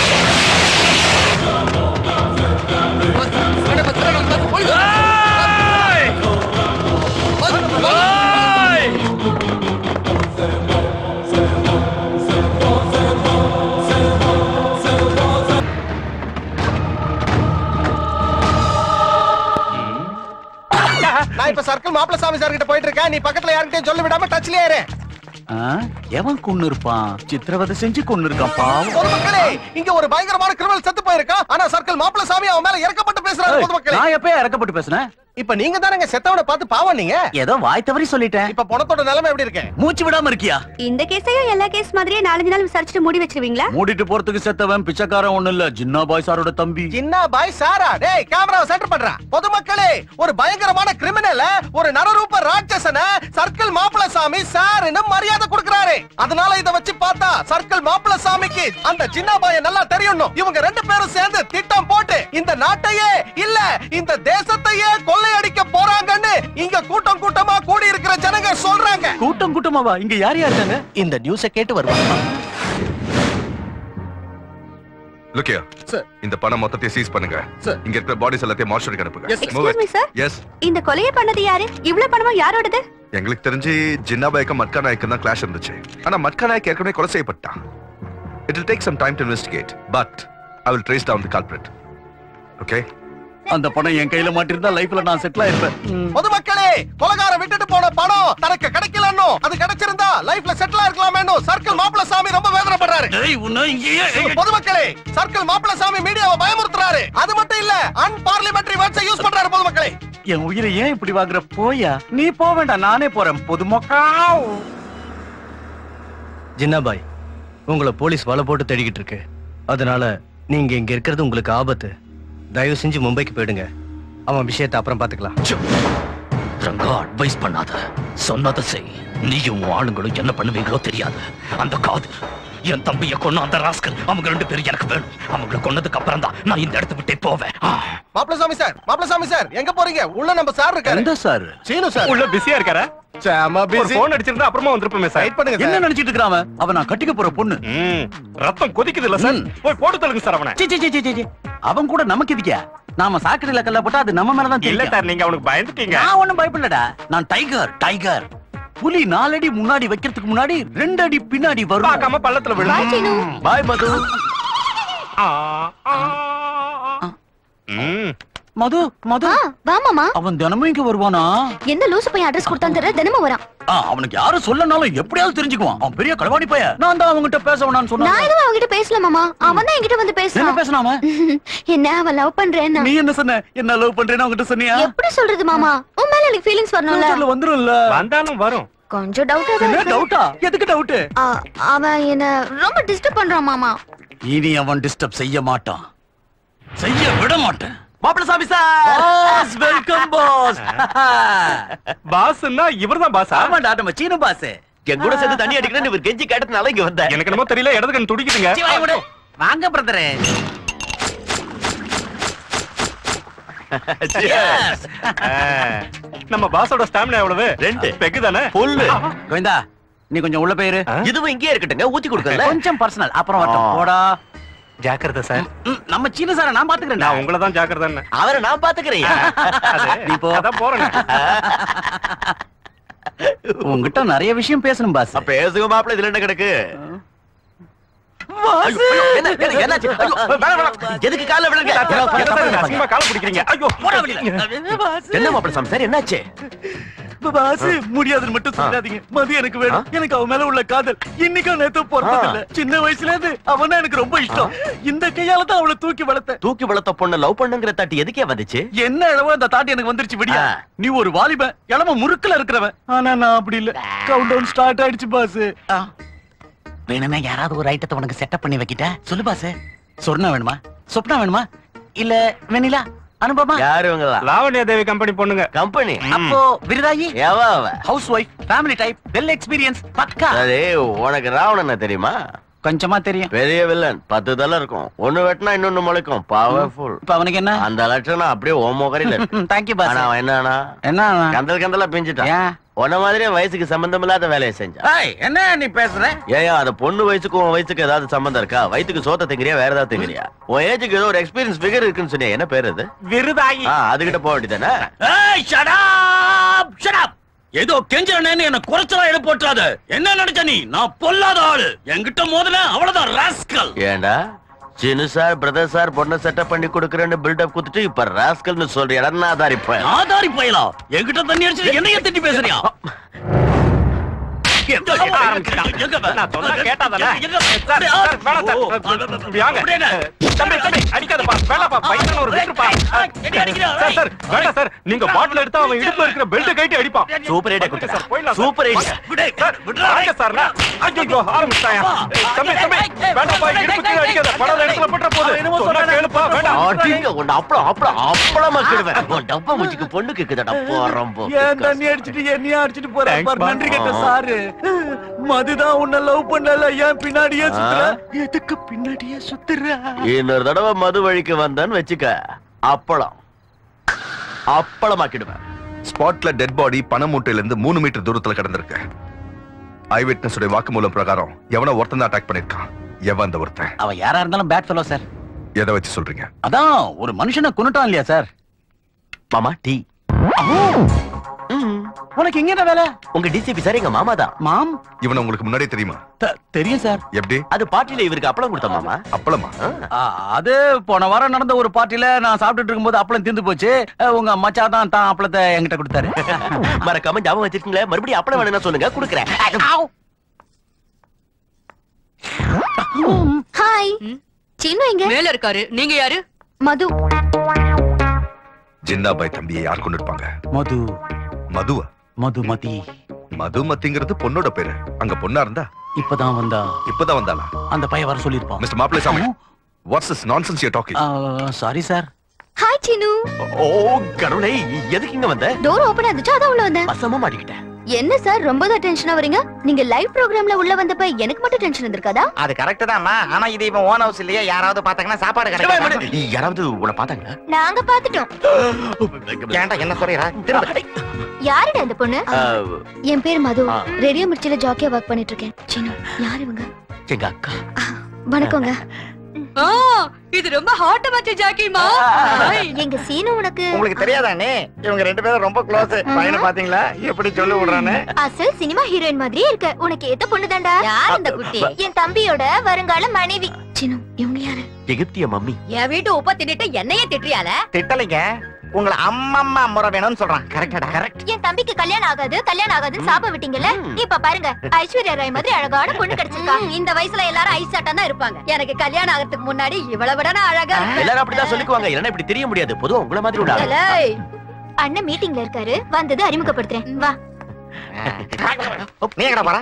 நான் இப்ப சர்க்கிள் மாப்பிள சாமி சார் கிட்ட போயிட்டு இருக்கேன் நீ பக்கத்துல யார்கிட்டயும் சொல்ல விடாம டச்லயே இரு எவன் கொண்டு இருப்பான் சித்திரவதை செஞ்சு கொண்டு இருக்கான் பாவம் பொதுமக்களே இங்க ஒரு பயங்கரமான கிரிமினல் செத்து போயிருக்கான் ஆனா சர்க்கிள் மாப்பிள சாமி அவன் மேல இறக்கப்பட்டு பேசுறாரு பொதுமக்களே நான் எப்ப இறக்கப்பட்டு பேசுனேன் இப்ப நீங்க தானங்க செத்தவனை பார்த்து பாவம் நீங்க ஏதோ வாய் தவறி சொல்லிட்டேன் இப்ப பணத்தோட நிலைமை எப்படி இருக்கு மூச்சு விடாம இருக்கியா இந்த கேஸையும் எல்லா கேஸ் மாதிரியே நாலஞ்சு நாள் விசாரிச்சுட்டு மூடி வச்சிருவீங்களா மூடிட்டு போறதுக்கு செத்தவன் பிச்சைக்காரன் ஒண்ணு இல்ல ஜின்னா பாய் சாரோட தம்பி சின்ன பாய் சாரா டேய் கேமராவை சென்டர் பண்றா பொதுமக்களே ஒரு பயங்கரமான கிரிமினல் ஒரு நரரூப ராட்சசன சர்க்கிள் மாப்பிள சாமி சார்னு மரியாதை கொடுக்கறாரு அதனால இத வச்சு பார்த்தா சர்க்கிள் மாப்பிள சாமிக்கு அந்த சின்ன பாய நல்லா தெரியணும் இவங்க ரெண்டு பேரும் சேர்ந்து திட்டம் போட்டு இந்த நாட்டையே இல்ல இந்த தேசத்தையே கொள்ளையடிக்க போறாங்கன்னு இங்க கூட்டம் கூட்டமா கூடி இருக்கிற ஜனங்க சொல்றாங்க கூட்டம் கூட்டமாவா இங்க யார் யார் இருக்காங்க இந்த நியூஸ கேட்டு வருவாங்க Look here. இந்த பணம் மொத்தத்தையும் சீஸ் பண்ணுங்க இங்க இருக்கிற பாடிஸ் எல்லாத்தையும் மார்ஷலுக்கு அனுப்புங்க Excuse me, sir. எஸ் இந்த கொலையை பண்ணது யாரு இவ்வளவு பணமும் யாரோடது எங்களுக்கு தெரிஞ்சு ஜின்னா பாய்க்கும் மட்கா நாய்க்கும் தான் கிளாஷ் இருந்துச்சு ஆனா மட்கா நாய்க்கு ஏற்கனவே கொலை செய்யப்பட்டான் it will take some time to investigate but i will trace down the culprit okay அந்த பணம் என் கையில மாட்டிருந்தா லைஃப்ல நான் செட்டில் ஆயிருப்பேன் பொதுமக்களே கொலகாரம் விட்டுட்டு போன பணம் தனக்கு கிடைக்கலன்னு அது கிடைச்சிருந்தா லைஃப்ல செட்டில் இருக்கலாமேன்னு சர்க்கிள் மாப்பிள சாமி ரொம்ப வேதனைப்படுறாரு பொதுமக்களே சர்க்கிள் மாப்பிள சாமி மீடியாவை பயமுறுத்துறாரு அது மட்டும் இல்ல அன்பார்லிமெண்டரி வேர்ட்ஸை யூஸ் பண்றாரு பொதுமக்களே என் உயிரை ஏன் இப்படி வாங்குற போயா நீ போக வேண்டாம் நானே போறேன் பொதுமக்கா ஜின்னாபாய் உங்களை போலீஸ் வலை போட்டு தேடிக்கிட்டு இருக்கு அதனால நீங்க இங்க இருக்கிறது உங்களுக்கு ஆபத்து தயவு செஞ்சு மும்பைக்கு போயிடுங்க அவன் விஷயத்தை அப்புறம் பாத்துக்கலாம் ரங்கா அட்வைஸ் பண்ணாத சொன்னதை செய் நீயும் உன் ஆளுங்களும் என்ன பண்ணுவீங்களோ தெரியாது அந்த காது என் தம்பிய கொன்ன அந்த ராஸ்கல் அவங்க ரெண்டு பேரும் எனக்கு வேணும் அவங்கள கொன்னதுக்கு அப்புறம் தான் நான் இந்த இடத்த விட்டே போவேன் ஆ. மாப்பிள சாமி சார் மாப்பிள சாமி சார் எங்க போறீங்க உள்ள நம்ம சார் இருக்காரு எந்த சார் சீனு சார் உள்ள பிஸியா இருக்காரா சாம ஒரு போன் அடிச்சிருந்தா அப்புறமா வந்திருப்போமே சார் வெயிட் பண்ணுங்க என்ன நினைச்சிட்டு இருக்கிறான் அவன்? அவன் நான் கட்டிக்க போற பொண்ணு ரத்தம் கொதிக்குது இல்ல சார் போய் போட்டு தள்ளுங்க சார் அவனை சீ, சீ, சீ, சீ, சீ. அவன் கூட நமக்கு இதுக்கியா நாம சாக்கடையில கல்ல போட்டா அது நம்ம மேலதான் இல்ல தெரியும் சார் நீங்க அவனுக்கு பயந்துட்டீங்க நான் ஒண்ணும் பயப்படலடா நான் டைகர் டைகர் புலி நாலடி முன்னாடி வைக்கிறதுக்கு முன்னாடி ரெண்டு அடி பின்னாடி வரும் பார்க்காம பள்ளத்துல விழும் பாய் மது மது மது வா மாமா அவன் தினமும் இங்க வருவானா எந்த லூசு பையன் அட்ரஸ் கொடுத்தான் தெரியல தினமும் வரான் ஆ, அவனுக்கு யாரும் சொல்லனாலும் எப்படியாவது தெரிஞ்சுக்குவான் அவன் பெரிய களவாடி பைய நான் தான் அவன்கிட்ட பேச வேணாம்னு நான் சொன்னேன் எதுவும் அவன்கிட்ட பேசல மாமா அவன் தான் என்கிட்ட வந்து என்ன பேசுறான் பேசினா அவன் என்ன அவன் லவ் பண்றேன்னா நீ என்ன சொன்ன என்ன லவ் பண்றேன்னு அவன்கிட்ட சொன்னியா எப்படி சொல்றது மாமா உன் மேல எனக்கு ஃபீலிங்ஸ் வரணும்ல ஃபியூச்சர்ல வந்துரும்ல வந்தாலும் வரும் கொஞ்சம் டவுட்டா தான் என்ன இருக்கு. டவுட்டா எதுக்கு டவுட் ஆ, அவன் என்ன ரொம்ப டிஸ்டர்ப் பண்றான் மாமா இனி அவன் டிஸ்டர்ப் செய்ய மாட்டான் செய்ய விட மாட்டேன் மாப்பிள சாமி சார் வெல்கம் பாஸ் பாஸ்னா இவர்தான் பாஸ் ஆமாடா நம்ம சீன பாஸ் என் கூட சேர்ந்து தண்ணி அடிக்கணும்னு இவர் கெஞ்சி கேட்டதுனால இங்க வந்தேன் எனக்கு என்னமோ தெரியல இடது கண் துடிக்குதுங்க சீ, வாயை மூடு. வாங்க பிரதரே Yes. நம்ம பாஸோட ஸ்டாமினா எவ்வளவு ரெண்டு. பெக்கு தானே புல்லு கோவிந்தா நீ கொஞ்சம் உள்ள போயிரு இதுவும் இங்கேயே இருக்கட்டுங்க ஊத்தி கொடுக்கல கொஞ்சம் பர்சனல் அப்புறம் வரட்டும் போடா ஜாக்கிரதை சார் ம், நம்ம சீன சார நான் பாத்துக்கிறேன் நான் உங்களை தான் ஜாக்கிரதை அவரை நான் பாத்துக்கிறேன் நீ போ அதான் போறேன் உங்ககிட்ட நிறைய விஷயம் பேசணும் பாஸ் பேசுங்க மாப்பிள்ள இதுல என்ன கிடக்கு ஐயோ, ஐயோ, என்ன, என்ன, என்னாச்சு? ஐயோ, வேணாம், வேணாம். எதுக்கு கால விடுங்க அசிங்கமா கால பிடிக்கிறீங்க ஐயோ என்ன மாப்பிள்ள சாமி சார் என்னாச்சு பாஸ் முடியாதுன்னு மட்டும் சொல்லாதீங்க மது எனக்கு வேணும் எனக்கு அவன் மேல உள்ள காதல் இன்னைக்கும் நேத்து பிறந்தது இல்ல சின்ன வயசுல இருந்து அவன் எனக்கு ரொம்ப இஷ்டம் இந்த கையால தான் அவளை தூக்கி வளர்த்தேன் தூக்கி வளர்த்த பொண்ணு லவ் பண்ணுங்கிற தாட்டி எதுக்கே வந்துச்சு என்ன அளவோ அந்த தாட்டி எனக்கு வந்துருச்சு விடியா நீ ஒரு வாலிபன் இளம முறுக்குல இருக்கிறவன் ஆனா நான் அப்படி இல்ல கவுண்ட் டவுன் ஸ்டார்ட் ஆயிடுச்சு பாஸ் வேணும்னா யாராவது ஒரு ஐட்டத்தை உனக்கு செட்டப் பண்ணி வைக்கிட்ட சொல்லு பாஸ் சொர்ணா வேணுமா சொப்னா வேணுமா இல்ல வெண்ணிலா அனுபவமா யாரு இவங்களா லாவண்யா தேவி கம்பெனி பொண்ணுங்க கம்பெனி அப்போ விருதாயி எவ அவ housewife family type well experience பக்கா அதே உனக்கு ராவணன் தெரியுமா கொஞ்சமா தெரியும் பெரிய வில்லன் பத்து தலை இருக்கும் ஒண்ணு வெட்டினா இன்னொன்னு முளைக்கும் பவர்ஃபுல் இப்ப அவனுக்கு என்ன அந்த லட்சணம் அப்படியே ஓமோகரில தேங்க்யூ பாஸ் ஆனா அவன் என்னன்னா என்ன அவன்? கந்தல் கந்தலா பிஞ்சிட்டான் உன்ன மாதிரியே வயசுக்கு சம்பந்தம் இல்லாத வேலையை செஞ்சான் ஏய், என்ன நீ பேசுற ஏயா அந்த பொண்ணு வயசுக்கும் உன் வயசுக்கு ஏதாவது சம்பந்தம் இருக்கா வயித்துக்கு சோத்த திங்கிறியா வேற ஏதாவது திங்கிறியா உன் ஏஜுக்கு ஏதோ ஒரு எக்ஸ்பீரியன்ஸ் ஃபிகர் இருக்குன்னு சொன்னியா என்ன பேர் அது விருதாயி ஆ அதுகிட்ட போக வேண்டியதானே ஏய் ஷடாப் ஷடாப் ஏதோ கெஞ்சறனேன்னு என்ன குறைச்சலா எடை போட்டுறாத என்ன நினைச்ச நீ நான் பொல்லாத ஆளு என்கிட்ட மோதல அவ்வளவுதான் ராஸ்கல் ஏண்டா சின்ன சார் பிரதர் சார் பொண்ணை செட்டப் பண்ணி கொடுக்குறேன்னு பில்டப் குடுத்துட்டு இப்ப ராஸ்கல்னு சொல்றியா நான் தாரிப்பேன் ஆதாரி பயலா என்கிட்ட தண்ணி அடிச்சு என்னைய திட்டி பேசுறியா நான் சொன்னா கேட்டாதானே? சார், சார், வேணாம் சார். இப்படி வாங்க. தம்பி, தம்பி, அடிக்காதப்பா. வேணாம்ப்பா, பையன் ஒரு விட்டுருப்பா. சார், சார், வேண்டாம் சார். நீங்க பாட்டில் எடுத்தா அவன் இடுப்புல இருக்கிற பெல்ட் கைட்டி அடிப்பான் சூப்பர் ஐடியா கொடுத்தா சார், போயிடலாம் சார். சூப்பர் ஐடியா சார், வாங்க சார், நான். ஐயையோ, ஆரம்பிச்சிட்டாயா? தம்பி, தம்பி, வேண்டாம்ப்பா, இடுப்பு கீழே அடிக்காத. படாத இடத்துல பட்டுற போகுது. சொன்னா கேளுப்பா, வேண்டாம். அடிங்க உன்னை அப்பளம் அப்பளம் அப்பளமா கிடுவேன் உன் டப்பா மூச்சிக்கு பொண்ணு கேக்குதாடா போறம்போ ஏன் தண்ணி அடிச்சிட்டு என்னையும் அடிச்சிட்டு போற பாரு நன்றி கேட்ட சாரு மதுதான் உன்னை லவ் பண்ணல ஏன் பின்னாடியே சுத்துற எதுக்கு பின்னாடியே சுத்துற இன்னொரு தடவை மது வழிக்கு வந்தேன்னு வச்சுக்க அப்பளம் அப்பளமாக்கிடுவேன் ஸ்பாட்ல டெட் பாடி பண மூட்டையில இருந்து மூணு மீட்டர் தூரத்துல கிடந்திருக்கு ஐ விட்னஸ் உடைய வாக்குமூலம் பிரகாரம் எவனோ ஒருத்தன் தான் அட்டாக் பண்ணிருக்கான் எவன் அந்த ஒருத்தன் அவன் யாரா இருந்தாலும் பேட் ஃபெலோ சார் எதை வச்சு சொல்றீங்க அதான் ஒரு மனுஷனை கொன்னுட்டான் இல்லையா சார் மாமா டீ உனக்கு எங்க வேலை உங்க டிசிபி சார் எங்க மாமா தான் மாம் இவனை உங்களுக்கு முன்னாடியே தெரியுமா தெரியும் சார் எப்படி அது பார்ட்டில இவருக்கு அப்பளம் கொடுத்த மாமா அப்பளமா ஆ, அது போன வாரம் நடந்த ஒரு பார்ட்டில நான் சாப்பிட்டுட்டு இருக்கும்போது அப்பளம் தீர்ந்து போச்சு அஹ், உங்க மச்சா தான் தான் அப்பளத்தை என்கிட்ட கொடுத்தாரு மறக்காம ஞாபகம் வச்சிருக்கீங்களே மறுபடியும் அப்பளம் வேணும்னா சொல்லுங்க குடுக்குறேன் ஹாய் சின்ன எங்க மேல இருக்காரு நீங்க யாரு மது ஜின்னாபாய் தம்பியை யார் கொண்டு இருப்பாங்க மது மதுவா மதுமதி மதுமதிங்கிறது பொண்ணோட பேரு அங்க பொண்ணா இருந்தா இப்பதான் வந்தா இப்பதான் வந்தாளா அந்த பையன் வர சொல்லிருப்பான் மிஸ்டர் மாப்பிள்ளை சாமி what's this nonsense you talking sorry sir hi Chinu ஓ கடவுளே எதுக்கு இங்க வந்த டோர் ஓபன் ஆச்சு அதான் உள்ள வந்தேன் பசமா மாட்டிக்கிட்டேன் என்ன சார் ரொம்ப தான் டென்ஷனா வரீங்க நீங்க லைவ் ப்ரோக்ராம்ல உள்ள வந்தப்ப எனக்கு மட்டும் டென்ஷன் வந்திருக்காதா அது கரெக்ட் தான்மா ஆனா இது இவன் ஓன் ஹவுஸ் இல்லையா யாராவது பாத்தாங்கன்னா சாப்பாடு கிடைக்கும் யாராவது உன்னை பாத்தாங்க நாங்க பாத்துட்டோம் ஏன்டா என்ன சொல்றா திரும்ப யாருடா இந்த பொண்ணு என் பேர் மது ரேடியோ மிர்ச்சில ஜாக்கியா ஒர்க் பண்ணிட்டு இருக்கேன் சினு யார் இவங்க எங்க அக்கா வணக்கங்க ஆ, இது ரொம்ப ஹாட் மச்ச ஜாக்கிமா எங்க சீனு உனக்கு உங்களுக்கு தெரியாதானே இவங்க ரெண்டு பேரும் ரொம்ப க்ளோஸ் பையனை பாத்தீங்களா எப்படி சொல்லி விடுறானே அசல் சினிமா ஹீரோயின் மாதிரியே இருக்க உனக்கு ஏத்த பொண்ணு தான்டா யார் இந்த குட்டி என் தம்பியோட வருங்கால மனைவி சினு இவங்க யாரு எகிப்திய மம்மி என் வீட்டு உப்ப தின்னுட்டு என்னையே திட்டுறியால திட்டலைங்க உங்களை அம்மம்மா முறை வேணும்னு சொல்றான் கரெக்டா கரெக்ட் என் தம்பிக்கு கல்யாணம் ஆகாது கல்யாணம் ஆகாதுன்னு சாப விட்டீங்கல்ல இப்ப பாருங்க ஐஸ்வர்யா ராய் மாதிரி அழகான பொண்ணு கிடைச்சிருக்கா இந்த வயசுல எல்லாரும் ஐஸ் ஆட்டம் தான் இருப்பாங்க எனக்கு கல்யாணம் ஆகிறதுக்கு முன்னாடி இவ்வளவு விட நான் அழகா இருப்பேன். எல்லாரும் அப்படிதான் சொல்லிக்குவாங்க இல்லைன்னா இப்படி தெரிய முடியாது பொதுவா உங்களை மாதிரி உள்ள ஆளு. ஏலேய், அண்ணன் மீட்டிங்ல இருக்காரு வந்தது அறிமுகப்படுத்துறேன் வா நீ எங்கடா போற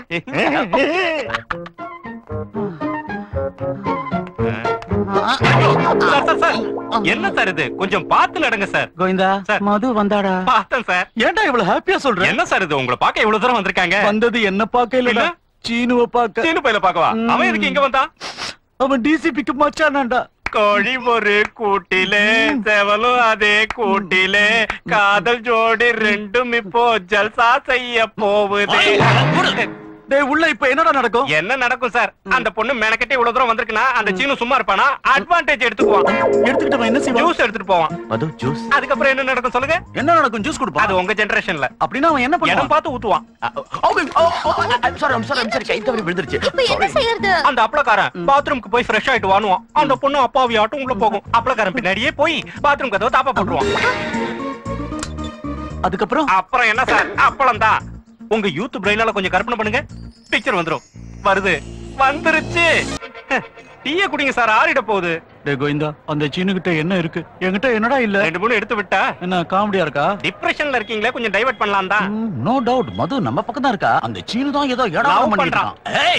சார், சார், சார். என்ன சார் இது கொஞ்சம் பார்த்து நடங்க சார் கோவிந்தா மது வந்தாடா பார்த்தேன் சார் ஏன்டா இவ்வளவு ஹாப்பியா சொல்ற என்ன சார் இது உங்களை பார்க்க இவ்வளவு தூரம் வந்திருக்காங்க வந்தது என்ன பார்க்க இல்லடா சீனுவ பார்க்க சீனு பையில பார்க்கவா அவன் எதுக்கு இங்க வந்தான் அவன் டிசிபிக்கு மச்சானாண்டா கோழி ஒரு கூட்டிலே செவலும் அதே கூட்டிலே காதல் ஜோடி ரெண்டும் இப்போ ஜல்சா செய்ய போகுது டேய் உள்ள இப்ப என்னடா நடக்கும் என்ன நடக்கும் சார் அந்த பொண்ணு மெனக்கட்டி இவ்வளவு தூரம் வந்திருக்குன்னா அந்த சீனு சும்மா இருப்பானா அட்வான்டேஜ் எடுத்துக்குவான் எடுத்துக்கிட்டு என்ன செய்வான் ஜூஸ் எடுத்துட்டு போவான் மது ஜூஸ் அதுக்கப்புறம் என்ன நடக்கும் சொல்லுங்க என்ன நடக்கும் ஜூஸ் கொடுப்பா அது உங்க ஜெனரேஷன்ல அப்படின்னா அவன் என்ன இடம் பண்ணுவான் பார்த்து ஊத்துவான் சாரி சாரி சாரி கை தவறி விழுந்துருச்சு இப்ப என்ன செய்யறது அந்த அப்பளக்காரன் பாத்ரூம்க்கு போய் ஃப்ரெஷ் ஆயிட்டு வானுவான் அந்த பொண்ணு அப்பாவி ஆட்டும் உள்ள போகும் அப்பளக்காரன் பின்னாடியே போய் பாத்ரூம் கதவை தாப்பா போட்டுருவான் அதுக்கப்புறம் அப்புறம் என்ன சார் அப்பளம் தான் உங்க யூத் பிரெயினால கொஞ்சம் கற்பனை பண்ணுங்க பிக்சர் வந்துரும் வருது வந்துருச்சு டீய குடிங்க சார் ஆறிட போகுது டே கோவிந்தா அந்த சீனுகிட்ட என்ன இருக்கு என்கிட்ட என்னடா இல்ல ரெண்டு மூணு எடுத்து விட்டா என்ன காமெடியா இருக்கா டிப்ரெஷன்ல இருக்கீங்களே கொஞ்சம் டைவர்ட் பண்ணலாம் தான் நோ டவுட் மது நம்ம பக்கம் தான் இருக்கா அந்த சீனு தான் ஏதோ இடம் Love பண்ணிட்டு பண்றான். இருக்கான். ஏய்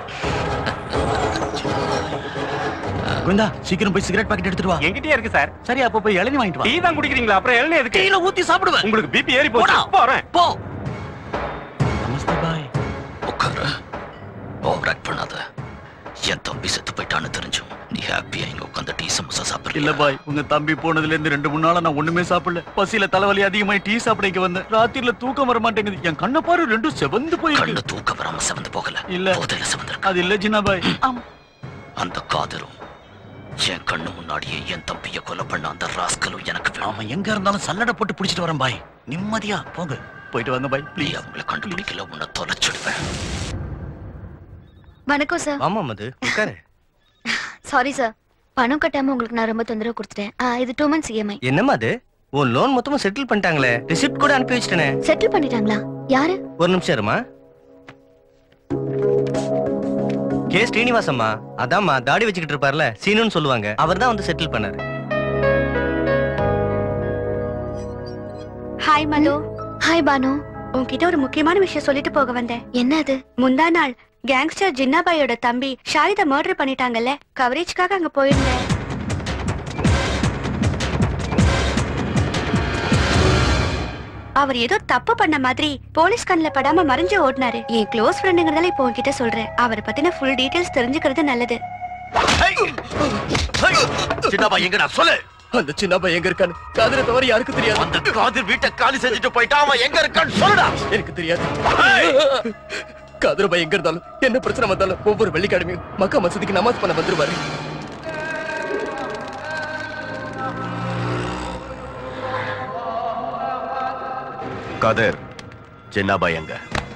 கோவிந்தா சீக்கிரம் போய் சிகரெட் பாக்கெட் எடுத்துட்டு வா என்கிட்டயே இருக்கு சார் சரி அப்ப போய் இளநீ வாங்கிட்டு வா டீ தான் குடிக்கிறீங்களா அப்புறம் இளநீ எதுக்கு டீல ஊத்தி சாப்பிடுவேன் உங்களுக்கு பிபி ஏறி போச்சு போடா. போறேன் போ நமஸ்தே பாய் உட்காரு ஓவர் ஆக்ட் பண்ணாத என் தம்பி செத்து போயிட்டான்னு தெரிஞ்சும் நீ ஹாப்பியா இங்க உட்காந்து டீ சமோசா சாப்பிடுற இல்ல பாய் உங்க தம்பி போனதுல இருந்து ரெண்டு மூணு நாளா நான் ஒண்ணுமே சாப்பிடல பசியில தலைவலி அதிகமாயி டீ சாப்பிட இங்க வந்தேன் ராத்திரில தூக்கம் வர மாட்டேங்குது என் கண்ணை பாரு ரெண்டும் செவந்து போயிருக்கு கண்ணு தூக்கம் வராம செவந்து போகல இல்ல போதையில செவந்து அது இல்ல ஜின்னா பாய் அந்த காதலும் என் கண்ணு முன்னாடியே என் தம்பிய கொலை பண்ண அந்த ராஸ்கலும் எனக்கு வேணும் அவன் எங்க இருந்தாலும் சல்லடை போட்டு பிடிச்சிட்டு வரேன் பாய் நிம்மதியா போங்க போயிட்டு வாங்க பாய் நீ அவங்கள கண்டுபிடிக்கல உன்னை தொலைச்சிடுவேன் வணக்கம் சார் ஆமா மது உட்காரு சாரி சார் பணம் கட்டாம உங்களுக்கு நான் ரொம்ப தொந்தரவு கொடுத்துட்டேன் ஆ, இது டூ மந்த்ஸ் இஎம்ஐ என்னம்மா அது உன் லோன் மொத்தமும் செட்டில் பண்ணிட்டாங்களே ரிசிப்ட் கூட அனுப்பி வச்சிட்டேனே செட்டில் பண்ணிட்டாங்களா யாரு ஒரு நிமிஷம் இருமா கே ஸ்ரீனிவாசம்மா அதாம்மா தாடி வச்சுக்கிட்டு இருப்பார்ல சீனுன்னு சொல்லுவாங்க அவர் தான் வந்து செட்டில் பண்ணாரு ஹாய் மனு ஹாய் பானு உன்கிட்ட ஒரு முக்கியமான விஷயம் சொல்லிட்டு போக வந்தேன் என்ன அது முந்தா நாள் கேங்ஸ்டர் ஜின்னாபாயோட தம்பி ஷாரித மர்டர் பண்ணிட்டாங்கல்ல கவரேஜ்க்காக அங்க போயிருந்தேன் அவர் ஏதோ தப்பு பண்ண மாதிரி போலீஸ் கண்ணில் படாம மறைஞ்சு ஓடினாரு என் க்ளோஸ் ஃப்ரெண்டுங்கிறதால இப்போ உன்கிட்ட சொல்றேன் அவரை பத்தின ஃபுல் டீடைல்ஸ் தெரிஞ்சுக்கிறது நல்லது சின்னப்பா எங்கடா சொல்லு அந்த சின்ன பையன் எங்க இருக்கான்னு காதல தவிர யாருக்கு தெரியாது அந்த காதிர் வீட்டை காலி செஞ்சுட்டு போயிட்டான் அவன் எங்க இருக்கான்னு சொல்லுடா எனக்கு தெரியாது காதல பையன் எங்க இருந்தாலும் என்ன பிரச்சனை வந்தாலும் ஒவ்வொரு வெள்ளிக்கிழமையும் மக்கா மசூதிக்கு நமாஸ் பண்ண வந்துருவாரு கதர் சின்னப்பா எங்க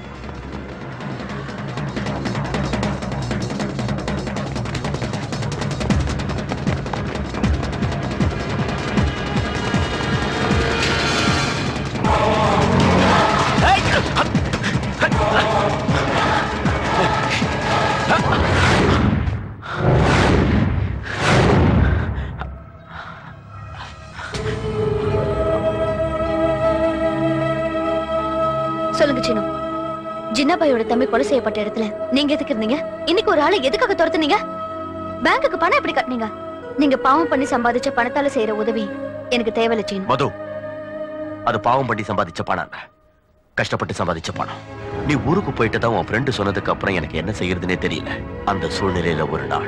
சொல்லுங்க சீனு ஜின்னாபாயோட தம்பி கொலை செய்யப்பட்ட இடத்துல நீங்க எதுக்கு இருந்தீங்க இன்னைக்கு ஒரு ஆளை எதுக்காக துரத்துனீங்க பேங்க்குக்கு பணம் எப்படி கட்டினீங்க நீங்க பாவம் பண்ணி சம்பாதிச்ச பணத்தால செய்யற உதவி எனக்கு தேவையில்ல சீனு மது அது பாவம் பண்ணி சம்பாதிச்ச பணம் இல்ல கஷ்டப்பட்டு சம்பாதிச்ச பணம் நீ ஊருக்கு போயிட்டு தான் உன் ஃப்ரெண்டு சொன்னதுக்கு அப்புறம் எனக்கு என்ன செய்யறதுனே தெரியல அந்த சூழ்நிலையில ஒரு நாள்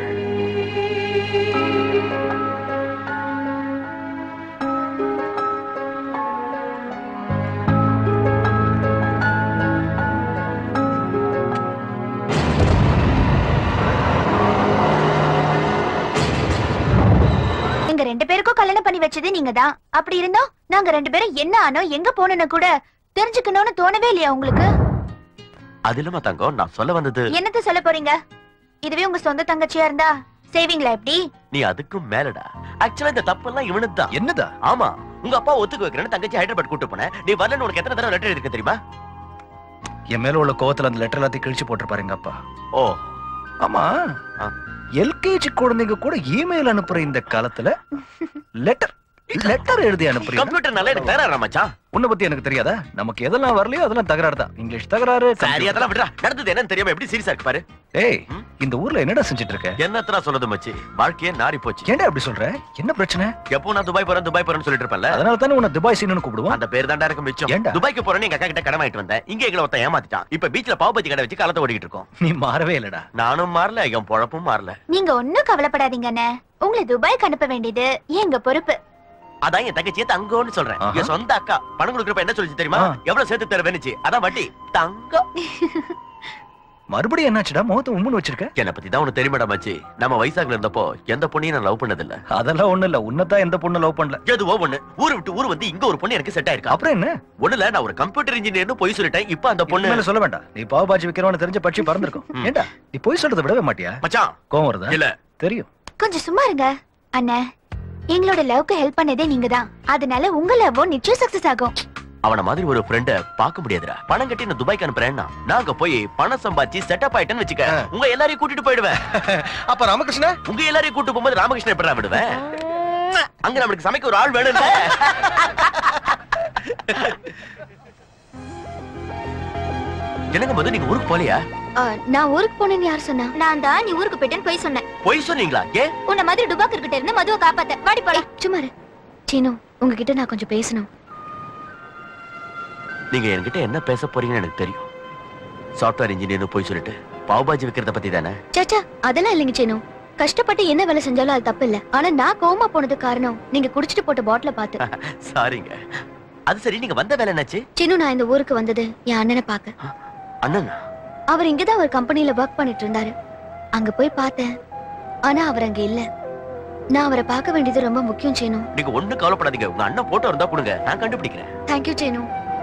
எங்க ரெண்டு பேருக்கும் கல்யாணம் பண்ணி வச்சது நீங்க தான் அப்படி இருந்தோம் நாங்க ரெண்டு பேரும் என்ன ஆனோ எங்க போனோம்னு கூட தெரிஞ்சுக்கணும்னு தோணவே இல்லையா உங்களுக்கு அது இல்லாம தங்கம் நான் சொல்ல வந்தது என்னத்த சொல்ல போறீங்க இதுவே உங்க சொந்த தங்கச்சியா இருந்தா செய்வீங்களா எப்படி நீ அதுக்கும் மேலடா ஆக்சுவலா இந்த தப்பு எல்லாம் இவனுக்கு தான் என்னதா ஆமா உங்க அப்பா ஒத்துக்க வைக்கிறேன்னு தங்கச்சி ஹைதராபாத் கூட்டு போனேன் நீ வரலன்னு உனக்கு எத்தனை தடவை லெட்டர் எழுதிருக்க தெரியுமா என் மேல உள்ள கோவத்துல அந்த லெட்டர் எல்லாத்தையும் கிழிச்சு போட்டிருப்பாரு எங்க அப்பா ஓ ஆமா எல்கேஜி குழந்தைங்க கூட இமெயில் அனுப்புற இந்த காலத்துல லெட்டர் லெட்டர் எழுதி அனுப்புறீங்க கம்ப்யூட்டர்னால எனக்கு தகராறு மச்சான் உன்னை பத்தி எனக்கு தெரியாதா நமக்கு எதெல்லாம் வரலையோ அதெல்லாம் தகராறு தான் இங்கிலீஷ் தகராறு சரி அதெல்லாம் விடுறா நடந்தது என்னன்னு தெரியாம எப்படி சீரியஸா இருக்கு பாரு ஏய் இந்த ஊர்ல என்னடா செஞ்சுட்டு இருக்க என்னத்தரா சொல்லுது மச்சி வாழ்க்கையே நாரி போச்சு ஏன்டா அப்படி சொல்ற என்ன பிரச்சனை எப்போ நான் துபாய் போறேன் துபாய் போறேன்னு சொல்லிட்டு இருப்பேன்ல அதனால தானே உன்னை துபாய் சீனு கூப்பிடுவோம் அந்த பேர் தாண்டா இருக்கு மிச்சம் ஏன்டா? துபாய்க்கு போறேன்னு எங்க அக்கா கிட்ட கடன் வாங்கிட்டு வந்தேன் இங்க எங்களை ஒருத்தன் ஏமாத்திட்டான் இப்ப பீச்ல பாவ பஜ்ஜி கடை வச்சு காலத்தை ஓடிட்டு இருக்கோம் நீ மாறவே இல்லடா நானும் மாறல என் பொழப்பும் மாறல நீங்க ஒண்ணும் கவலைப்படாதீங்க அண்ணே உங்களை துபாய்க்கு அனுப்ப வேண்டியது எங்க பொறுப்பு அதான் என் தங்கச்சியை தங்கம்னு சொல்றேன் ஆஹா. என் சொந்த அக்கா பணம் கொடுக்குறப்ப என்ன சொல்லிச்சு தெரியுமா ஆ. எவ்வளவு சேர்த்து தருவேன்னுச்சு அதான் வட்டி தங்கம் மறுபடியும் என்னாச்சுடா முகத்தை உம்முன்னு வச்சிருக்க என்ன பத்தி தான் உனக்கு தெரியுமாடா மச்சி நம்ம வயசாகுல இருந்தப்போ எந்த பொண்ணையும் நான் லவ் பண்ணதில்ல அதெல்லாம் ஒண்ணு இல்ல உன்னதான் எந்த பொண்ணு லவ் பண்ணல எதுவோ ஒண்ணு ஊரு விட்டு ஊர் வந்து இங்க ஒரு பொண்ணு எனக்கு செட் ஆயிருக்கு அப்புறம் என்ன ஒண்ணுல நான் ஒரு கம்ப்யூட்டர் இன்ஜினியர்னு போய் சொல்லிட்டேன் இப்ப அந்த பொண்ணு பொண்ணு மேல சொல்ல வேண்டாம் நீ பாவ பாஜி வைக்கிறவனு தெரிஞ்ச பட்சி பறந்துருக்கும் ஏண்டா நீ போய் சொல்றதை விடவே மாட்டியா மச்சான் கோவம் வருதா இல்ல தெரியும் கொஞ்சம் சும்மா இருங்க அண்ணே எங்களோட லவ்க்கு ஹெல்ப் பண்ணதே நீங்க தான் அதனால உங்க லவ்வும் நிச்சயம் சக்சஸ் ஆகும் அவன மாதிரி ஒரு ஃப்ரெண்ட பார்க்க முடியாதுடா பணம் கட்டி நான் துபாய்க்கு அனுப்புறேன்னா நான் அங்க போய் பணம் சம்பாதிச்சு செட்டப் ஆயிட்டேன்னு வச்சுக்க உங்க எல்லாரையும் கூட்டிட்டு போயிடுவேன் அப்ப ராமகிருஷ்ண உங்க எல்லாரையும் கூட்டு போகும்போது ராமகிருஷ்ணன் எப்படி விடுவேன் அங்க நம்மளுக்கு சமைக்க ஒரு ஆள் வேணும் என்னங்க மது நீங்க ஊருக்கு போலியா ஆ, நான் ஊருக்கு போனேன்னு யார் சொன்னா நான் தான் நீ ஊருக்கு போயிட்டேன்னு போய் சொன்னேன் பொய் சொன்னீங்களா ஏன் உன்ன மாதிரி டுபாக்கு கிட்ட இருந்து மதுவை காப்பாத்த வாடி போலாம் சும்மா இரு. சீனு உங்ககிட்ட நான் கொஞ்சம் பேசணும் நீங்க என்கிட்ட என்ன பேச போறீங்கன்னு எனக்கு தெரியும் சாஃப்ட்வேர் இன்ஜினியர்னு போய் சொல்லிட்டு பாவுபாஜி விக்கிறத பத்தி தானே சாச்சா அதெல்லாம் இல்லைங்க சீனு கஷ்டப்பட்டு என்ன வேலை செஞ்சாலும் அது தப்பு இல்ல ஆனா நான் கோமா போனதுக்கு காரணம் நீங்க குடிச்சிட்டு போட்ட பாட்டில பார்த்து சாரிங்க அது சரி நீங்க வந்த வேலை என்னாச்சு சீனு நான் இந்த ஊருக்கு வந்தது என் அண்ணனை பார்க்க அண்ணன் அவர் இங்கதான் ஒரு கம்பெனில ஒர்க் பண்ணிட்டு இருந்தாரு அங்க போய் பார்த்தேன் ஆனா அவர் அங்க இல்ல நான் அவரை பார்க்க வேண்டியது ரொம்ப முக்கியம் சீனு நீங்க ஒண்ணும் கவலைப்படாதீங்க உங்க அண்ணன் போட்டோ இருந்தா கொடுங்க நான் கண்டுபிடிக்கிறேன் தேங்க்யூ சீனு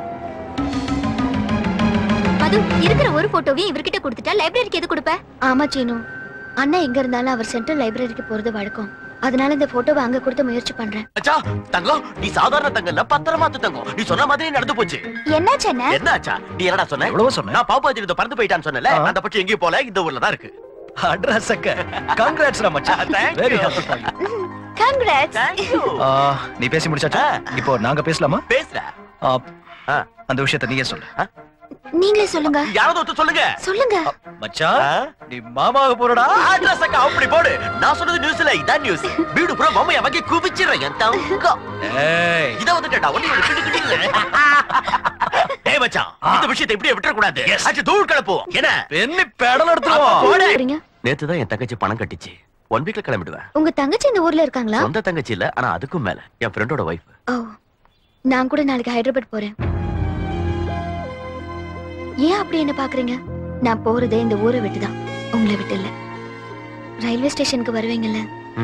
மது இருக்கிற ஒரு போட்டோவையும் இவர்கிட்ட கொடுத்துட்டா லைப்ரரிக்கு எது கொடுப்ப ஆமா சீனு அண்ணன் எங்க இருந்தாலும் அவர் சென்ட்ரல் லைப்ரரிக்கு போறது வழக்கம் அதனால இந்த போட்டோவை அங்க கொடுத்த முயற்சி பண்றேன் அச்சா தங்கம் நீ சாதாரண தங்கம் இல்ல பத்திரமாத்து தங்கம் நீ சொன்ன மாதிரி நடந்து போச்சு என்னாச்சு என்ன என்ன ஆச்சா நீ என்னடா சொன்ன எவ்வளவு சொன்ன நான் பாப்பாஜி இதை பறந்து போயிட்டான்னு சொன்னல அந்த பட்சம் எங்கேயும் போல இந்த ஊர்ல தான் இருக்கு அட்ரஸ் அக்க கங்க்ராட்ஸ் மச்சான் very happy for you congrats நீ பேசி முடிச்சாச்சா இப்போ நாங்க பேசலாமா பேசுற அந்த விஷயத்தை நீயே சொல்லு நீங்களே சொல்லுங்க யாராவது ஒருத்தர் சொல்லுங்க சொல்லுங்க மச்சான் நீ மாமாவுக்கு போறடா அட்ரஸ் அக்கா அப்படி போடு நான் சொன்னது நியூஸ்ல இதான் நியூஸ் வீடு பூரா மாமா அவங்க குவிச்சிடுறேன் என் தங்கம் ஏய் இத வந்துட்டா ஒண்ணு ஒண்ணு கிட்டு கிட்டு டேய் மச்சான் இந்த விஷயத்தை இப்படியே விட்டுற கூடாது அச்சு தூள் கலப்போம் என்ன பெண்ணி பெடல் போறீங்க நேத்து தான் என் தங்கச்சி பணம் கட்டிச்சு ஒன் வீக்ல கிளம்பிடுவேன் உங்க தங்கச்சி இந்த ஊர்ல இருக்காங்களா சொந்த தங்கச்சி இல்ல ஆனா அதுக்கும் மேல என் ஃப்ரெண்டோட வைஃப் ஓ நான் கூட நாளைக்கு ஹைதராபாத் போறேன் ஏன் அப்படி என்ன பாக்குறீங்க நான் போறதே இந்த ஊரை விட்டுதான் உங்களை விட்டு இல்ல ரயில்வே ஸ்டேஷனுக்கு வருவீங்கல்ல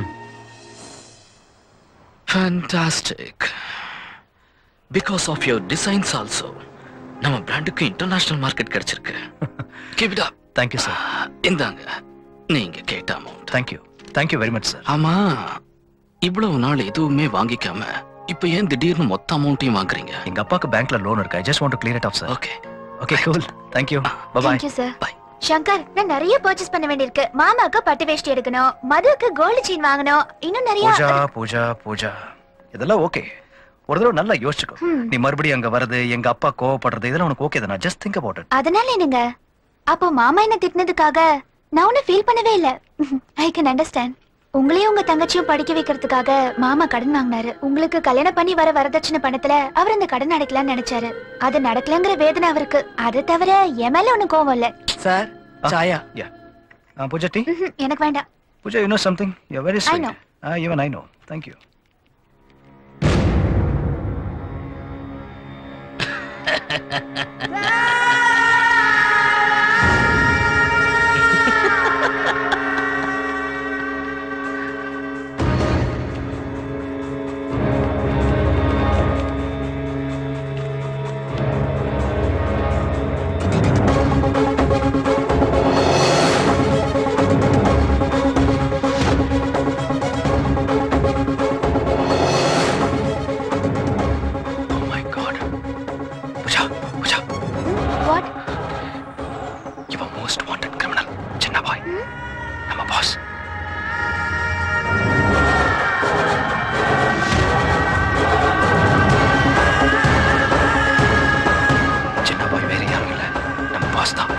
fantastic because of your designs also நம்ம பிராண்டுக்கு இன்டர்நேஷனல் மார்க்கெட் கிடைச்சிருக்கு keep it up thank you sir இந்தாங்க நீங்க கேட்ட amount thank you thank you very much sir ஆமா இவ்வளவு நாள் எதுவுமே வாங்கிக்காம இப்ப ஏன் திடீர்னு மொத்த அமௌண்ட்டையும் வாங்குறீங்க எங்க அப்பாக்கு பேங்க்ல லோன் இருக்கு I just want to clear it off sir okay okay cool thank you bye bye thank you sir Shankar நான் நிறைய பர்ச்சேஸ் பண்ண வேண்டியிருக்கு மாமாக்கு பட்டு வேஷ்டி எடுக்கணும் மதுவுக்கு கோல்டு செயின் வாங்கணும் இன்னும் நிறைய பூஜா பூஜா பூஜா இதெல்லாம் ஓகே ஒரு தடவை நல்லா யோசிச்சுக்கோ Hmm. நீ மறுபடியும் அங்க வரது எங்க அப்பா கோவப்படுறது இதெல்லாம் உனக்கு ஓகே தானே ஜஸ்ட் திங்க் அபவுட் இட் அதனால என்னங்க அப்போ மாமா என்ன திட்டினதுக்காக நான் ஒன்னும் ஃபீல் பண்ணவே இல்ல ஐ கேன் அண்டர்ஸ்டாண்ட் உங்களையும் உங்க தங்கச்சியும் படிக்க வைக்கிறதுக்காக மாமா கடன் வாங்கினாரு உங்களுக்கு கல்யாணம் பண்ணி வர வரதட்சணை பணத்துல அவர் அந்த கடன் அடைக்கலாம்னு நினைச்சாரு அது நடக்கலங்கிற வேதனை அவருக்கு அது தவிர என் மேல ஒண்ணும் கோவம் இல்ல சார் சாயா யா பூஜா டீ ம்ஹும், எனக்கு வேண்டாம் Pooja you know something you very I sweet know. Ah even I know thank you what your most wanted criminal சின்ன பாய் நம்ம பாஸ் சின்ன பாய் வேற யாரும் இல்ல நம்ம பாஸ் தான்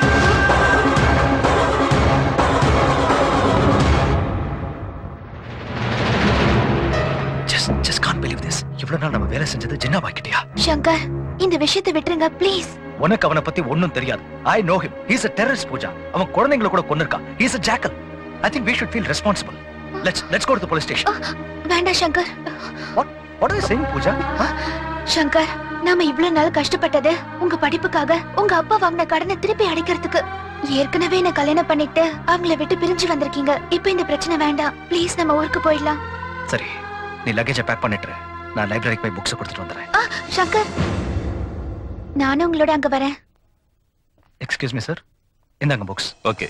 just just can believe this இவ்வளவு நாள் நம்ம வேலை செஞ்சது ஜின்னா பாய் கிட்டயா சங்கர் இந்த விஷயத்தை விட்டுருங்க ப்ளீஸ் உனக்கு அவனை பத்தி ஒண்ணும் தெரியாது I know him he's a terrorist Pooja அவன் குழந்தைங்களை கூட கொன்னிருக்கான் he's a jackal I think we should feel responsible let's let's go to the police station வேண்டாம் Shankar what are you saying Pooja Shankar நாம இவ்வளவு நாள் கஷ்டப்பட்டது உங்க படிப்புக்காக உங்க அப்பா வாங்கின கடனை திருப்பி அடைக்கிறதுக்கு ஏற்கனவே என்ன கல்யாணம் பண்ணிட்டு அவங்கள விட்டு பிரிஞ்சு வந்திருக்கீங்க இப்போ இந்த பிரச்சனை வேண்டாம் ப்ளீஸ் நம்ம ஊருக்கு போயிடலாம் சரி நீ லக்கேஜை பேக் பண்ணிட்டு இரு. நான் லைப்ரரிக்கு போய் புக்ஸ் கொடுத்துட்டு வந்துடுறேன் ஆ, சங்கர் நானும் உங்களோட அங்க வரேன் எக்ஸ்கியூஸ் மீ சார் இந்தாங்க புக்ஸ் ஓகே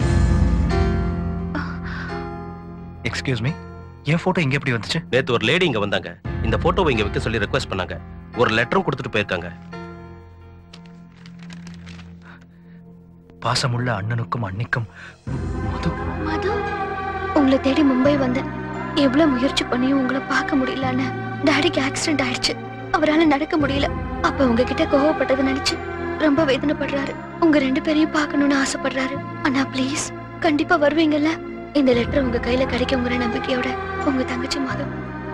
எக்ஸ்கியூஸ் மீ என் போட்டோ இங்க எப்படி வந்துச்சு நேத்து ஒரு லேடி இங்க வந்தாங்க இந்த போட்டோவை இங்க வைக்க சொல்லி ரெக்வஸ்ட் பண்ணாங்க ஒரு லெட்டரும் கொடுத்துட்டு போயிருக்காங்க பாசமுள்ள அண்ணனுக்கும் அன்னிக்கும் மது உங்களை தேடி மும்பை வந்தேன் எவ்வளவு முயற்சி பண்ணியும் உங்களை பார்க்க முடியலன்னு டாடிக்கு ஆக்சிடென்ட் ஆயிடுச்சு அவரால நடக்க முடியல அப்ப உங்ககிட்ட கோவப்பட்டதை நினைச்சு ரொம்ப வேதனைப்படுறாரு உங்க ரெண்டு பேரையும் பார்க்கணும்னு ஆசைப்படுறாரு அண்ணா ப்ளீஸ் கண்டிப்பா வருவீங்கல்ல இந்த லெட்டர் உங்க கையில கிடைக்குங்கிற நம்பிக்கையோட உங்க தங்கச்சி மது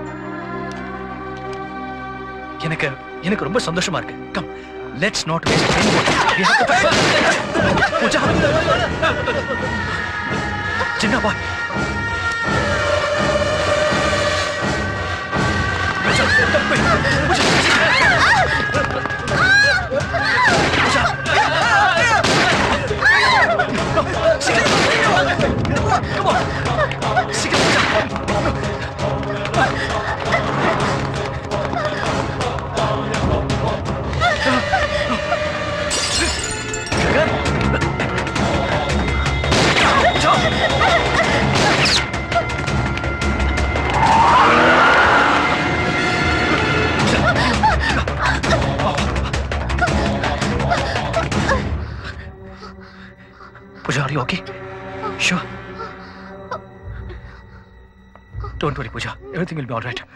எனக்கு எனக்கு ரொம்ப சந்தோஷமா இருக்கு come let's not waste Pooja சின்ன பாய் Pooja, are you okay? Sure. Don't worry, Pooja. Everything will be all right.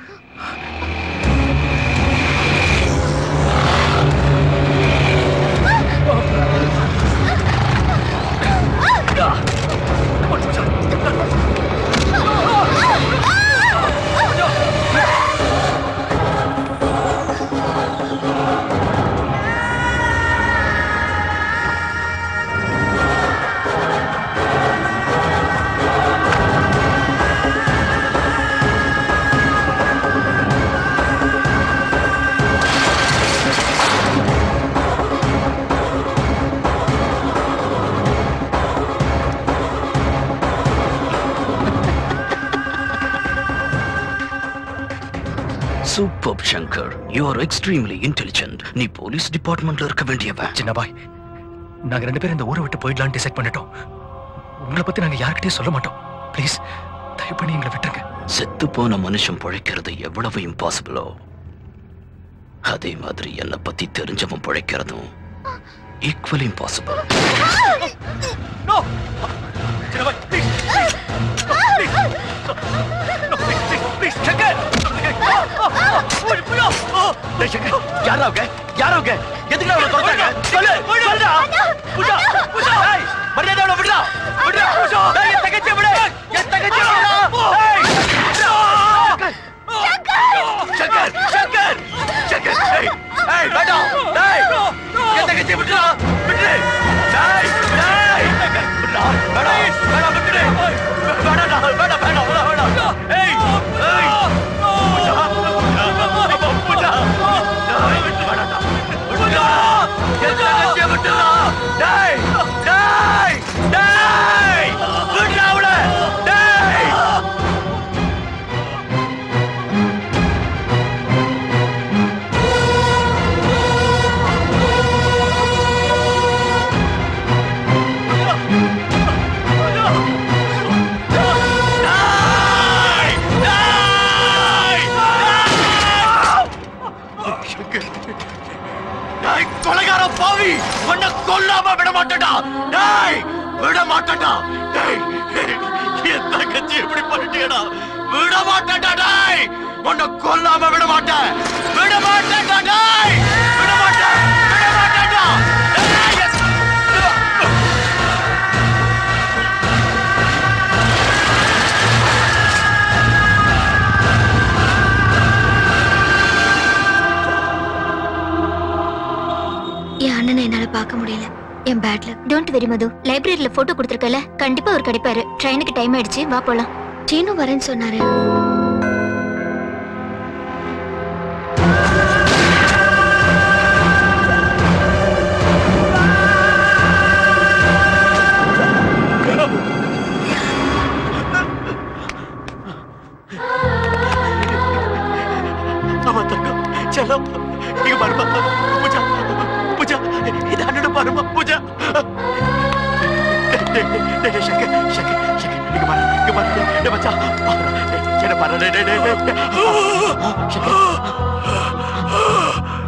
Super Shankar you are extremely intelligent நீ போலீஸ் டிபார்ட்மெண்ட்ல இருக்க வேண்டியவன் சின்ன பாய் நாங்க ரெண்டு பேரும் இந்த ஊரை விட்டு போயிடலாம்னு டிசைட் பண்ணிட்டோம் உங்களை பத்தி நாங்க யார்கிட்டயும் சொல்ல மாட்டோம் ப்ளீஸ் தயவு பண்ணி எங்களை விட்டுருங்க செத்து போன மனுஷன் பிழைக்கிறது எவ்வளவு இம்பாசிபிளோ அதே மாதிரி என்னை பத்தி தெரிஞ்சவன் பிழைக்கிறதும் ஈக்குவல் இம்பாசிபிள் No! சின்ன பாய் please please please please Shankar யாரா அவங்க யாரா அவங்க எதுக்கு அவளை தொலைச்சாங்க சொல்லு சொல்லுடா பூஜா பூஜா ஏய் மரியாதை அவளை விடுடா விடுடா பூஜா ஏய் என் தங்கச்சி விடு என் தங்கச்சி விடுடா ஏய் சங்கர் சங்கர் சங்கர் ஏய் ஏய் வேண்டாம் ஏய் என் தங்கச்சி விடுடா விடு ஏய் ஏய் விடுடா வேண்டாம் வேண்டாம் விடு வேண்டாம் வேண்டாம் வேண்டாம் வேண்டாம் வேண்டாம் ஏய் ஏய் பூஜா பூஜா ஏய் வேண்டாம் விடுடா என் தங்கச்சி விடுடா டேய் டேய் டேய் விடுடா அவளை டேய் டேய் கொலைகார பாவி உன்னை கொல்லாம விட மாட்டேடா டேய் விட மாட்டேடா டேய் என் தங்கச்சி இப்படி பண்ணிட்டியடா விட மாட்டேடா டேய் உன்னை கொல்லாம விட மாட்டேன் விட மாட்டேடா டேய் விட மாட்டேன் விட மாட்டேடா டேய் என்- என் அண்ணனை என்னால பார்க்க முடியல என் பேட்ல டோன்ட் வெரி மது லைப்ரரியில போட்டோ கொடுத்துருக்கல கண்டிப்பா அவர் கிடைப்பாரு ட்ரெயினுக்கு டைம் ஆயிடுச்சு வா போலாம் சீனு வரேன்னு சொன்னாரு ஆமா தங்கம் செல்லம் இங்க பாருமா பூஜா பூஜா இது அண்ணனோட பாருமா பூஜா டேய், டேய், டேய், டேய், சங்கர், சங்கர், சங்கர், இங்க பாரு, இங்க பாரு, டேய், டேய், மச்சான், பாரு, டேய், என்ன பாரு, டேய், டேய், டேய், டேய். சங்கர்.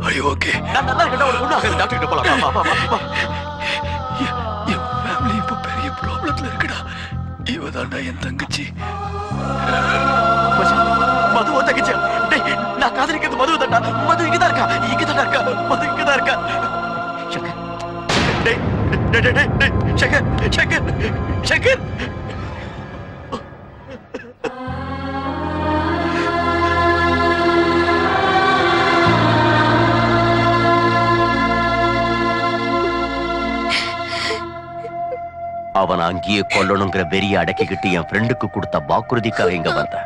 ஐயோ ஓகே நான் நல்லா இருக்கேன் உனக்கு ஒண்ணும் ஆகாது டாக்டர் கிட்ட போலாம் வா, வா, வா, வா. என் ஃபேமிலி இப்போ பெரிய ப்ராப்ளத்துல இருக்குடா இவ தான்டா என் தங்கச்சி மச்சி, மதுவா தங்கச்சி டேய் நான் காதலிக்கிறது மது தான்டா மது இங்க தான் இருக்கா இங்க தான் இருக்கா மது இங்க தான் இருக்கா சங்கர் டேய் டேய் டேய் டேய், டேய் சங்கர் சங்கர் சங்கர் அவன் அங்கேயே கொல்லணுங்கிற வெறிய அடக்கிக்கிட்டு என் ஃப்ரெண்டுக்கு கொடுத்த வாக்குறுதிக்காக இங்க வந்தேன்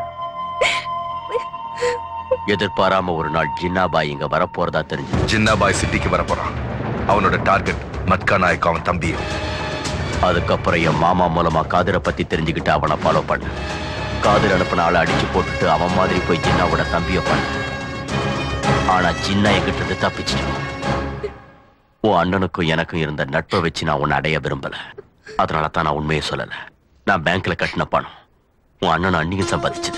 எதிர்பாராம ஒரு நாள் ஜின்னாபாய் இங்க வரப்போறதா தெரிஞ்சு ஜின்னாபாய் சிட்டிக்கு வர போறான் அவனோட டார்கெட் மட்கா நாயக் அவன் தம்பியும் அதுக்கப்புறம் என் மாமா மூலமா காதிரை பத்தி தெரிஞ்சுக்கிட்டு அவனை ஃபாலோ பண்ண காதிர் அனுப்பின ஆளை அடிச்சு போட்டுட்டு அவன் மாதிரி போய் ஜின்னாவோட தம்பிய பண்ண ஆனா ஜின்னா என்கிட்ட இருந்து தப்பிச்சிட்டான் உன் அண்ணனுக்கும் எனக்கும் இருந்த நட்பை வச்சு நான் உன்னை அடைய விரும்பல அதனால தான் நான் உண்மையை சொல்லல நான் பேங்க்ல கட்டின பணம் உன் அண்ணன் அன்னியும் சம்பாதிச்சது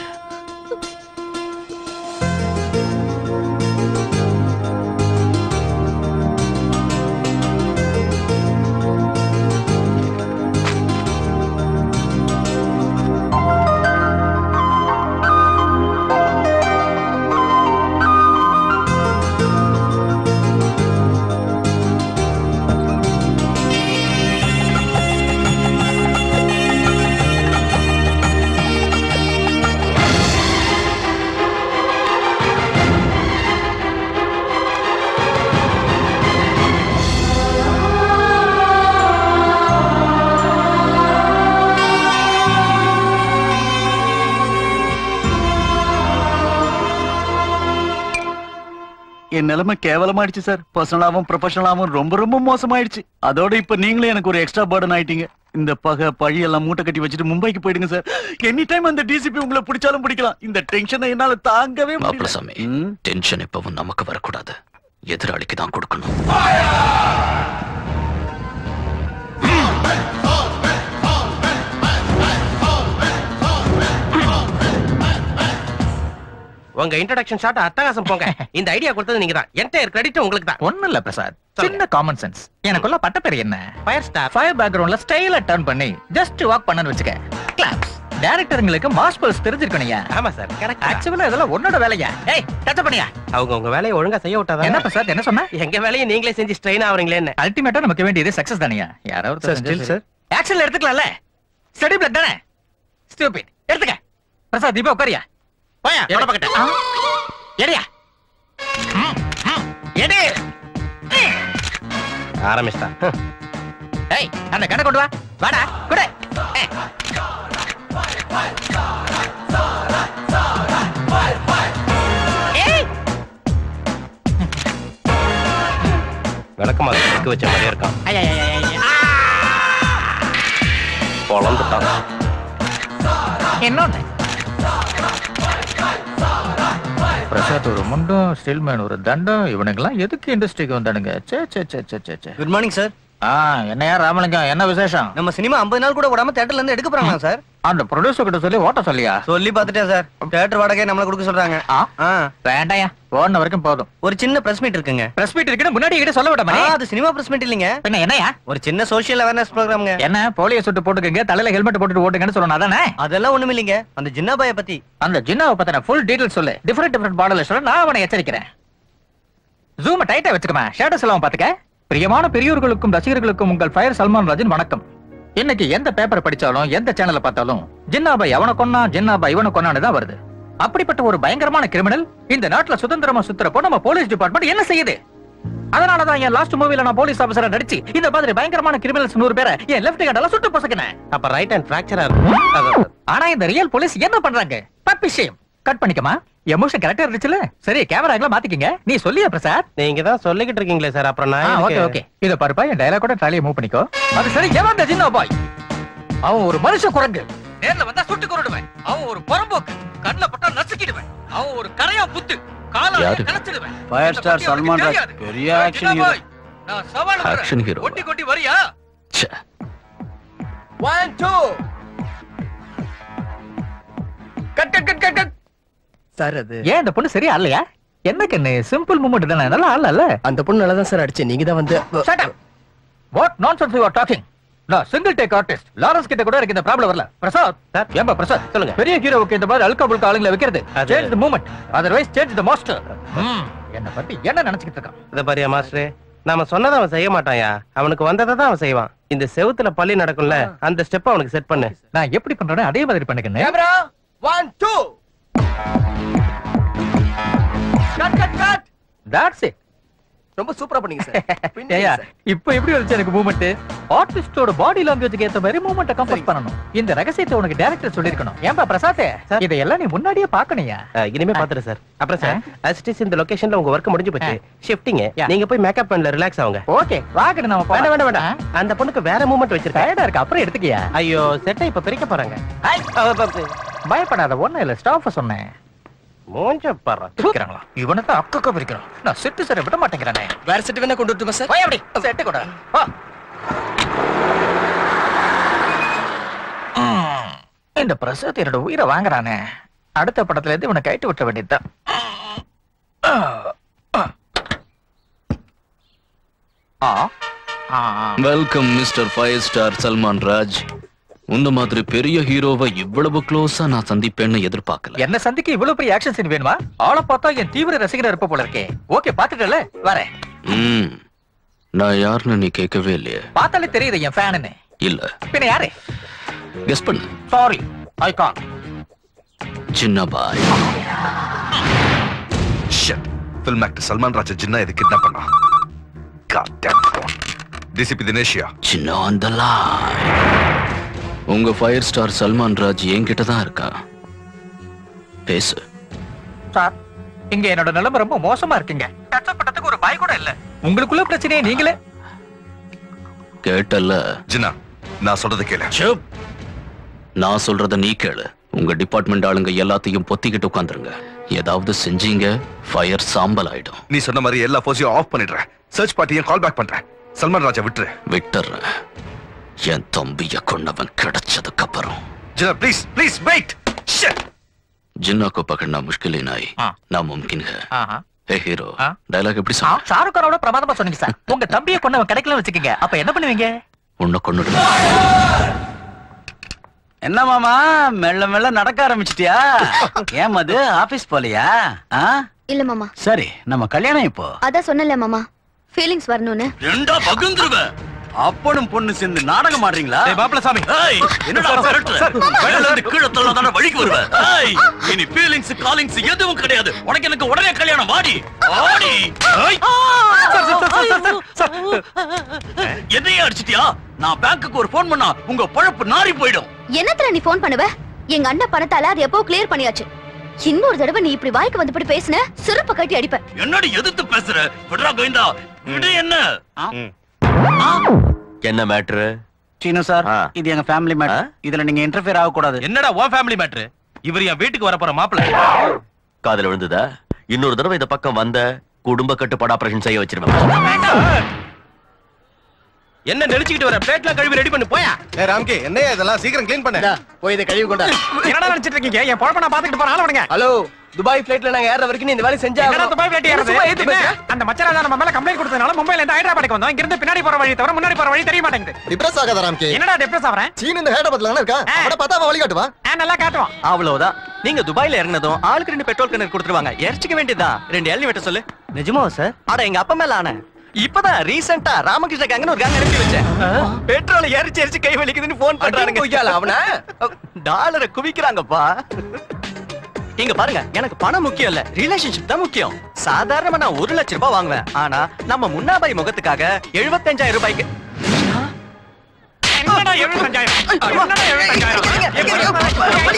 என் நிலைமை கேவலமாயிடுச்சு சார் பர்சனலாவும் ப்ரொஃபஷனலாவும் ரொம்ப ரொம்ப மோசமாயிடுச்சு அதோட இப்ப நீங்களே எனக்கு ஒரு எக்ஸ்ட்ரா பர்டன் ஆயிட்டீங்க இந்த பகை பழி எல்லாம் மூட்டை கட்டி வச்சுட்டு மும்பைக்கு போயிடுங்க சார் எனி டைம் அந்த டிசிபி உங்களை பிடிச்சாலும் பிடிக்கலாம் இந்த டென்ஷனை என்னால தாங்கவே மாப்பிள முடியல சாமி டென்ஷன் எப்பவும் நமக்கு வரக்கூடாது எதிராளிக்கு தான் கொடுக்கணும் உங்க இன்ட்ரடக்ஷன் ஷாட் அட்டகாசம் போங்க இந்த ஐடியா கொடுத்தது நீங்க தான் என்டையர் கிரெடிட் உங்களுக்கு தான் ஒண்ணும் இல்ல பிரசாத் சின்ன காமன் சென்ஸ் எனக்குள்ள பட்ட பேர் என்ன ஃபயர் ஸ்டார் ஃபயர் பேக்ரவுண்ட்ல ஸ்டைலா டர்ன் பண்ணி ஜஸ்ட் வாக் பண்ணனு வச்சுக்க கிளாப்ஸ் டைரக்டருங்களுக்கு மாஸ் பல்ஸ் தெரிஞ்சிருக்கணும்யா ஆமா சார் கரெக்ட் ஆக்சுவலா இதெல்லாம் உன்னோட வேலையா ஏய் டச் பண்ணியா அவங்க உங்க வேலையை ஒழுங்கா செய்ய விட்டாதான் என்ன பிரசாத் என்ன சொன்ன எங்க வேலையை நீங்களே செஞ்சு ஸ்ட்ரெயின் ஆவறீங்களே அல்டிமேட்டா நமக்கு வேண்டியது சக்சஸ் தானியா யாராவது Sir, still, sir. ஆக்ஷன்ல எடுத்துக்கலாம்ல ஸ்டடி பிளட் தானே ஸ்டூபிட் எடுத்துக்க பிரசாத் இப்ப உட்காரியா போயா எட பக்கட்ட. எடியா எடு ஆரம்பிச்சிட்டா ஏய் அந்த கண்ணை கொண்டு வா வாடா குடு ஏய். ஏய் விளக்கமாக வைக்க வச்ச மாதிரியே இருக்கான் ஐயா ஐயா ஐயா பொழந்துட்டான் இன்னொன்னு பிரசாத் ஒரு முண்டம் ஸ்டீல்மேன் ஒரு தண்டம் இவனுங்கெல்லாம் எதுக்கு இண்டஸ்ட்ரிக்கு வந்தானுங்க சே சே சே சே சே சே குட் மார்னிங் சார் ஆ என்னையா ராமலிங்கம் என்ன விசேஷம் நம்ம சினிமா 50 நாள் கூட விடாம தேட்டர்ல இருந்து எடுக்க போறாங்க சார் அந்த ப்ரொடியூசர் கிட்ட சொல்லி ஓட்ட சொல்லியா சொல்லி பார்த்துட்டேன் சார் தேட்டர் வாடகை நம்மள கொடுக்க சொல்றாங்க ஆ வேண்டாயா ஓடின வரைக்கும் போதும் ஒரு சின்ன பிரஸ் மீட் இருக்குங்க பிரஸ் மீட் இருக்குன்னு முன்னாடி கிட்ட சொல்ல விட ஆ, அது சினிமா பிரஸ் மீட் இல்லைங்க பின்ன என்னையா ஒரு சின்ன சோஷியல் அவேர்னஸ் ப்ரோக்ராம்ங்க என்ன போலியோ சுட்டு போட்டுக்கங்க தலையில ஹெல்மெட் போட்டுட்டு ஓட்டுங்கன்னு சொல்லணும் அதானே அதெல்லாம் ஒண்ணும் இல்லைங்க அந்த ஜின்னாபாய பத்தி அந்த ஜின்னாவை பத்தின ஃபுல் டீடைல் சொல்லு டிஃபரெண்ட் டிஃபரெண்ட் மாடல் சொல்ல நான் அவனை எச்சரிக்கிறேன் ஜூம டைட்டா வச்சுக்கமா ஷேட்டஸ் எல்லாம் பாத்துக்க பிரியமான பெரியோர்களுக்கும் ரசிகர்களுக்கும் உங்கள் ஃபயர் சல்மான் ராஜின் வணக்கம் இன்னைக்கு எந்த பேப்பரை படிச்சாலும் எந்த சேனலை பார்த்தாலும் ஜின்னாபாய் அவனை கொன்னா ஜின்னாபாய் இவனை கொன்னான்னு தான் வருது அப்படிப்பட்ட ஒரு பயங்கரமான கிரிமினல் இந்த நாட்டுல சுதந்திரமா சுத்துறப்போ நம்ம போலீஸ் டிபார்ட்மெண்ட் என்ன செய்யுது அதனாலதான் என் லாஸ்ட் மூவில நான் போலீஸ் ஆபீசரா நடிச்சு இந்த மாதிரி பயங்கரமான கிரிமினல்ஸ் நூறு பேரை என் லெஃப்ட் ஹேண்டால சுட்டு பொசக்கினேன் அப்ப ரைட் ஹேண்ட் ஃபிராக்சரா இருக்கும் ஆனா இந்த ரியல் போலீஸ் என்ன பண்றாங்க பப்பிஷயம் கட் பண்ணிக்கமா எமோஷன் கரெக்டா இருந்துச்சுல சரி கேமரா எல்லாம் மாத்திக்கங்க நீ சொல்லியா பிரசாத் நீங்க தான் சொல்லிக்கிட்டு இருக்கீங்களே சார் அப்புறம் நான் ஓகே எதுக்கு- ஓகே இத பாருப்பா என் டயலாக் கூட ட்ராலியை மூவ் பண்ணிக்கோ அது சரி எவன் அந்த சின்ன பாய் அவன் ஒரு மனுஷ குரங்கு நேர்ல வந்தா சுட்டு கொண்டுடுவேன் அவன் ஒரு புறம்போக்கு கண்ணுல பட்டா நசுக்கிடுவேன் அவன் ஒரு கரையா புத்து காலால யாரு? கலச்சிடுவேன் ஃபயர் ஸ்டார் சல்மான் ராஜ் பெரிய ஆக்ஷன் ஹீரோ நான் சவால் விடுறேன். Action hero. கொட்டி கொட்டி வரியா ச்சே. One two cut cut cut cut cut sir அது ஏன் இந்த பொண்ணு சரியா இல்லையா என்ன கண்ணு சிம்பிள் மூமெண்ட் தானே நல்லா ஆடல அந்த பொண்ணு நல்லா தான் சார் அடிச்சு நீங்க தான் வந்து what nonsense you are talking நான் சிங்கிள் டேக் ஆர்டிஸ்ட் லாரன்ஸ் கிட்ட கூட எனக்கு இந்த ப்ராப்ளம் வரல பிரசாத் சார் ஏம்பா பிரசாத் சொல்லுங்க பெரிய ஹீரோவுக்கு இந்த மாதிரி அல்கா புல்கா ஆளுங்களை வைக்கிறது change the moment otherwise change the master என்ன பத்தி என்ன நினைச்சிட்டு இருக்கான் இத பாரியா மாஸ்டர் நாம சொன்னதை அவன் செய்ய மாட்டான்யா அவனுக்கு வந்ததை தான் அவன் செய்வான் இந்த செவுத்துல பள்ளி நடக்கும்ல அந்த ஸ்டெப் அவனுக்கு செட் பண்ணு நான் எப்படி பண்றேனோ அதே மாதிரி பண்ணுக்கண்ணே camera one two cut cut cut that's it ரொம்ப சூப்பரா பண்ணீங்க சார் ஏயா இப்போ எப்படி வந்துச்சு எனக்கு மூமெண்ட் ஆர்டிஸ்டோட பாடி லாங்குவேஜ்க்கு ஏத்த மாதிரி மூமெண்ட்டை கம்போஸ் பண்ணணும் இந்த ரகசியத்தை உனக்கு டைரக்டர் சொல்லிருக்கணும் ஏன்பா பிரசாத் இதெல்லாம் நீ முன்னாடியே பாக்கணையா அஹ், இனிமே பாத்துறேன் சார் அப்புறம் சார் அசிஸ்டிஸ் இந்த லொகேஷன்ல உங்க ஒர்க் முடிஞ்சு போச்சு ஷிஃப்டிங் நீங்க போய் மேக்கப் பண்ணல ரிலாக்ஸ் ஆகுங்க ஓகே வாக்கடு நம்ம வேண்டாம் வேண்டாம் வேண்டாம் அந்த பொண்ணுக்கு வேற மூமெண்ட் வச்சிருக்கேன் டயர்டா இருக்கு அப்புறம் எடுத்துக்கியா ஐயோ செட்டை இப்ப பிரிக்க போறாங்க பயப்படாத ஒண்ணு இல்ல ஸ்டாஃப் சொன்னேன் மூஞ்ச பாரு பிரிக்கிறாங்களா இவனை தான் அக்கா பிரிக்கிறான் நான் செட்டு சார் விட மாட்டேங்கிறானே வேற செட்டு வேணா கொண்டு வரட்டுமா சார் போய் அப்படி செட்டு கூட வா ம், இந்த பிரசாத் என்னோட உயிரை வாங்குறானே அடுத்த படத்துல இருந்து இவனை கைட்டு விட்ட வேண்டியதுதான் ஆ ஆ welcome mister five star Salman Raj உன்ன மாதிரி பெரிய ஹீரோவை இவ்வளவு க்ளோஸா நான் சந்திப்பேன்னு எதிர்பார்க்கல என்ன சந்திக்க இவ்வளவு பெரிய ஆக்ஷன் சீன் வேணுமா ஆளை பார்த்தா என் தீவிர ரசிகனா இருப்ப போல இருக்கே ஓகே பாத்துட்டல வரேன் ம் நான் யாருன்னு நீ கேட்கவே இல்லையே பார்த்தாலே தெரியுது என் ஃபேனுன்னு இல்ல பின்ன யாரு கெஸ் பண்ணு சாரி ஐ கான் சின்ன பாய் shut film actor Salman Raja Jinnah இது கிட்னாப் பண்ணா God damn it. டிசிபி தினேஷியா சின்ன அந்த உங்க ஃபயர் ஸ்டார் சல்மான் ராஜ் என்கிட்ட தான் இருக்கா பேசு சார் இங்க என்னோட நிலைமை ரொம்ப மோசமா இருக்குங்க கஷ்டப்பட்டதுக்கு ஒரு பாய் கூட இல்ல உங்களுக்குள்ள பிரச்சனையே நீங்களே கேட்டல்ல ஜின்னா நான் சொல்றது கேளு சுப் நான் சொல்றத நீ கேளு உங்க டிபார்ட்மெண்ட் ஆளுங்க எல்லாத்தையும் பொத்திக்கிட்டு உட்காந்துருங்க ஏதாவது செஞ்சீங்க ஃபயர் சாம்பல் ஆயிடும் நீ சொன்ன மாதிரி எல்லா போர்ஸையும் ஆஃப் பண்ணிடுறேன் சர்ச் பார்ட்டியும் கால் பேக் பண்றேன் சல்மான் ராஜா விட்டுரு விட்டுறேன் என் தம்பிய கொண்டவன் கிடைச்சதுக்கு அப்புறம் Jinnah please please wait shut Jinnah को पकड़ना मुश्किल ही नहीं नामुमकिन है ஆஹா. हे हीरो डायलॉग எப்படி சொன்ன ஷாருக் கானோட பிரமாதமா சொன்னீங்க சார் உங்க தம்பியை கொண்டவன் கிடைக்கல வச்சுக்கீங்க அப்ப என்ன பண்ணுவீங்க உன்னை கொன்னுடு என்ன மாமா மெல்ல மெல்ல நடக்க ஆரம்பிச்சிட்டியா ஏன் மது ஆபீஸ் போலியா ஆ? இல்ல மாமா சரி நம்ம கல்யாணம் இப்போ அதான் சொன்னல மாமா ஃபீலிங்ஸ் வரணும்னு ரெண்டா பகுந்துருவேன் அப்பனும் பொண்ணு சேர்ந்து நாடகம் ஆடுறீங்களா மாப்பிள சாமி ஏய் என்னடா மிரட்டுற? மேல இருந்து கீழே தள்ளாதானே வழிக்கு வருவ ஏய் இனி ஃபீலிங்ஸ் காலிங்ஸ் எதுவும் கிடையாது உனக்கு எனக்கு உடனே கல்யாணம் வாடி வாடி ஏய் என்னையே அடிச்சிட்டியா நான் பேங்க்குக்கு ஒரு ஃபோன் பண்ணா உங்க பழப்பு நாறி போயிடும் என்னத்துல நீ ஃபோன் பண்ணுவ எங்க அண்ணன் பணத்தால அது எப்போ கிளியர் பண்ணியாச்சு இன்னொரு தடவை நீ இப்படி வாய்க்கு வந்துட்டு பேசுன சிறப்ப கட்டி அடிப்பேன் என்னடி எதிர்த்து பேசுற விடுறா கோவிந்தா விடு என்ன என்ன மேட்ரு சீனு சார் இது எங்க ஃபேமிலி மேட்டர் இதுல நீங்க இன்டர்ஃபியர் ஆக கூடாது என்னடா உன் ஃபேமிலி மேட்ரு இவர் என் வீட்டுக்கு வர போற மாப்பிள காதுல விழுந்ததா இன்னொரு தடவை இந்த பக்கம் வந்த குடும்ப கட்டுப்பாடு ஆபரேஷன் செய்ய வச்சிருவேன் என்ன நெளிச்சுக்கிட்டு வர பிளேட்லாம் கழுவி ரெடி பண்ணு போயா ஏ ராம்கே என்னையா இதெல்லாம் சீக்கிரம் க்ளீன் பண்ணு போய் இதை கழுவி கொண்டா என்னடா நினைச்சிட்டு இருக்கீங்க என் பொழப்ப நான் பாத்துக்கிட்டு போறேன் ஆள விடுங்க ஹலோ துபாய் ஃபிளைட்ல நாங்க ஏற வரைக்கும் நீ இந்த வேலையை செஞ்சா என்னடா துபாய் flight ஏறுறது? என்ன? அந்த மச்சராஜா நம்ம மேல கம்ப்ளைண்ட் கொடுத்ததுனால மும்பைல இருந்து ஹைதராபாத்துக்கு வந்தோம் இங்க இருந்து பின்னாடி போற வழி தவிர முன்னாடி போற வழி தெரிய மாட்டேங்குது டிப்ரெஸ் ஆகாத ராம்கே என்னடா டிப்ரெஸ் ஆவறேன் சீன் இந்த ஹைதராபாத்ல தானே இருக்கா அவட பார்த்தா அவன் வழிகாட்டுவா ஆ நல்லா காட்டுவான் அவ்வளவுதான் நீங்க துபாயில இறங்கினதும் ஆளுக்கு ரெண்டு பெட்ரோல் கிணறு கொடுத்துருவாங்க எரிச்சிக்க வேண்டியதுதான் ரெண்டு எள்ளி வெட்ட சொல்லு நிஜமா சார் அட எங்க அப்பா மேல ஆன இப்பதான் ரீசெண்டா ராமகிருஷ்ண கேங்கன்னு ஒரு கேங் அனுப்பி வச்சேன் பெட்ரோல் எரிச்சு எரிச்சு கை வலிக்குதுன்னு போன் பண்றாங்க பொய்யால அவன டாலரை குவிக்கிறாங்கப்பா இங்க பாருங்க எனக்கு பணம் முக்கியம் இல்ல ரிலேஷன்ஷிப் தான் முக்கியம் சாதாரணமா நான் ஒரு லட்சம் ரூபாய் வாங்குவேன் ஆனா நம்ம முன்னாபாய் முகத்துக்காக எழுபத்தஞ்சாயிரம் ரூபாய்க்கு என்னடா எழுபத்தஞ்சாயிரம் என்னடா எழுபத்தஞ்சாயிரம்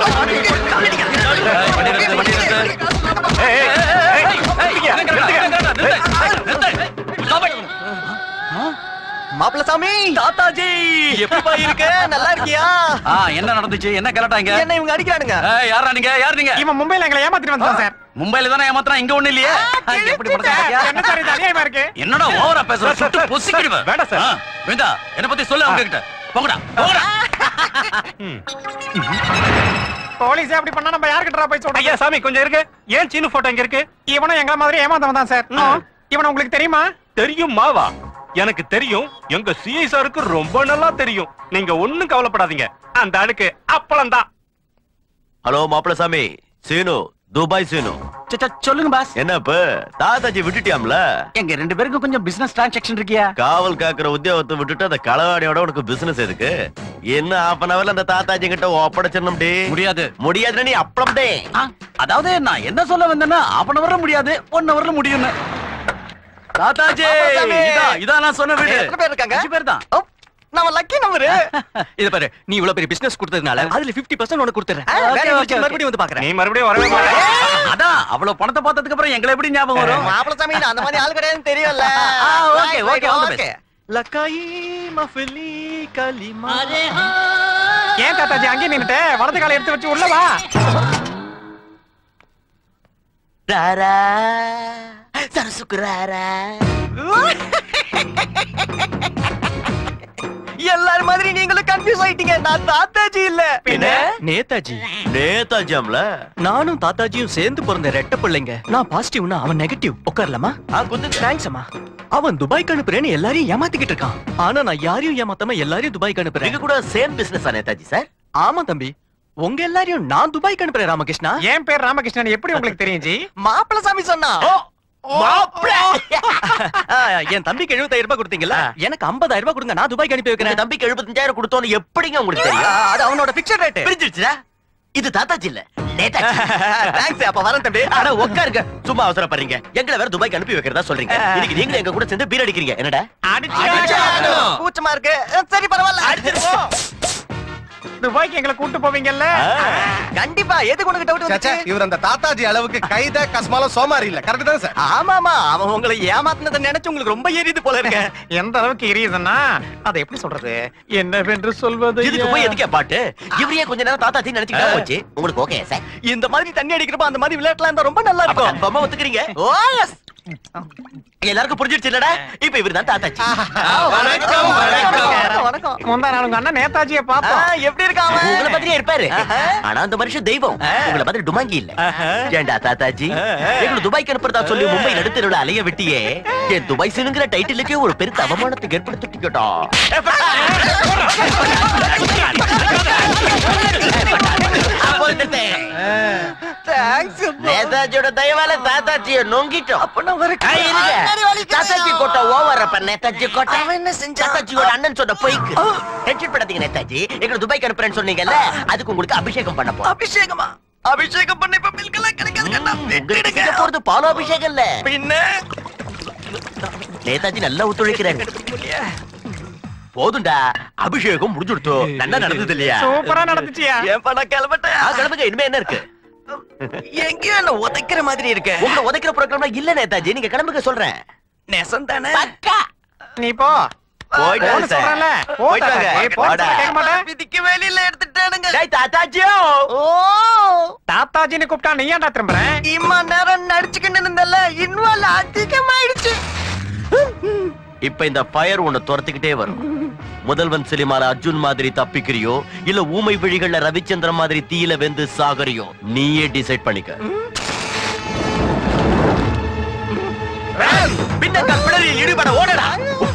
மாப்பிள்ள சாமி தாத்தாஜி எப்படிப்பா இருக்க நல்லா இருக்கியா என்ன நடந்துச்சு என்ன கலட்டாங்க என்ன இவங்க அடிக்கிறானுங்க யாரா நீங்க யார் நீங்க இவன் மும்பைல எங்களை ஏமாத்திட்டு வந்தான் சார் மும்பைல தானே ஏமாத்துறான் இங்க ஒண்ணு இல்லையே எப்படி பண்றாங்க பாத்தியா? என்ன சார் இது அநியாயமா இருக்கு என்னடா ஓவரா பேசுற சுட்டு பொசிக்கிடுவேன் வேண்டாம் சார். ஆ, வேண்டா என்ன பத்தி சொல்லு அவங்க கிட்ட போங்கடா போங்கடா போலீஸ் அப்படி பண்ணா நம்ம யாருக்கிட்ட போய் சொல்றோம் ஐயா சாமி கொஞ்சம் இருக்கு ஏன் சீனு போட்டோ இங்க இருக்கு இவனும் எங்கள மாதிரி ஏமாந்தவன் தான் சார் இவன் உங்களுக்கு தெரியுமா தெரியும் மாவா எனக்கு தெரியும் எங்க சிஐ சாருக்கு ரொம்ப நல்லா தெரியும் நீங்க ஒண்ணும் கவலைப்படாதீங்க அந்த ஆளுக்கு அப்பளம் தான் ஹலோ மாப்பிள்ள சாமி சீனு துபாய் சீனு சொல்லுங்க பாஸ் என்ன இப்ப தாத்தாஜி விட்டுட்டியாம்ல எங்க ரெண்டு பேருக்கும் கொஞ்சம் பிசினஸ் டிரான்சாக்ஷன் இருக்கியா காவல் காக்குற உத்தியோகத்தை விட்டுட்டு அந்த களவாடியோட உனக்கு பிசினஸ் எதுக்கு என்ன half அன் அவர்ல அந்த தாத்தாஜி கிட்ட ஒப்படைச்சிடணும் டி முடியாது முடியாது நீ அப்பளம் டே அதாவது நான் என்ன சொல்ல வந்தேன்னா half அன் அவர்ல முடியாது ஒன் ஹவர்ல முடியும்னு தாத்தாஜி மாப்பிள சாமி. இதான் இதான் நான் சொன்ன வீடு எத்தனை பேர் இருக்காங்க அஞ்சு பேர் தான் நம்ம லக்கி நம்பரு இத பாரு நீ இவ்வளவு பெரிய பிசினஸ் கொடுத்ததுனால அதுல 50% பர்சன்ட் உனக்கு கொடுத்துறேன் ஆ, வேலையை okay, முடிச்சு okay. மறுபடியும் வந்து பாக்குறேன் நீ மறுபடியும் வரவே மாட்டே அதான் அவ்வளவு பணத்தை பார்த்ததுக்கு அப்புறம் எங்களை எப்படி ஞாபகம் வரும் மாப்பிள சாமி நான் அந்த மாதிரி ஆள் கிடையாதுன்னு தெரியும்ல ஆ, okay, Right, okay, all the right, best. okay. லக்காயி மஃபிலி கலிமா ஏன் தாத்தாஜி அங்கே நின்னுட்டு வலது காலை எடுத்து வச்சு உள்ள வா ராரா சரசுக்குறாரா எல்லாரும் மாதிரி நீங்களும் கன்ஃபியூஸ் ஆயிட்டீங்க நான் தாத்தாஜி இல்ல என்ன நேதாஜி நேதாஜாம்ல நானும் தாத்தாஜியும் சேர்ந்து பிறந்த ரெட்ட பிள்ளைங்க நான் பாசிட்டிவ்னா அவன் நெகட்டிவ் உட்காரலாமா ஆ குத்து தேங்க்ஸ் அம்மா அவன் துபாய்க்கு அனுப்புறேன்னு எல்லாரையும் ஏமாத்திக்கிட்டு இருக்கான் ஆனா நான் யாரையும் ஏமாத்தாம எல்லாரையும் துபாய்க்கு அனுப்புறேன் நீங்க கூட சேம் பிசினஸ் நேதாஜி சார் ஆமா தம்பி உங்க எல்லாரையும் நான் துபாய்க்கு அனுப்புறேன் ராமகிருஷ்ணா என் பேர் ராமகிருஷ்ணன் எப்படி உங்களுக்கு தெரியும் ஜி மாப்பிள சாமி சொன்னா ஆ, என் தம்பிக்கு 75000 ரூபாய் கொடுத்தீங்கல்ல எனக்கு 50000 ரூபாய் கொடுங்க நான் துபாய்க்கு அனுப்பி உங்க வைக்கிறேன் தம்பிக்கு எழுபத்தஞ்சாயிரம் கொடுத்தோன்னு எப்படிங்க உங்களுக்கு தெரியும் அது அவனோட பிக்சர் ரேட் பிரிஞ்சிருச்சுடா இது தாத்தாஜி இல்ல நேதாஜி தேங்க்ஸ் அப்ப வரேன் தம்பி அட உட்காருங்க சும்மா அவசரப்படுறீங்க எங்களை வேற துபாய்க்கு அனுப்பி வைக்கிறதா சொல்றீங்க இன்னைக்கு நீங்களும் எங்க கூட சேர்ந்து பீர் அடிக்கிறீங்க என்னடா கூச்சமா இருக்கு சரி பரவாயில்ல துபாய்க்கு எங்களை கூட்டு போவீங்கல்ல கண்டிப்பா எது உனக்கு டவுட் வந்துச்சு இவர் அந்த தாத்தாஜி அளவுக்கு கைத கஸ்மால சோமாரி இல்ல கரெக்ட் தான் சார் ஆமாமா அவன் உங்களை ஏமாத்தினதை நினைச்சு உங்களுக்கு ரொம்ப எரியுது போல இருக்க எந்த அளவுக்கு எரியுதுன்னா அதை எப்படி சொல்றது என்னவென்று சொல்வது இதுக்கு போய் எதுக்கே பாட்டு இவரையே கொஞ்ச நேரம் தாத்தாஜி நினைச்சுக்கிட்டா போச்சு உங்களுக்கு ஓகே சார் இந்த மாதிரி தண்ணி அடிக்கிறப்ப அந்த மாதிரி விளையாட்டுலாம் இருந்தா ரொம்ப நல்லா இருக்கும் கன்ஃபார்மா ஒத்துக்கிறீங்க ஓ எஸ் எல்லாருக்கும் புரிஞ்சிருச்சு இல்லடா இப்ப இவர் தான் தாத்தாஜி வணக்கம் வணக்கம் வணக்கம் முந்தா நாள் உங்க அண்ணன் நேதாஜியை பார்த்தோம் எப்படி இருக்காம உங்களை மாதிரியே இருப்பாரு ஆனா அந்த மனுஷன் தெய்வம் உங்களை மாதிரி டுமாங்கி இல்ல ஏண்டா தாத்தாஜி எங்களை துபாய்க்கு அனுப்புறதா சொல்லி மும்பை நடுத்தருவில் அலைய விட்டியே என் துபாய் சினுங்கிற டைட்டிலுக்கே ஒரு பெருத்த அவமானத்துக்கு ஏற்படுத்திட்டா நேதாஜியோட தயவால தாத்தாஜிய நொங்கிட்டோம் ஆ, இருங்க. தாத்தாஜி கோட்டை ஓவர் அப்ப நேதாஜி கோட்டை என்ன செஞ்சா தாத்தாஜியோட அண்ணன் சொன்ன பொய்க்கு டென்ஷன் படாதீங்க நேதாஜி எங்களை துபாய்க்கு அனுப்புறேன்னு சொன்னீங்கல்ல அதுக்கு உங்களுக்கு அபிஷேகம் பண்ண போறோம் அபிஷேகமா அபிஷேகம் பண்ண இப்ப மில்கெல்லாம் கிடைக்காது உங்களுக்கு செய்ய போறது பால் அபிஷேகம் இல்ல பின்ன நேதாஜி நல்லா ஒத்துழைக்கிறாரு போதும்டா அபிஷேகம் முடிஞ்சுடுத்தோ நல்லா நடந்தது இல்லையா சூப்பரா நடந்துச்சியா ஏன் பண்ண கிளம்பட்டேன் ஆ, கிளம்புங்க இனிமே என்ன இருக்கு எங்கேயோ என்ன உதைக்கிற மாதிரி இருக்கு உங்களை உதைக்கிற ப்ரோக்ராம் இல்ல நேதாஜி நீங்க கிளம்புங்க சொல்றேன் நெசம் தானே நீ போ போயிட்டு வாங்க போன்னு சார். சொல்றேன்ல. போ போயிட்டு வாங்க. தாத்தா. ஏய், போன்னு வாடா. சொல்ல கேட்க மாட்டேன். விதிக்கு வெளியில எடுத்துட்டானுங்க டேய் தாத்தாஜியோ ஓ தாத்தாஜின்னு கூப்பிட்டா நீ ஏன்டா திரும்புறேன் இம்மா நேரம் நடிச்சுக்கிட்டு இருந்தல இன்வால்வ் அதிகமாயிடுச்சு இப்ப இந்த ஃபயர் உன்னை துரத்துக்கிட்டே வரும் முதல்வன் சினிமால அர்ஜுன் மாதிரி தப்பிக்கிறியோ இல்ல ஊமை விழிகள்ல ரவிச்சந்திரன் மாதிரி தீயில வெந்து சாகறியோ நீயே டிசைட் பண்ணிக்க பின்னக்கால் பிடரில் ஈடுபட ஓடடா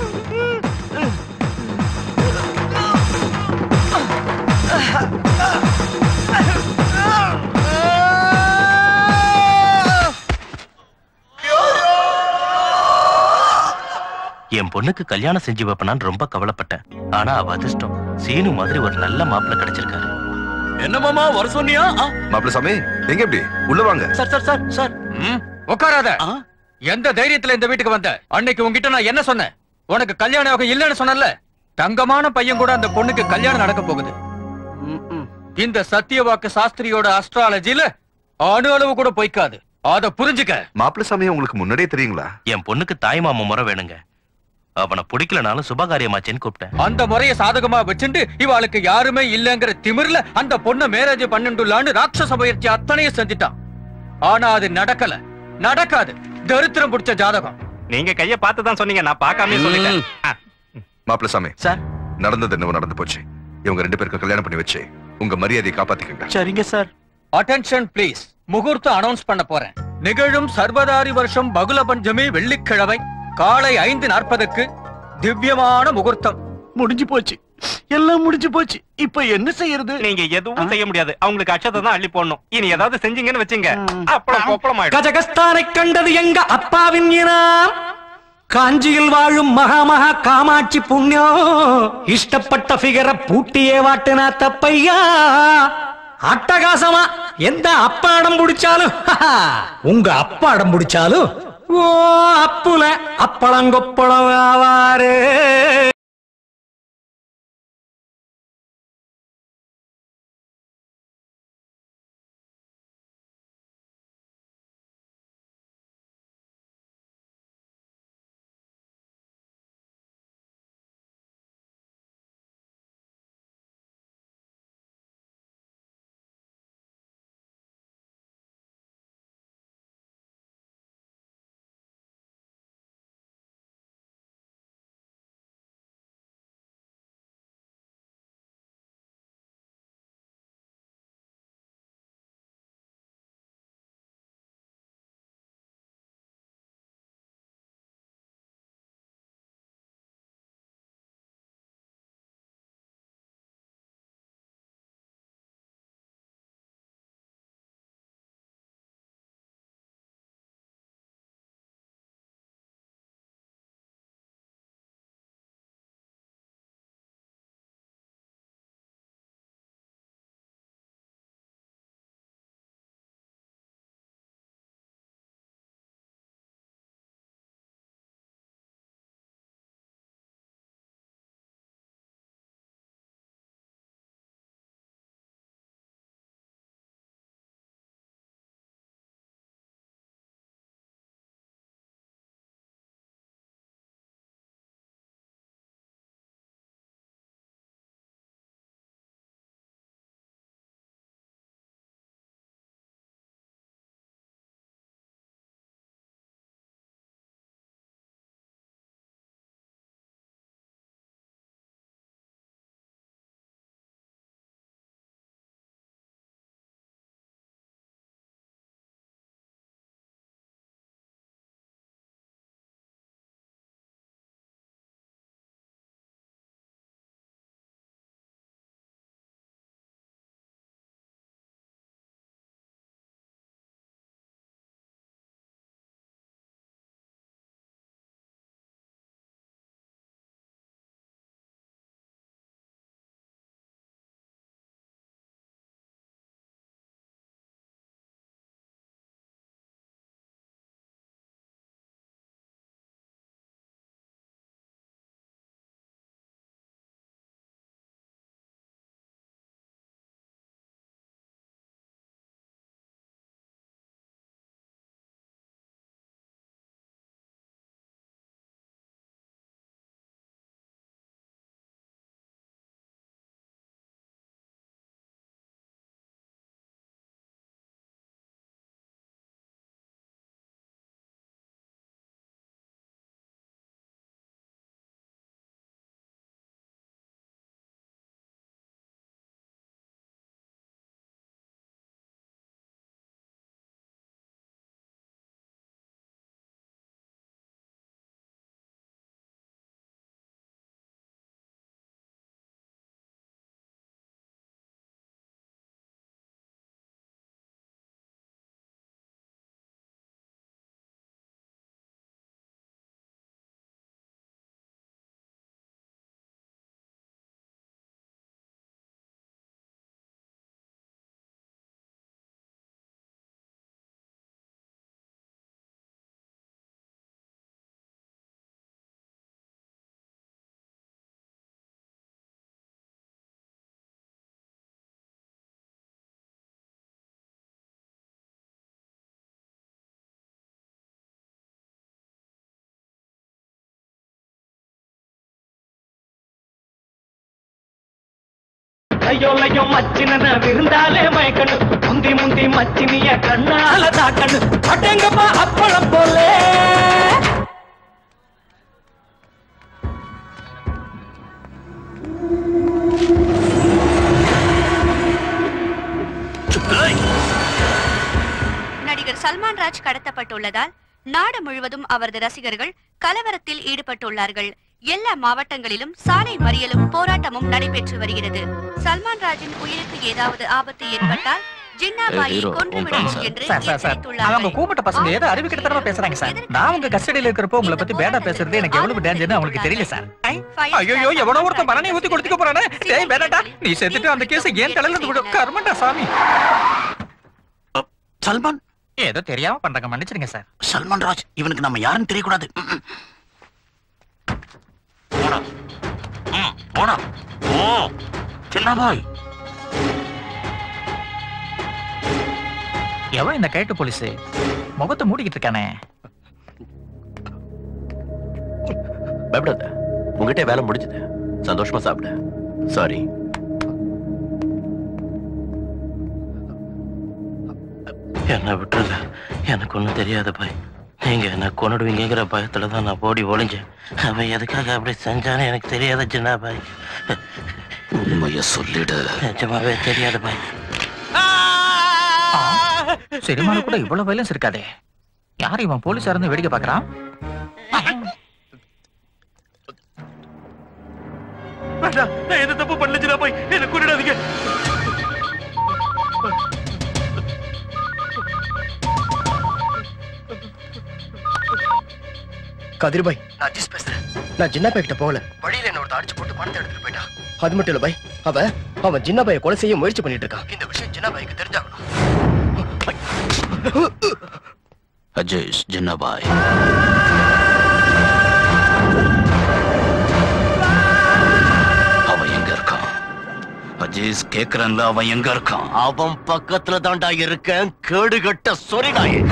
என் பொண்ணுக்கு கல்யாணம் செஞ்சு வைப்பனான்னு ரொம்ப கவலைப்பட்டேன் ஆனா அவ அதிர்ஷ்டம் சீனு மாதிரி ஒரு நல்ல மாப்பிள்ளை கிடைச்சிருக்காரு என்ன மாமா வர சொன்னியா ஆ, மாப்பிள்ள சாமி எங்க எப்படி உள்ள வாங்க சார் சார் சார் சார் உட்காராத எந்த தைரியத்துல இந்த வீட்டுக்கு வந்த அன்னைக்கு உன்கிட்ட நான் என்ன சொன்னேன் உனக்கு கல்யாணம் ஆக இல்லைன்னு சொன்னல தங்கமான பையன் கூட அந்த பொண்ணுக்கு கல்யாணம் நடக்க போகுது இந்த சத்தியவாக்கு சாஸ்திரியோட அஸ்ட்ராலஜில அணு அளவு கூட பொய்க்காது அத புரிஞ்சுக்க மாப்பிள்ள சாமி உங்களுக்கு முன்னாடியே தெரியுங்களா என் பொண்ணுக்கு தாய் மாமா முறை வேணுங்க அவனை பிடிக்கலனாலும் சுபகாரியமாச்சேன்னு கூப்பிட்டேன் அந்த முறைய சாதகமா வச்சுண்டு இவாளுக்கு யாருமே இல்லங்கிற திமிர்ல அந்த பொண்ண மேரேஜ் பண்ணிட்டுலான்னு ராட்சச முயற்சி அத்தனையும் செஞ்சுட்டான் ஆனா அது நடக்கல நடக்காது தரித்திரம் பிடிச்ச ஜாதகம் நீங்க கைய பார்த்து தான் சொன்னீங்க நான் பார்க்காம சொல்லிட்டேன் ஆ, மாப்பிள்ள சாமி சார் நடந்தது என்னவோ நடந்து போச்சு இவங்க ரெண்டு பேருக்கு கல்யாணம் பண்ணி வச்சு உங்க மரியாதையை காப்பாத்திக்கங்க சரிங்க சார் அட்டென்ஷன் ப்ளீஸ் முகூர்த்தம் அனௌன்ஸ் பண்ண போறேன் நிகழும் சர்வதாரி வருஷம் பகுல பஞ்சமி வெள்ளிக்கிழமை காலை ஐந்து நாற்பதுக்கு திவ்யமான முகூர்த்தம் முடிஞ்சு போச்சு எல்லாம் முடிஞ்சு போச்சு இப்ப என்ன செய்யறது நீங்க எதுவும் செய்ய முடியாது அவங்களுக்கு அச்சத்தை தான் அள்ளி போடணும் இனி ஏதாவது செஞ்சீங்கன்னு வச்சுங்க அப்பளம் கொப்பளம் ஆயிடும் கஜகஸ்தானை கண்டது எங்க அப்பாவின் இனம் காஞ்சியில் வாழும் மகாமகா காமாட்சி புண்ணியம் இஷ்டப்பட்ட ஃபிகரை பூட்டியே வாட்டுனா தப்பையா அட்டகாசமா எந்த அப்பா அடம் பிடிச்சாலும் உங்க அப்பா அடம் பிடிச்சாலும் ஓ அப்புல அப்பளங்கொப்பளம் ஆவாரு ஐயோ ஐயோ மச்சின விருந்தாலே மயக்கண்ணு முந்தி முந்தி மச்சினிய கண்ணால தாக்கண்ணு அடங்கப்பா அப்பளம் போலே ராஜ் கடத்தப்பட்டுள்ளதால் நாடு முழுவதும் அவரது ரசிகர்கள் கலவரத்தில் ஈடுபட்டுள்ளார்கள் எல்லா மாவட்டங்களிலும் சாலை மறியலும் போராட்டமும் நடைபெற்று வருகிறது சல்மான் ராஜின் உயிருக்கு ஏதாவது ஆபத்து ஏற்பட்டால் ஜின்னாபாயை ஹீரோ, கொன்றுவிடுவோம் என்று சார் சார் சார் அவங்க கூப்பிட்ட பசங்க ஏதோ அறிவிக்கிட்டத்தனமா பேசுறாங்க சார் நான் உங்க கஸ்டடியில இருக்கிறப்போ உங்களை பத்தி பேடா பேசுறது எனக்கு எவ்வளவு டேஞ்சர்னு அவங்களுக்கு தெரியல சார் ஐயோ எவனோ ஒருத்தன் மரணி ஊத்தி கொடுத்துக்க போறானே டேய் பேடாடா நீ செத்துட்டு அந்த கேஸ் ஏன் தலையில இருந்து விடும் கர்மண்டா சாமி சல்மான் ஏதோ தெரியாம பண்றாங்க மன்னிச்சிடுங்க சார் சல்மான் ராஜ் இவனுக்கு நம்ம யாருன்னு தெரியக்கூடாது ம், ம். போடா ம், போடா ஓ சின்ன பாய் எவன் இந்த கைட்டு போலீஸ் முகத்தை மூடிக்கிட்டு இருக்கானே பயப்படாத உங்ககிட்ட வேலை முடிஞ்சது சந்தோஷமா சாப்பிடு சாரி என்ன விட்டுருங்க எனக்கு ஒண்ணும் தெரியாது பாய் நீங்க என்ன கொண்டுடுவீங்கிற பயத்துல தான் நான் ஓடி ஒளிஞ்சேன் அவன் எதுக்காக அப்படி செஞ்சானே எனக்கு தெரியாது சின்ன பாய் உண்மைய சொல்லிடு நிஜமாவே தெரியாது பாய் சினிமால கூட இவ்வளவு வயலன்ஸ் இருக்காதே யார் இவன் போலீஸா இருந்து வேடிக்கை பாக்குறான் வேண்டாம் நான் எந்த தப்பு பண்ணல சின்ன பாய் என்ன கொண்டுடாதீங்க கதிர்பாய் நான் அஜிஸ் பேசுறேன் நான் ஜின்னா பாய் கிட்ட போகல வழியில என்ன ஒருத்தன் அடிச்சு போட்டு பணத்தை எடுத்துட்டு போயிட்டான் அது மட்டும் இல்ல பாய் அவ அவன் ஜின்னா பாயை கொலை செய்ய முயற்சி பண்ணிட்டு இருக்கான் இந்த விஷயம் சின்ன பாய்க்கு தெரிஞ்சாகணும் அஜேஷ் ஜின்னாபாய் அவன் எங்க இருக்கான் அஜேஷ் கேக்குறன்ல அவன் எங்க இருக்கான் அவன் பக்கத்துல தான்டா இருக்கேன் கேடுகட்ட சொரிடாயே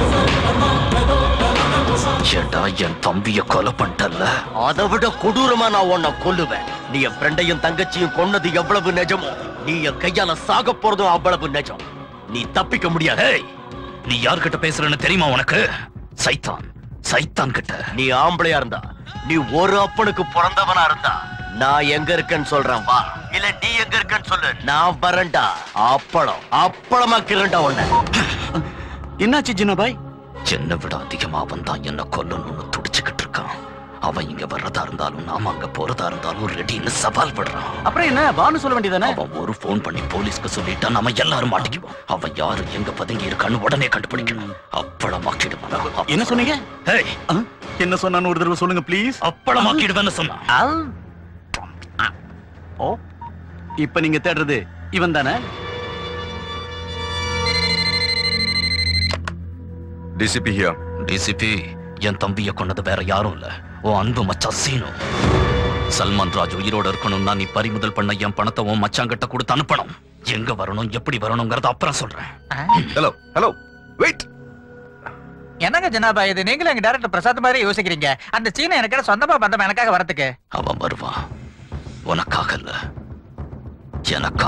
ஏண்டா என் தம்பிய கொலை பண்ணிட்டல்ல அதை விட கொடூரமா நான் உன்னை கொல்லுவேன் நீ என் ஃப்ரெண்டையும் தங்கச்சியும் கொன்னது எவ்வளவு நிஜமோ நீ என் கையால சாக போறதும் அவ்வளவு நிஜம் நீ தப்பிக்க முடியாது ஏய், நீ யார்கிட்ட பேசுறன்னு தெரியுமா உனக்கு சைத்தான் சைத்தான் கிட்ட நீ ஆம்பளையா இருந்தா நீ ஒரு அப்பனுக்கு பிறந்தவனா இருந்தா நான் எங்க இருக்கேன்னு சொல்றேன் வா இல்ல நீ எங்க இருக்கேன்னு சொல்லு நான் வரேன்டா அப்பளம் அப்பளமாக்கிறேன்டா உன்னை என்னாச்சு ஜின்னபாய் என்னை விட அதிகமா அவன் தான் என்ன கொல்லணும்னு துடிச்சுக்கிட்டு இருக்கான் அவன் இங்க வர்றதா இருந்தாலும் நாம அங்க போறதா இருந்தாலும் ரெடின்னு சவால் விடுறான் அப்புறம் என்ன வான்னு சொல்ல வேண்டியதானே அவன் ஒரு ஃபோன் பண்ணி போலீஸ்க்கு சொல்லிட்டா நம்ம எல்லாரும் மாட்டிக்குவோம் அவன் யாரு எங்க பதுங்கி இருக்கான்னு உடனே கண்டுபிடிக்கணும் அப்பளமாக்கிடுவான் என்ன சொன்னீங்க ஏய், என்ன சொன்னான்னு ஒரு தடவை சொல்லுங்க ப்ளீஸ் அப்பளமாக்கிடுவேன்னு சொன்னான் ஓ இப்ப நீங்க தேடுறது இவன் தானே டிசிபி ஹியர் டிசிபி என் தம்பிய கொண்டது வேற யாரும் இல்ல உன் அன்பு மச்சான் சீனு சல்மான் ராஜ் உயிரோட இருக்கணும்னா நீ பறிமுதல் பண்ண என் பணத்தை உன் மச்சாங்கிட்ட கொடுத்து அனுப்பணும் எங்க வரணும் எப்படி வரணுங்கிறத அப்புறம் சொல்றேன் ஹலோ ஹலோ வெயிட் என்னங்க ஜனாபா இது நீங்களும் எங்க டேரக்டர் பிரசாத் மாதிரி யோசிக்கிறீங்க அந்த சீன எனக்கு சொந்தமா பந்தம் எனக்காக வரதுக்கு அவன் வருவான் உனக்காக இல்ல எனக்கா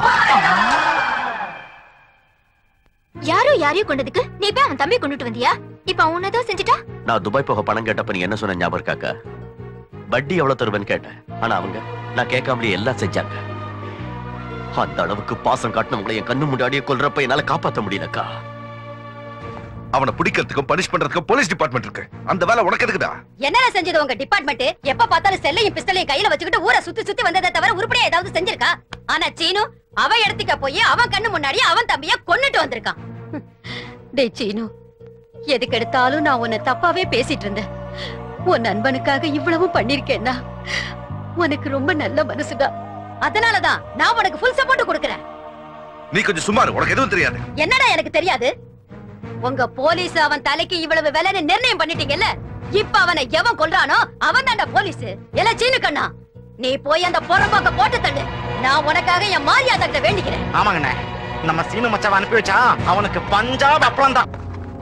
யாரோ யாரையும் கொண்டதுக்கு நீ போய் அவன் தம்பி கொண்டுட்டு வந்தியா இப்ப அவன் உன்னதான் செஞ்சுட்டா நான் துபாய் போக பணம் கேட்டப்ப நீ என்ன சொன்ன ஞாபகம் இருக்காக்கா வட்டி எவ்வளவு தருவேன்னு கேட்டேன் ஆனா அவங்க நான் கேட்காமலே எல்லாம் செஞ்சாங்க அந்த அளவுக்கு பாசம் காட்டினவங்களை என் கண்ணு முன்னாடியே கொல்றப்ப என்னால காப்பாத்த முடியலக்கா அவனை பிடிக்கிறதுக்கும் பனிஷ் பண்றதுக்கும் போலீஸ் டிபார்ட்மெண்ட் இருக்கு அந்த வேலை உனக்கு எதுக்குடா என்னடா செஞ்சது உங்க டிபார்ட்மெண்ட் எப்ப பார்த்தாலும் செல்லையும் பிஸ்டலையும் கையில வச்சுக்கிட்டு ஊரை சுத்தி சுத்தி வந்ததை தவிர உருப்படியா ஏதாவது செஞ்சிருக்கா ஆனா சீனு அவ இடத்துக்க போய் அவன் கண்ணு முன்னாடி அவன் தம்பிய கொன்னுட்டு வந்திருக்கான் ஹம். டேய் சீனு எதுக்கு எடுத்தாலும் நான் உன்னை தப்பாவே பேசிட்டு இருந்தேன் உன் நண்பனுக்காக இவ்வளவு பண்ணிருக்கேன்னா உனக்கு ரொம்ப நல்ல மனசுடா அதனாலதான் நான் உனக்கு ஃபுல் சப்போர்ட் கொடுக்கறேன் நீ கொஞ்சம் சுமார் உனக்கு எதுவும் தெரியாது என்னடா எனக்கு தெரியாது உங்க போலீஸ் அவன் தலைக்கு இவ்வளவு விலைன்னு நிர்ணயம் பண்ணிட்டீங்கல்ல இப்ப அவனை எவன் கொல்றானோ அவன் தான்டா போலீஸ் எல சீனு கண்ணா நீ போய் அந்த புறம்போக்க போட்டு தள்ளு நான் உனக்காக என் மாரியாதை கிட்ட வேண்டிக்கிறேன் ஆமாங்கண்ணே நம்ம சீனு மச்சாவை அனுப்பி வச்சா அவனுக்கு பஞ்சாப் அப்பளம் தான்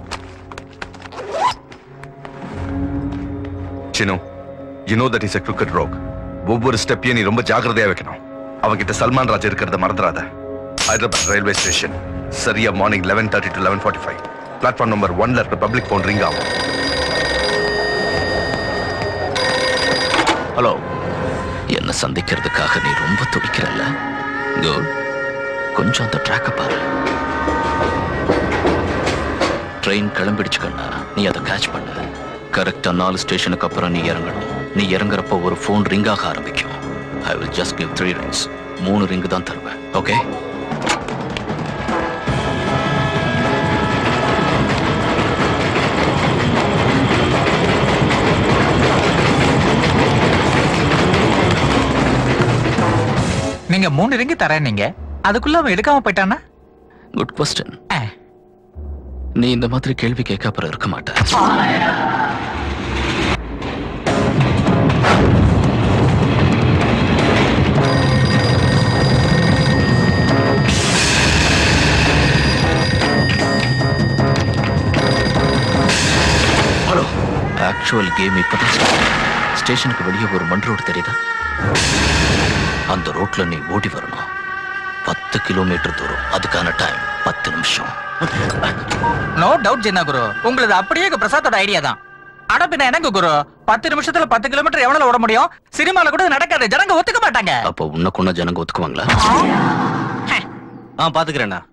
Chinu you know that is a crooked rogue ஒவ்வொரு ஸ்டெப்பையும் நீ ரொம்ப ஜாக்கிரதையா வைக்கணும் அவன்கிட்ட சல்மான் ராஜ் இருக்கிறத மறந்துடாத ஹைதராபாத் ரயில்வே ஸ்டேஷன் சரியா morning eleven thirty to eleven forty five platform number ஒன்ல இருக்க பப்ளிக் ஃபோன் ரிங் ஆகும் ஹலோ என்ன சந்திக்கிறதுக்காக நீ ரொம்ப துடிக்கிறல்ல குட் கொஞ்சம் அந்த ட்ராக்க பாரு ட்ரெயின் கிளம்பிடுச்சு கண்ணா நீ அதை கேட்ச் பண்ணு கரெக்டா நாலு ஸ்டேஷனுக்கு அப்புறம் நீ இறங்கணும் நீ இறங்குறப்போ ஒரு ஃபோன் ரிங் ஆக ஆரம்பிக்கும் I will just give three rings மூணு ரிங் தான் தருவேன் ஓகே நீங்க மூணு ரிங்கு தரேன் நீங்க அதுக்குள்ள அவன் எடுக்காம போயிட்டானா குட் கொஸ்டின் நீ இந்த மாதிரி கேள்வி கேட்க அப்புறம் இருக்க மாட்ட ஹலோ ஆக்சுவல் கேம் இப்பதான் start. ஸ்டேஷனுக்கு வெளியே ஒரு மண் ரோடு தெரியுதா அந்த ரோட்ல நீ ஓடி வரணும் பத்து கிலோமீட்டர் தூரம் அதுக்கான டைம் பத்து நிமிஷம் நோ டவுட் ஜின்னா குரு உங்களது அப்படியே எங்க பிரசாத்தோட ஐடியா தான் அட பின்ன என்னங்க குரு பத்து நிமிஷத்துல பத்து கிலோமீட்டர் எவ்வளவு ஓட முடியும் சினிமால கூட இது நடக்காது ஜனங்க ஒத்துக்க மாட்டாங்க அப்போ உன்னை கொண்ட ஜனங்க ஒத்துக்குவாங்களா ஆ பாத்துக்கிறேண்ணா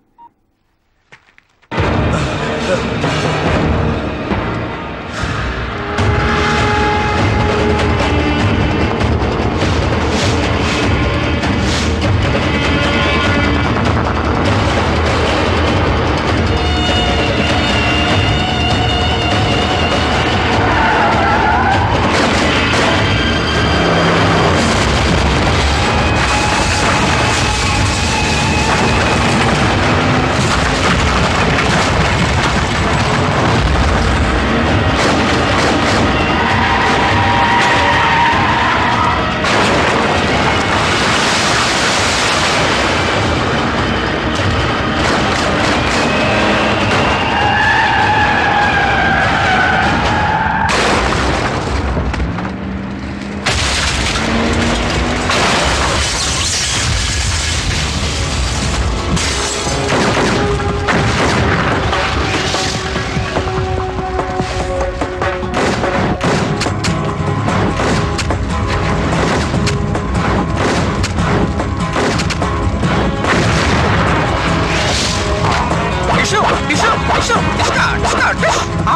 டிஷ்யூ டிஷ்யூ டிஷ்யூ டிஷ்கா டிஷ்கா டிஷ் ஆ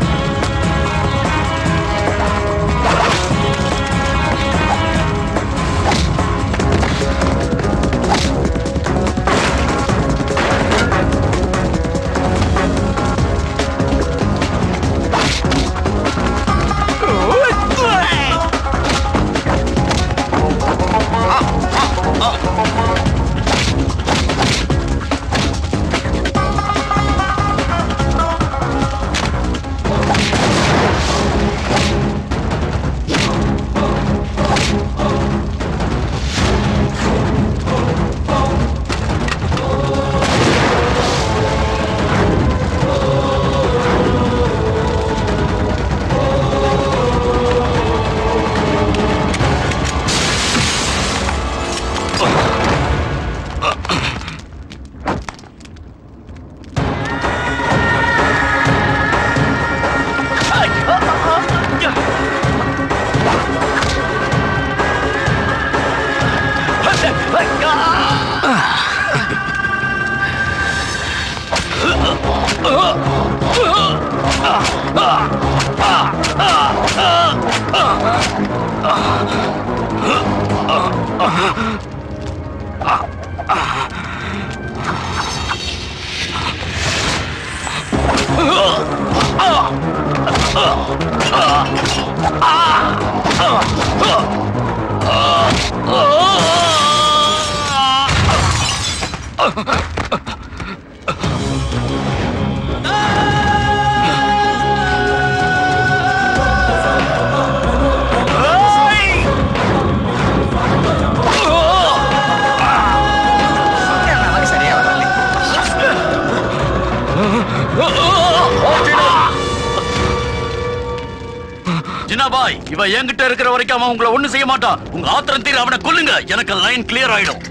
ஜினாபாய் இவ என்கிட்ட இருக்கிற வரைக்கும் அவன் உங்களை ஒண்ணு செய்ய மாட்டான் உங்க ஆத்திரம் தீர அவனை கொல்லுங்க எனக்கு லைன் கிளியர் ஆயிடும்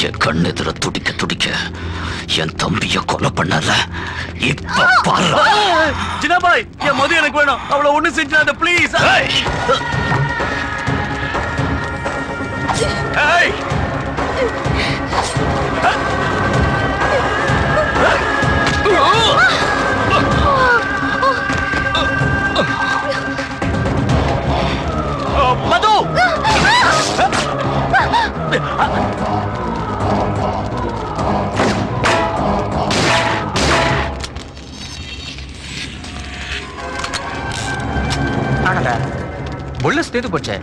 என் கண்ணெதிர துடிக்க துடிக்க என் தம்பிய கொலை பண்ணல இப்ப பாரு ஜினாபாய் என் மது எனக்கு வேணும் அவளை ஒண்ணு செஞ்சாத ப்ளீஸ் ஏய் மது ஆனடா புல்லஸ் தீர்ந்து போச்சே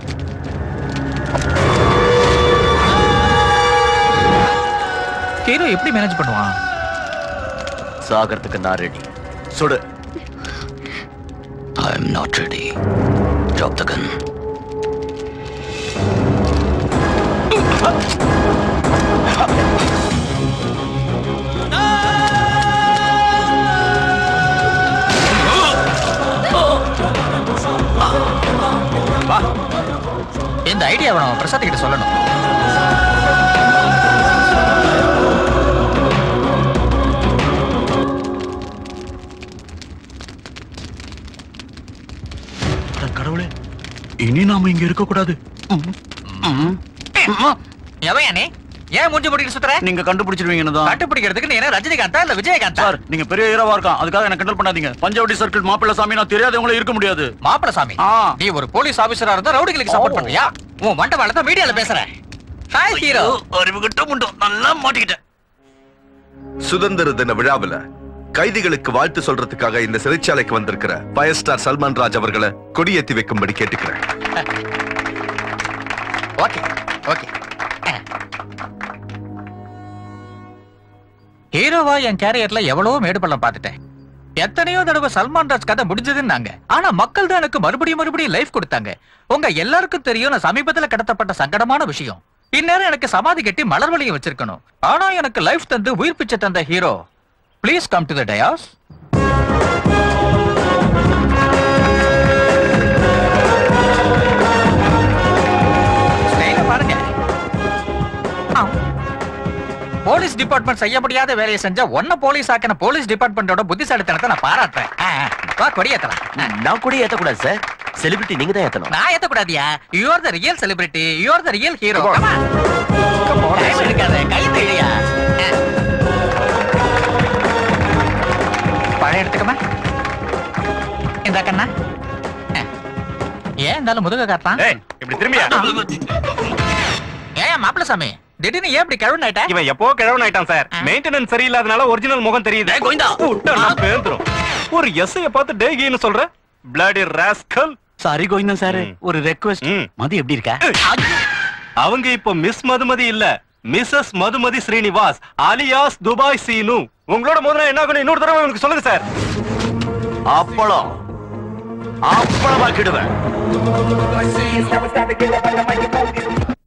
ஹீரோ எப்படி மேனேஜ் பண்ணுவான் சாகறதுக்கு நான் ரெடி சுடு I am not ready drop the gun வா இந்த ஐடியா வேணும் பிரசாத் கிட்ட சொல்லணும் கடவுளே இனி நாம இங்க இருக்க கூடாது எவையா நீ ஏன் மூஞ்சி போட்டு சுத்துற நீங்க கண்டுபிடிச்சிருவீங்கன்னு தான் கண்டுபிடிக்கிறதுக்கு நீ என்ன ரஜினிகாந்தா இல்ல விஜயகாந்தா சார் நீங்க பெரிய ஹீரோவா இருக்கான் அதுக்காக என்ன கிண்டல் பண்ணாதீங்க பஞ்சவடி சர்க்கிள் மாப்பிள்ள சாமி நான் தெரியாதவங்கள இருக்க முடியாது மாப்பிள சாமி நீ ஒரு போலீஸ் ஆபீசரா இருந்தா ரவுடிகளுக்கு சப்போர்ட் பண்றியா உன் மண்டபால தான் மீடியால பேசுற ஹாய் ஹீரோ அறிவு கிட்ட முண்டோம் நல்லா மாட்டிக்கிட்டேன் சுதந்திர தின விழாவுல கைதிகளுக்கு வாழ்த்து சொல்றதுக்காக இந்த சிறைச்சாலைக்கு வந்திருக்கிற ஃபயர் ஸ்டார் சல்மான் ராஜ் அவர்களை கொடியேத்தி வைக்கும்படி கேட்டுக்கிறேன் ஓகே ஓகே ஹீரோவா என் கேரியர்ல எவ்வளவோ மேடு பள்ளம் பார்த்துட்டேன் எத்தனையோ தடவை சல்மான் ராஜ் கதை முடிஞ்சதுன்னாங்க ஆனா மக்கள் தான் எனக்கு மறுபடியும் மறுபடியும் லைஃப் கொடுத்தாங்க உங்க எல்லாருக்கும் தெரியும் நான் சமீபத்துல கடத்தப்பட்ட சங்கடமான விஷயம் இந்நேரம் எனக்கு சமாதி கட்டி மலர் வழியை வச்சிருக்கணும் ஆனா எனக்கு லைஃப் தந்து உயிர் பிச்சை தந்த hero please come to the dais பாருங்க ஆ. போலீஸ் டிபார்ட்மெண்ட் செய்ய முடியாத வேலையை செஞ்ச ஒன்ன போலீஸ் ஆக்கின போலீஸ் டிபார்ட்மெண்டோட புத்திசாலித்தனத்தை நான் பாராட்டுறேன் ஆ, ஆ. வா கொடி ஏத்தலாம் நான் கூட ஏத்தக்கூடாது சார் செலிபிரிட்டி நீங்க தான் ஏத்தணும் நான் ஏத்தக்கூடாதியா you are the real celebrity you are the real hero time எடுக்காத கை தெரியா பழம் எடுத்துக்கமா இந்த கண்ணா ஆ. ஏன் இருந்தாலும் முதுக காட்டான் இப்படி திரும்பியா ஏன் மாப்பிள சாமி திடீர்னு ஏன் இப்படி கிழவன் ஆயிட்ட இவன் எப்போ கிழவன் ஆயிட்டான் சார் மெயின்டெனன்ஸ் சரியில்லாதனால ஒரிஜினல் முகம் தெரியுது கோவிந்தா. விட்டா பேந்துரும் ஒரு எஸ்ஐய பார்த்து டேகின்னு சொல்ற bloody rascal sorry Govindan sir ஒரு ரெக்வெஸ்ட் மது எப்படி இருக்க அவங்க இப்போ மிஸ் மதுமதி இல்ல மிஸ்ஸஸ் மதுமதி ஸ்ரீனிவாஸ் அலியாஸ் துபாய் சீனு உங்களோட முதல்ல என்ன ஆகணும் இன்னொரு தடவை எனக்கு சொல்லுங்க சார் அப்பளம் அப்பளம் ஆக்கிடுவேன்